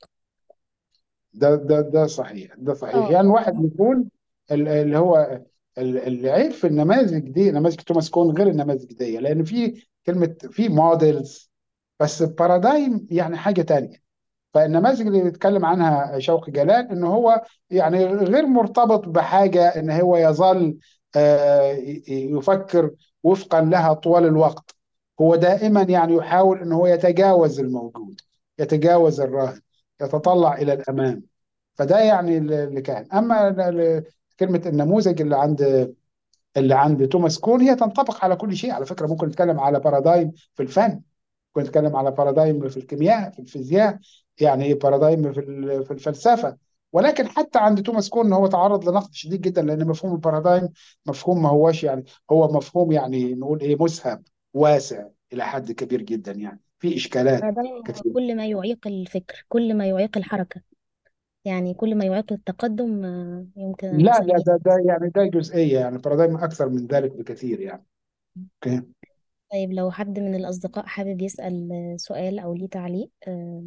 ده ده ده صحيح ده صحيح اه يعني واحد يكون ال- اللي هو ال- العيب في النماذج دي نماذج توماس كون غير النماذج دي لان في كلمه في موديلز بس البارادايم يعني حاجه تانية فالنماذج اللي بيتكلم عنها شوقي جلال ان هو يعني غير مرتبط بحاجه ان هو يظل آه، ي- يفكر وفقا لها طوال الوقت هو دائما يعني يحاول ان هو يتجاوز الموجود يتجاوز الراهن يتطلع الى الامام فده يعني اللي كان اما ال- ال- كلمه النموذج اللي عند اللي عند توماس كون هي تنطبق على كل شيء على فكره ممكن نتكلم على بارادايم في الفن ممكن نتكلم على بارادايم في الكيمياء في الفيزياء يعني بارادايم في ال- في الفلسفه ولكن حتى عند توماس كون هو تعرض لنقد شديد جدا لان مفهوم البارادايم مفهوم ما هوش يعني هو مفهوم يعني نقول ايه مسهم واسع الى حد كبير جدا يعني في اشكالات البارادايم هو كثيره كل ما يعيق الفكر كل ما يعيق الحركة يعني كل ما يعيق التقدم آه، يمكن أن لا لا نسميه ده ده يعني ده جزئيه يعني بارادايم اكثر من ذلك بكثير يعني اوكي طيب لو حد من الأصدقاء حابب يسأل سؤال أو ليه تعليق آه،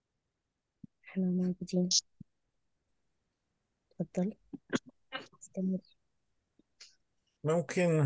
احنا موجودين اتفضل استمر ممكن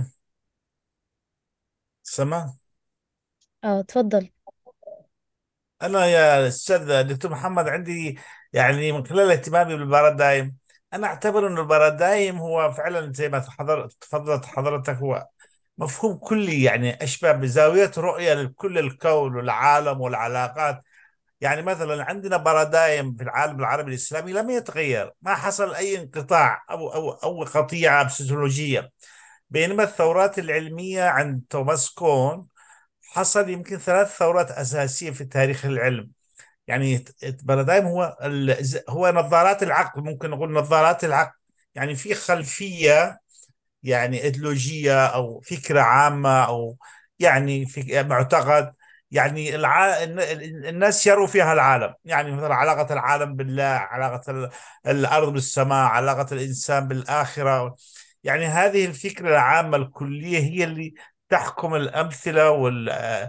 سمع اه اتفضل أنا يا أستاذ دكتور محمد عندي يعني من خلال اهتمامي بالبارادايم أنا أعتبر أن البارادايم هو فعلا زي ما تحضر- تفضلت حضرتك هو مفهوم كلي يعني أشبه بزاوية رؤية لكل الكون والعالم والعلاقات يعني مثلا عندنا بارادايم في العالم العربي الإسلامي لم يتغير ما حصل أي انقطاع أو أو أو قطيعة سوسيولوجية بينما الثورات العلمية عند توماس كون حصل يمكن ثلاث ثورات أساسية في تاريخ العلم يعني البارادايم هو ال- هو نظارات العقل ممكن نقول نظارات العقل يعني في خلفية يعني ايديولوجية أو فكرة عامة أو يعني في معتقد يعني الع... الناس يروا فيها العالم يعني مثلا علاقة العالم بالله علاقة ال- الأرض بالسماء علاقة الإنسان بالآخرة يعني هذه الفكرة العامة الكلية هي اللي تحكم الأمثلة وال...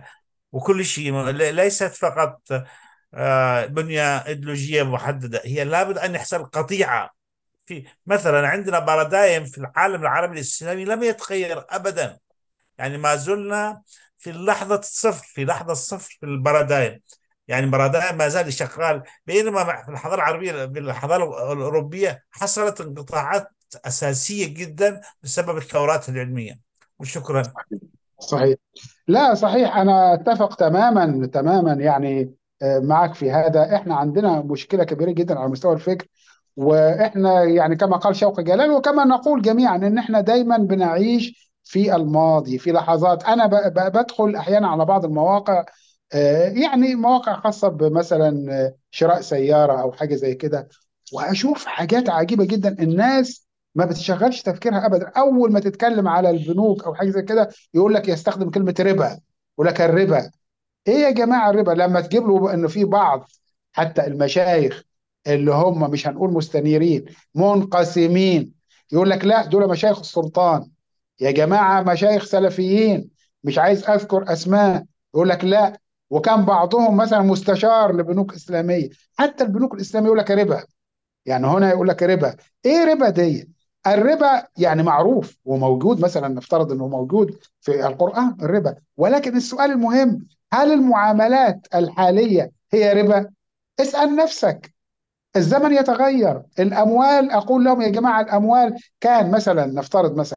وكل شيء ل- ليست فقط آه، بنية إيديولوجية محددة هي لابد أن يحصل قطيعة في مثلا عندنا بارادايم في العالم العربي الإسلامي لم يتغير أبدا يعني ما زلنا في لحظة الصفر في لحظة الصفر في البارادايم يعني البارادايم ما زال شغال بينما مع- في الحضارة العربية بالحضارة الأوروبية حصلت انقطاعات أساسية جدا بسبب الثورات العلمية وشكرا صحيح لا صحيح أنا أتفق تماما تماما يعني آه، معك في هذا إحنا عندنا مشكلة كبيرة جدا على مستوى الفكر وإحنا يعني كما قال شوقي جلال وكما نقول جميعا إن إحنا دايما بنعيش في الماضي في لحظات أنا ب- ب- بدخل أحيانا على بعض المواقع آه، يعني مواقع خاصة بمثلا آه، شراء سيارة أو حاجة زي كده وأشوف حاجات عجيبة جدا الناس ما بتشغلش تفكيرها أبدا أول ما تتكلم على البنوك أو حاجة زي كده يقول لك يستخدم كلمة ربا يقول لك الربا ايه يا جماعه الربا لما تجيب له انه في بعض حتى المشايخ اللي هم مش هنقول مستنيرين منقسمين يقول لك لا دول مشايخ السلطان يا جماعه مشايخ سلفيين مش عايز اذكر اسماء يقول لك لا وكان بعضهم مثلا مستشار لبنوك اسلاميه حتى البنوك الاسلاميه يقول لك ربا يعني هنا يقول لك ربا ايه ربا دي الربا يعني معروف وموجود مثلا نفترض انه موجود في القرآن الربا ولكن السؤال المهم هل المعاملات الحالية هي ربا اسأل نفسك الزمن يتغير الأموال أقول لهم يا جماعة الأموال كان مثلا نفترض مثلا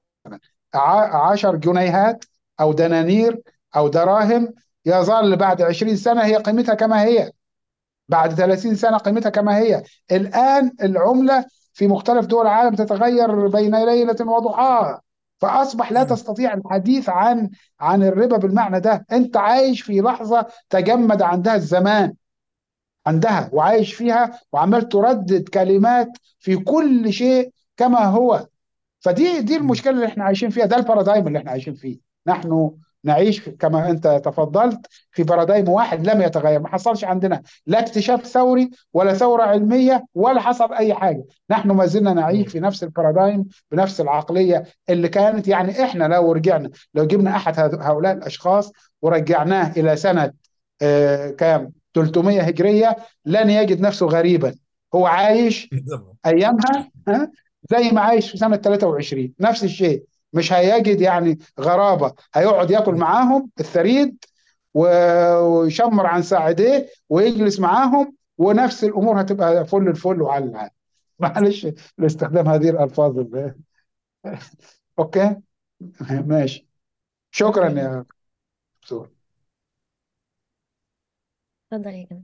ع- عشر جنيهات أو دنانير أو دراهم يظل بعد عشرين سنة هي قيمتها كما هي بعد 30 سنة قيمتها كما هي الآن العملة في مختلف دول العالم تتغير بين ليلة وضحاها فأصبح لا تستطيع الحديث عن عن الربا بالمعنى ده أنت عايش في لحظة تجمد عندها الزمان عندها وعايش فيها وعمال تردد كلمات في كل شيء كما هو فدي دي المشكله اللي احنا عايشين فيها ده البارادايم اللي احنا عايشين فيه نحن نعيش كما انت تفضلت في بارادايم واحد لم يتغير ما حصلش عندنا لا اكتشاف ثوري ولا ثوره علميه ولا حصل اي حاجه نحن ما زلنا نعيش في نفس البارادايم بنفس العقليه اللي كانت يعني احنا لو رجعنا لو جبنا احد هذ- هؤلاء الاشخاص ورجعناه الى سنه آه كام 300 هجريه لن يجد نفسه غريبا هو عايش ايامها ها زي ما عايش في سنه 23 نفس الشيء مش هيجد يعني غرابه هيقعد ياكل معاهم الثريد و- ويشمر عن ساعديه ويجلس معاهم ونفس الامور هتبقى فل الفل وعلى العال معلش لاستخدام هذه الالفاظ ال- اوكي ماشي شكرا شكرا يا دكتور اتفضل يا جماعة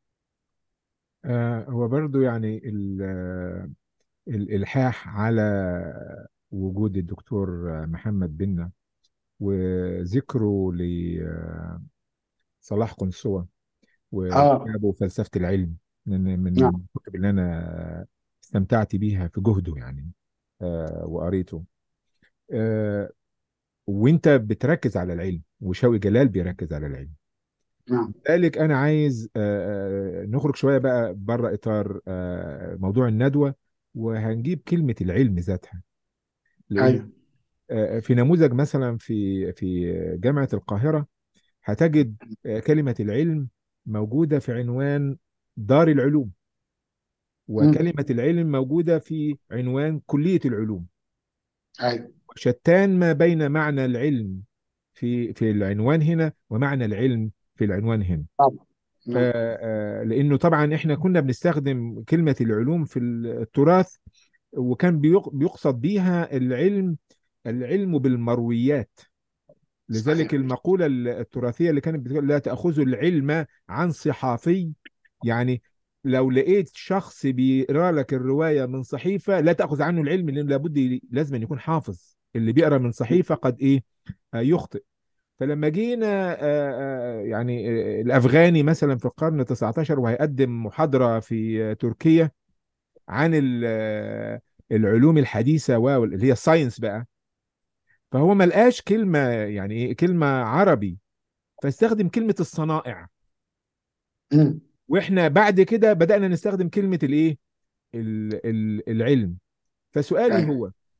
آه، هو برضو يعني ال- آه، الإلحاح على وجود الدكتور محمد بنا وذكره لصلاح قنصوة اه وكتابه فلسفة العلم من من نعم الكتب اللي أنا استمتعت بيها في جهده يعني آه، وقريته آه، وانت بتركز على العلم وشوقي جلال بيركز على العلم نعم لذلك انا عايز آه، آه، نخرج شويه بقى بره اطار آه، موضوع الندوه وهنجيب كلمه العلم ذاتها لان ايوه آه، في نموذج مثلا في في جامعه القاهره هتجد آه، كلمه العلم موجوده في عنوان دار العلوم مم. وكلمه العلم موجوده في عنوان كليه العلوم ايوه شتان ما بين معنى العلم في في العنوان هنا ومعنى العلم في العنوان هنا طبعا ف- نعم آه، لانه طبعا احنا كنا بنستخدم كلمه العلوم في التراث وكان بيق- بيقصد بيها العلم العلم بالمرويات لذلك صحيح المقوله التراثيه اللي كانت بتقول لا تاخذوا العلم عن صحافي يعني لو لقيت شخص بيقرا لك الروايه من صحيفه لا تاخذ عنه العلم لان لابد ي- لازم أن يكون حافظ اللي بيقرا من صحيفه قد ايه آه، يخطئ فلما جينا آه، آه، يعني آه، الافغاني مثلا في القرن ال 19 وهيقدم محاضره في آه، تركيا عن ال- آه، العلوم الحديثه واللي هي الساينس بقى فهو ما لقاش كلمه يعني ايه كلمه عربي فاستخدم كلمه الصنائع مم. واحنا بعد كده بدانا نستخدم كلمه الايه ال- ال- العلم فسؤالي ايوه هو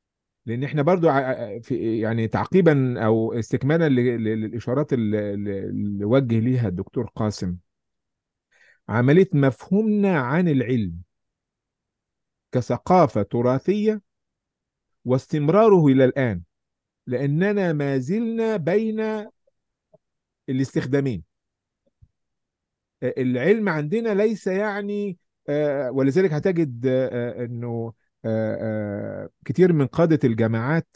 لان احنا برضو ع- في يعني تعقيبا او استكمالا ل- ل- للاشارات اللي اللي وجه ليها الدكتور قاسم عمليه مفهومنا عن العلم كثقافه تراثيه واستمراره الى الان لاننا ما زلنا بين الاستخدامين العلم عندنا ليس يعني آه، ولذلك هتجد آه، آه، انه آه، آه، كتير من قادة الجامعات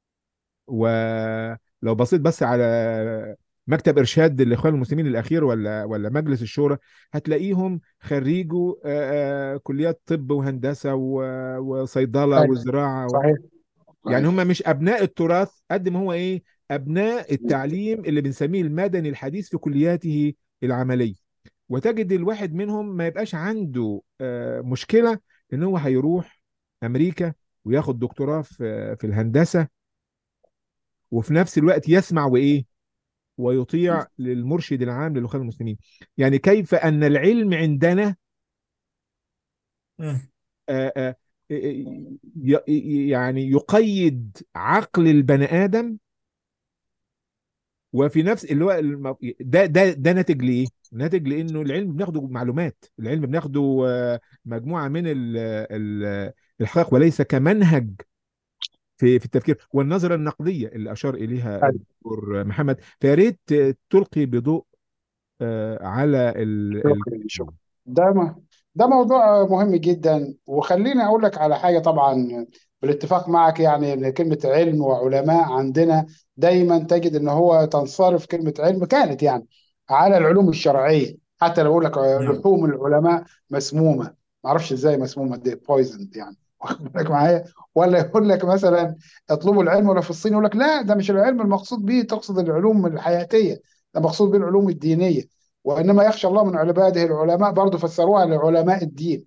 ولو بصيت بس على مكتب ارشاد الاخوان المسلمين الاخير ولا ولا مجلس الشورى هتلاقيهم خريجوا آه، آه، كليات طب وهندسه و- وصيدله أيوة. وزراعه و... صحيح يعني صحيح هم مش ابناء التراث قد ما هو ايه ابناء التعليم اللي بنسميه المدني الحديث في كلياته العمليه وتجد الواحد منهم ما يبقاش عنده آه، مشكله ان هو هيروح امريكا وياخد دكتوراه في في الهندسه وفي نفس الوقت يسمع وايه ويطيع للمرشد العام للاخوان المسلمين يعني كيف ان العلم عندنا مم. آه، آه، ي- ي- يعني يقيد عقل البني ادم وفي نفس اللي هو الم- ده ده ده ناتج لايه؟ ناتج لانه العلم بناخده معلومات، العلم بناخده آه، مجموعه من ال- ال- الحقائق وليس كمنهج في في التفكير والنظره النقديه اللي اشار اليها أيوة. الدكتور محمد فيا ريت تلقي بضوء آه، على ال ال- شكرا شكرا ده ما ده موضوع مهم جدا وخليني اقول لك على حاجه طبعا بالاتفاق معك يعني ان كلمه علم وعلماء عندنا دايما تجد ان هو تنصرف كلمه علم كانت يعني على العلوم الشرعيه حتى لو يقول لك نعم لحوم العلماء مسمومه ما اعرفش ازاي مسمومه دي بويزند يعني واخد بالك معايا ولا يقول لك مثلا اطلبوا العلم ولا في الصين يقول لك لا ده مش العلم المقصود به تقصد العلوم الحياتيه ده مقصود به العلوم الدينيه وانما يخشى الله من عباده العلماء برضه فسروها لعلماء الدين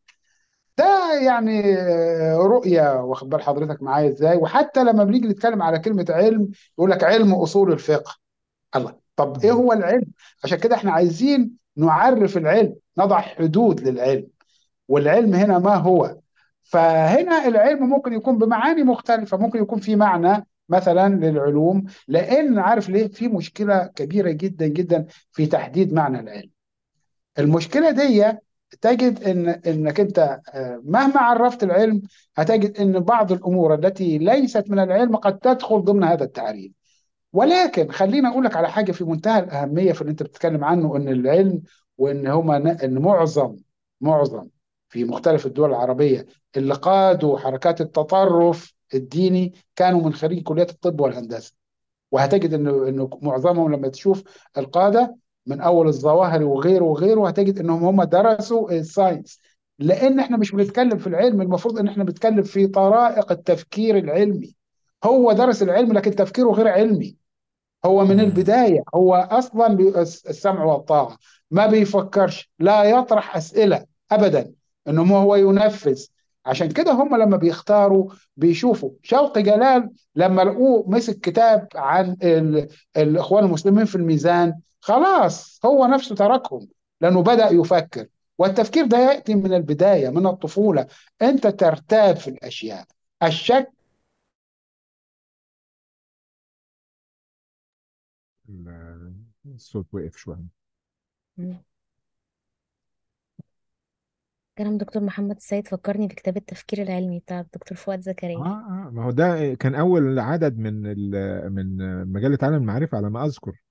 ده يعني آه، رؤية واخد بال حضرتك معايا ازاي وحتى لما بنيجي نتكلم على كلمة علم يقول لك علم أصول الفقه الله طب ايه هو العلم عشان كده احنا عايزين نعرف العلم نضع حدود للعلم والعلم هنا ما هو فهنا العلم ممكن يكون بمعاني مختلفة ممكن يكون في معنى مثلا للعلوم لأن عارف ليه في مشكلة كبيرة جدا جدا في تحديد معنى العلم المشكلة دي تجد ان انك انت آه، مهما عرفت العلم هتجد ان بعض الامور التي ليست من العلم قد تدخل ضمن هذا التعريف ولكن خليني اقول لك على حاجه في منتهى الاهميه في اللي انت بتتكلم عنه ان العلم وان هما ن- ان معظم معظم في مختلف الدول العربيه اللي قادوا حركات التطرف الديني كانوا من خريج كليات الطب والهندسه وهتجد انه انه معظمهم لما تشوف القاده من اول الظواهر وغيره وغيره هتجد انهم هم درسوا الساينس لان احنا مش بنتكلم في العلم المفروض ان احنا بنتكلم في طرائق التفكير العلمي هو درس العلم لكن تفكيره غير علمي هو من مم. البداية هو أصلا بي- الس- السمع والطاعة ما بيفكرش لا يطرح أسئلة أبدا إنه هو ينفذ عشان كده هم لما بيختاروا بيشوفوا شوقي جلال لما لقوه مسك كتاب عن ال... الإخوان المسلمين في الميزان خلاص هو نفسه تركهم لأنه بدأ يفكر والتفكير ده يأتي من البداية من الطفولة أنت ترتاب في الأشياء الشك ال- الصوت وقف شويه مم. كلام دكتور محمد السيد فكرني بكتاب التفكير العلمي بتاع الدكتور فؤاد اه زكريا اه ما هو ده كان اول عدد من ال- من مجله عالم المعرفه على ما اذكر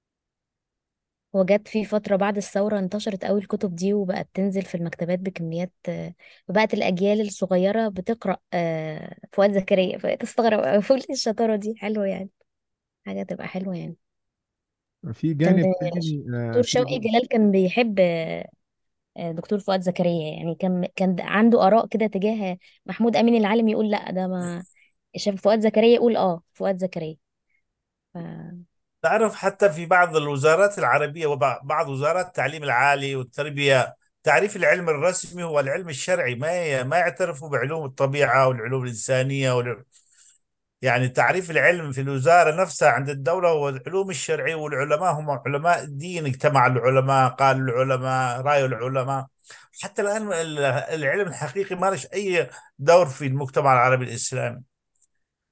وجت في فترة بعد الثورة انتشرت قوي الكتب دي وبقت تنزل في المكتبات بكميات آه، وبقت الأجيال الصغيرة بتقرأ آه، فؤاد زكريا فتستغرب أوي فقول إيه الشطارة دي حلوة يعني حاجة تبقى حلوة يعني في كان جانب تاني آه، دكتور في شوقي جلال كان بيحب آه، آه، دكتور فؤاد زكريا يعني كان كان عنده آراء كده تجاه محمود أمين العالم يقول لا ده ما شاف فؤاد زكريا يقول اه فؤاد زكريا ف... تعرف حتى في بعض الوزارات العربية وبعض وزارات التعليم العالي والتربية تعريف العلم الرسمي هو العلم الشرعي ما ما يعترفوا بعلوم الطبيعة والعلوم الإنسانية والع... يعني تعريف العلم في الوزارة نفسها عند الدولة هو العلوم الشرعية والعلماء هم علماء الدين اجتمع العلماء قال العلماء رأي العلماء حتى الآن ال- العلم الحقيقي ما لش أي دور في المجتمع العربي الإسلامي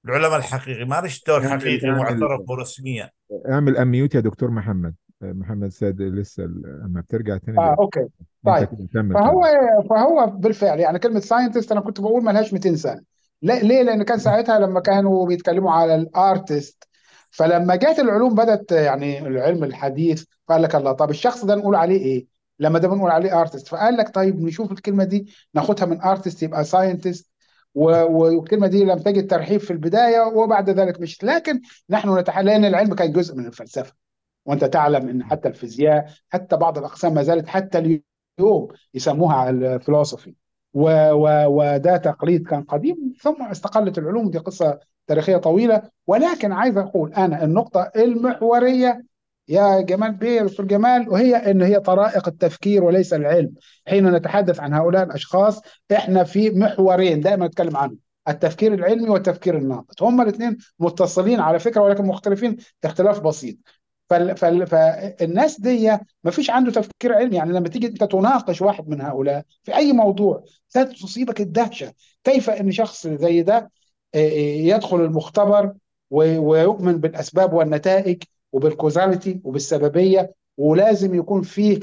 العلماء الحقيقي ما ليش دور اعمل حقيقي اعمل معترف برسميا اعمل اميوت يا دكتور محمد محمد سيد لسه ال- اما بترجع تاني اه بقى اوكي انت طيب كده كمل فهو كلام فهو بالفعل يعني كلمه ساينتست انا كنت بقول ملهاش 200 سنه لا- ليه؟ لان كان ساعتها لما كانوا بيتكلموا على الارتست فلما جت العلوم بدات يعني العلم الحديث فقال لك الله طب الشخص ده نقول عليه ايه؟ لما ده بنقول عليه ارتست فقال لك طيب نشوف الكلمه دي ناخدها من ارتست يبقى ساينتست والكلمه دي لم تجد ترحيب في البدايه وبعد ذلك مش لكن نحن نتحدث لان العلم كان جزء من الفلسفه وانت تعلم ان حتى الفيزياء حتى بعض الاقسام ما زالت حتى اليوم يسموها الفلسفي و و وده تقليد كان قديم ثم استقلت العلوم دي قصه تاريخيه طويله ولكن عايز اقول انا النقطه المحوريه يا جمال بيه دكتور جمال وهي ان هي طرائق التفكير وليس العلم حين نتحدث عن هؤلاء الاشخاص احنا في محورين دائما نتكلم عنهم التفكير العلمي والتفكير الناقد هما الاثنين متصلين على فكره ولكن مختلفين اختلاف بسيط فال فال فالناس دي ما فيش عنده تفكير علمي يعني لما تيجي انت تناقش واحد من هؤلاء في اي موضوع تصيبك الدهشه كيف ان شخص زي ده يدخل المختبر ويؤمن بالاسباب والنتائج وبالكوزاليتي وبالسببيه ولازم يكون فيه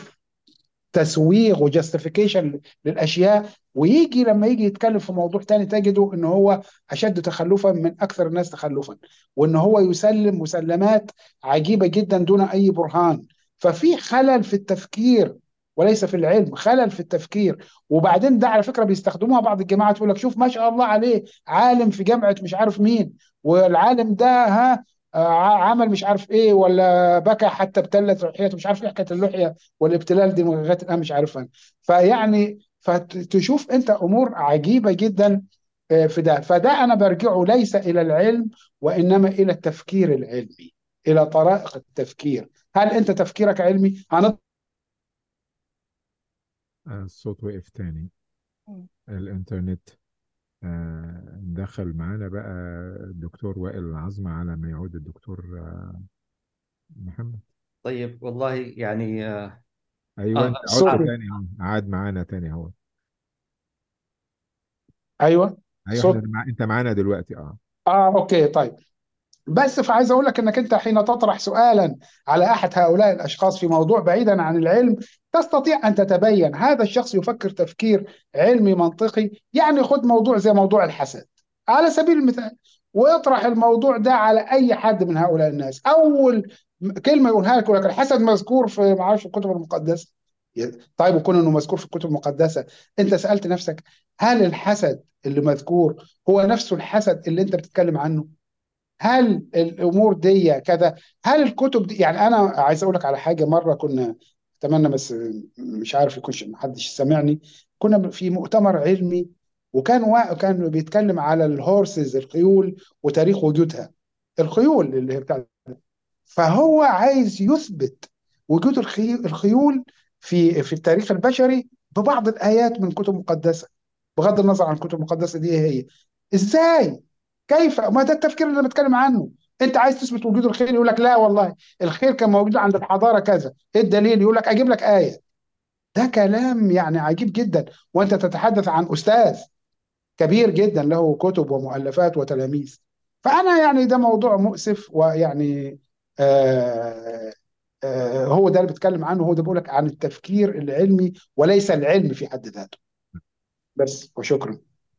تسويغ وجاستيفيكيشن للاشياء ويجي لما يجي يتكلم في موضوع تاني تجده ان هو اشد تخلفا من اكثر الناس تخلفا وان هو يسلم مسلمات عجيبه جدا دون اي برهان ففي خلل في التفكير وليس في العلم خلل في التفكير وبعدين ده على فكره بيستخدموها بعض الجماعات يقول لك شوف ما شاء الله عليه عالم في جامعه مش عارف مين والعالم ده ها عمل مش عارف ايه ولا بكى حتى ابتلت لحيته مش عارف ايه حكايه اللحيه والابتلال دي لغايه الان مش عارفها فيعني فتشوف انت امور عجيبه جدا في ده فده انا برجعه ليس الى العلم وانما الى التفكير العلمي الى طرائق التفكير هل انت تفكيرك علمي هنط... الصوت وقف تاني الانترنت آه، دخل معانا بقى الدكتور وائل العظمة على ما يعود الدكتور آه، محمد طيب والله يعني آه ايوه آه انت صوت عدت تاني اهو عاد معانا تاني اهو ايوه ايوه احنا صوت مع... انت معانا دلوقتي اه اه اوكي طيب بس فعايز اقول لك انك انت حين تطرح سؤالا على احد هؤلاء الاشخاص في موضوع بعيدا عن العلم تستطيع ان تتبين هذا الشخص يفكر تفكير علمي منطقي يعني خد موضوع زي موضوع الحسد على سبيل المثال واطرح الموضوع ده على اي حد من هؤلاء الناس اول كلمه يقولها لك يقول لك الحسد مذكور في ما اعرفش الكتب المقدسه طيب وكون انه مذكور في الكتب المقدسه انت سالت نفسك هل الحسد اللي مذكور هو نفسه الحسد اللي انت بتتكلم عنه هل الامور دي كذا هل الكتب دي يعني انا عايز اقول لك على حاجه مره كنا اتمنى بس مش عارف يكونش محدش سامعني كنا في مؤتمر علمي وكان وا... كان بيتكلم على الهورسز الخيول وتاريخ وجودها الخيول اللي هي بتاع فهو عايز يثبت وجود الخي... الخيول في في التاريخ البشري ببعض الايات من كتب مقدسه بغض النظر عن الكتب المقدسه دي ايه هي ازاي كيف ما ده التفكير اللي انا بتكلم عنه انت عايز تثبت وجود الخير يقول لك لا والله الخير كان موجود عند الحضاره كذا ايه الدليل يقول لك اجيب لك ايه ده كلام يعني عجيب جدا وانت تتحدث عن استاذ كبير جدا له كتب ومؤلفات وتلاميذ فانا يعني ده موضوع مؤسف ويعني آه آه هو ده اللي بتكلم عنه هو ده بقول لك عن التفكير العلمي وليس العلم في حد ذاته بس وشكرا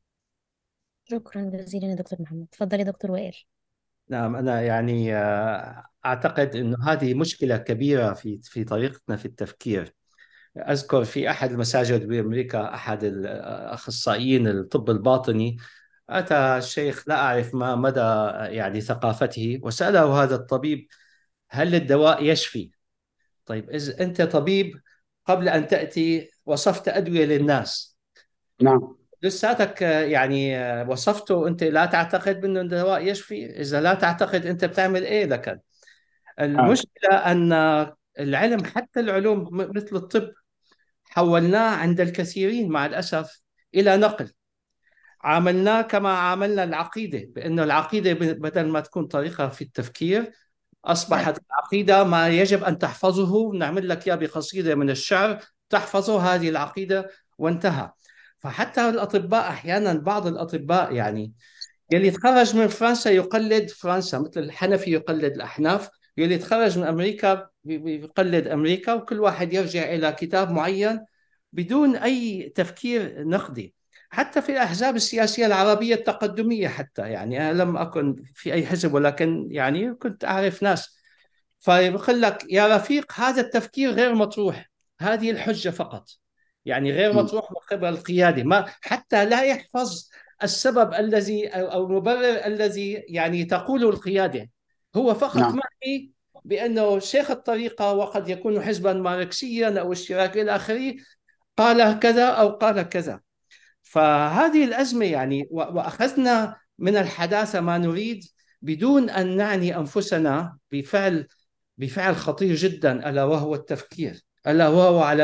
شكرا جزيلا يا دكتور محمد تفضل يا دكتور وائل نعم أنا يعني آه، أعتقد أنه هذه مشكلة كبيرة في في طريقتنا في التفكير أذكر في أحد المساجد بأمريكا أحد الأخصائيين الطب الباطني أتى الشيخ لا أعرف ما مدى يعني ثقافته وسأله هذا الطبيب هل الدواء يشفي؟ طيب إذا أنت طبيب قبل أن تأتي وصفت أدوية للناس نعم لساتك يعني وصفته أنت لا تعتقد بأنه الدواء يشفي إذا لا تعتقد أنت بتعمل إيه لك المشكلة أن العلم حتى العلوم مثل الطب حولناه عند الكثيرين مع الأسف إلى نقل عاملناه كما عاملنا العقيدة بأنه العقيدة بدل ما تكون طريقة في التفكير أصبحت العقيدة ما يجب أن تحفظه نعمل لك إياه بقصيدة من الشعر تحفظه هذه العقيدة وانتهى فحتى الأطباء أحيانا بعض الأطباء يعني يلي تخرج من فرنسا يقلد فرنسا مثل الحنفي يقلد الأحناف يلي تخرج من أمريكا يقلد أمريكا وكل واحد يرجع إلى كتاب معين بدون أي تفكير نقدي حتى في الأحزاب السياسية العربية التقدمية حتى يعني أنا لم أكن في أي حزب ولكن يعني كنت أعرف ناس فيقول لك يا رفيق هذا التفكير غير مطروح هذه الحجة فقط يعني غير مطروح من قبل القيادة ما حتى لا يحفظ السبب الذي أو المبرر الذي يعني تقوله القيادة هو فقط نعم. معني بأنه شيخ الطريقة وقد يكون حزبا ماركسيا أو اشتراكي إلى آخره قال كذا أو قال كذا فهذه الأزمة يعني وأخذنا من الحداثة ما نريد بدون أن نعني أنفسنا بفعل بفعل خطير جدا ألا وهو التفكير ألا وهو على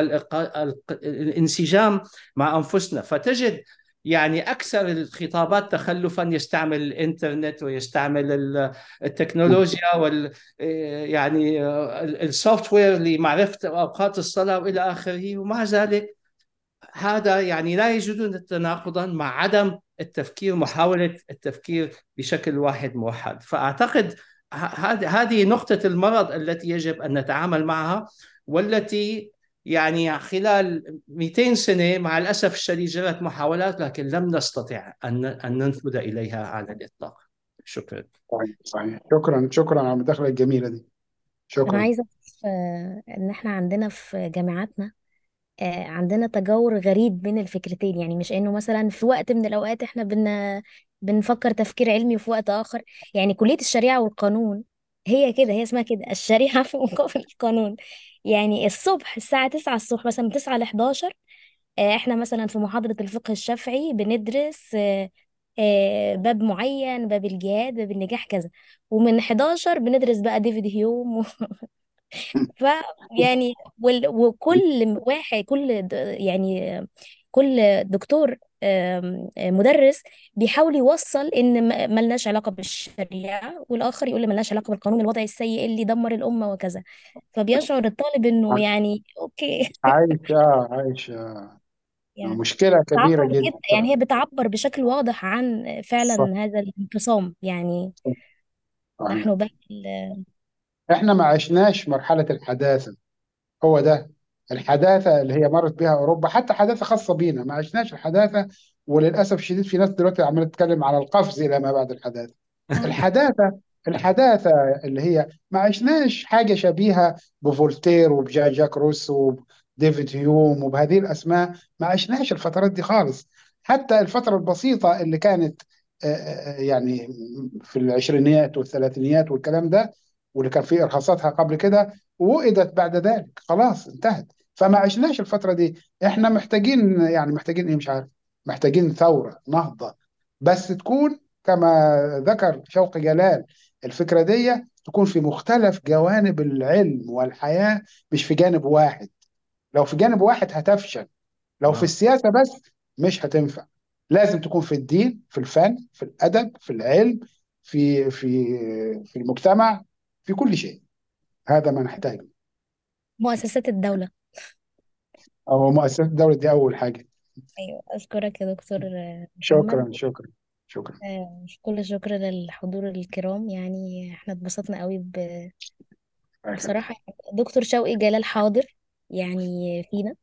الانسجام مع أنفسنا فتجد يعني أكثر الخطابات تخلفا يستعمل الإنترنت ويستعمل التكنولوجيا وال يعني السوفت وير لمعرفة أوقات الصلاة وإلى آخره ومع ذلك هذا يعني لا يجدون تناقضا مع عدم التفكير محاولة التفكير بشكل واحد موحد فأعتقد هذه نقطة المرض التي يجب أن نتعامل معها والتي يعني خلال 200 سنة مع الأسف الشديد جرت محاولات لكن لم نستطع أن أن ننفذ إليها على الإطلاق شكرا صحيح صحيح شكرا شكرا على المداخلة الجميلة دي أنا شكرا عايزة أضيف آه، إن إحنا عندنا في جامعاتنا آه، عندنا تجاور غريب بين الفكرتين يعني مش إنه مثلا في وقت من الأوقات إحنا بن بنفكر تفكير علمي وفي وقت آخر يعني كلية الشريعة والقانون هي كده هي اسمها كده الشريعة في مقابل القانون يعني الصبح الساعة 9 الصبح مثلا من 9 ل 11 آه، احنا مثلا في محاضرة الفقه الشافعي بندرس آه، آه، باب معين باب الجهاد باب النجاح كذا ومن 11 بندرس بقى ديفيد هيوم و... ف يعني وال... وكل واحد كل د... يعني كل دكتور آم، آم، مدرس بيحاول يوصل ان م- ملناش علاقه بالشريعه والاخر يقول ملناش علاقه بالقانون الوضعي السيء اللي دمر الامه وكذا فبيشعر الطالب انه يعني اوكي عايش آه عايش آه يعني مشكلة كبيرة بتعبر جدا جدا يعني هي بتعبر بشكل واضح عن صح فعلا هذا الانفصام يعني صحيح نحن بقى ال- احنا ما عشناش مرحلة الحداثة هو ده الحداثة اللي هي مرت بها أوروبا حتى حداثة خاصة بينا ما عشناش الحداثة وللأسف الشديد في ناس دلوقتي عمالة تتكلم على القفز إلى ما بعد الحداثة آه. الحداثة الحداثة اللي هي ما عشناش حاجة شبيهة بفولتير وبجان جاك روسو وديفيد هيوم وبهذه الأسماء ما عشناش الفترات دي خالص حتى الفترة البسيطة اللي كانت آه، آه، يعني في العشرينيات والثلاثينيات والكلام ده واللي كان فيه إرهاصاتها قبل كده وقدت بعد ذلك خلاص انتهت فما عشناش الفترة دي احنا محتاجين يعني محتاجين ايه مش عارف محتاجين ثورة نهضة بس تكون كما ذكر شوقي جلال الفكرة دي تكون في مختلف جوانب العلم والحياة مش في جانب واحد لو في جانب واحد هتفشل لو في نعم السياسة بس مش هتنفع لازم تكون في الدين في الفن في الأدب في العلم في في في المجتمع في كل شيء هذا ما نحتاجه مؤسسات الدولة أو مؤسسات الدولة دي أول حاجة أيوة أشكرك يا دكتور آه، محمد شكرا شكرا شكرا آه، كل الشكر للحضور الكرام يعني احنا اتبسطنا قوي ب... الله يخليك بصراحة دكتور شوقي جلال حاضر يعني فينا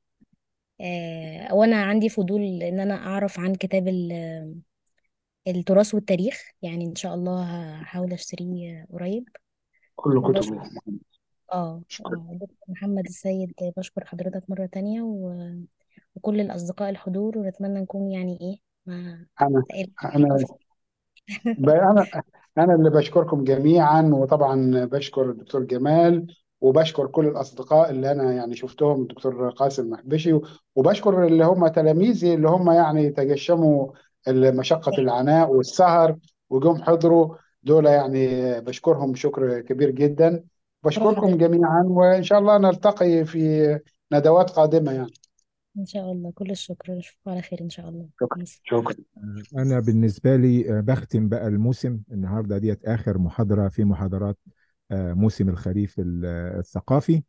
آه، وانا عندي فضول ان انا اعرف عن كتاب ال- التراث والتاريخ يعني ان شاء الله هحاول اشتريه قريب كل وبشكر كتبه اه شكرا آه، دكتور محمد السيد بشكر حضرتك مرة تانية و... وكل الأصدقاء الحضور ونتمنى نكون يعني إيه ما أنا تقل أنا ب- أنا أنا اللي بشكركم جميعا وطبعا بشكر الدكتور جمال وبشكر كل الأصدقاء اللي أنا يعني شفتهم الدكتور قاسم محبشي وبشكر اللي هم تلاميذي اللي هم يعني تجشموا مشقة العناء والسهر وجم حضروا دول يعني بشكرهم شكر كبير جدا شكرا بشكركم حضرتك جميعا وإن شاء الله نلتقي في ندوات قادمة يعني إن شاء الله كل الشكر نشوفكم على خير إن شاء الله شكرا بس. شكرا أنا بالنسبة لي آه، بختم بقى الموسم النهاردة ديت آخر محاضرة في محاضرات آه، موسم الخريف ال- آه، الثقافي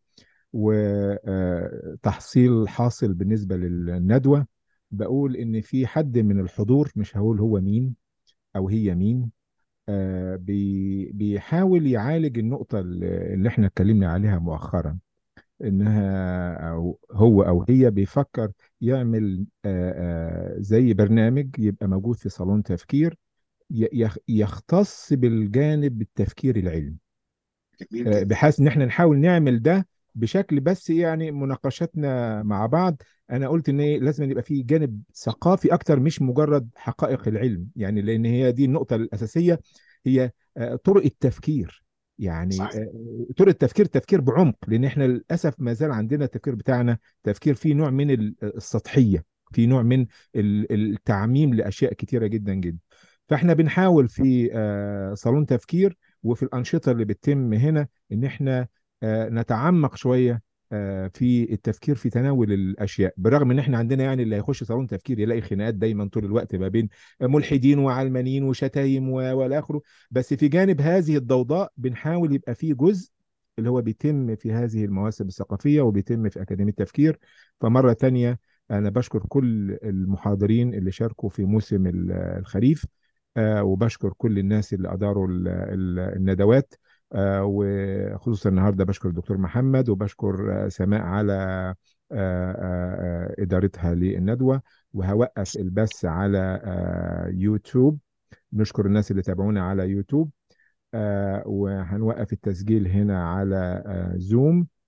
وتحصيل حاصل بالنسبة للندوة بقول إن في حد من الحضور مش هقول هو مين او هي مين آه، بي- بيحاول يعالج النقطة اللي اللي احنا اتكلمنا عليها مؤخرا انها او هو او هي بيفكر يعمل آه، آه، زي برنامج يبقى موجود في صالون تفكير ي- يخ- يختص بالجانب التفكير العلمي جميل آه، جدا بحيث ان احنا نحاول نعمل ده بشكل بس يعني مناقشاتنا مع بعض انا قلت ان إيه لازم يبقى في جانب ثقافي اكتر مش مجرد حقائق العلم يعني لان هي دي النقطة الاساسية هي آه، طرق التفكير يعني صحيح آه، طرق التفكير تفكير بعمق لان احنا للاسف ما زال عندنا التفكير بتاعنا تفكير فيه نوع من ال- السطحية في نوع من ال- التعميم لاشياء كتيرة جدا جدا فاحنا بنحاول في آه، صالون تفكير وفي الأنشطة اللي بتتم هنا إن إحنا آه، نتعمق شوية آه، في التفكير في تناول الأشياء برغم إن إحنا عندنا يعني اللي هيخش صالون تفكير يلاقي خناقات دايما طول الوقت ما بين ملحدين وعلمانيين وشتايم و- والى آخره بس في جانب هذه الضوضاء بنحاول يبقى فيه جزء اللي هو بيتم في هذه المواسم الثقافية وبيتم في أكاديمية التفكير فمرة تانية أنا بشكر كل المحاضرين اللي شاركوا في موسم ال- الخريف آه، وبشكر كل الناس اللي أداروا ال- ال- الندوات آه، وخصوصا النهارده بشكر الدكتور محمد وبشكر آه، سماء على آه، آه، آه، إدارتها للندوة وهوقف البث على آه، يوتيوب نشكر الناس اللي تابعونا على يوتيوب آه، وهنوقف التسجيل هنا على آه، زوم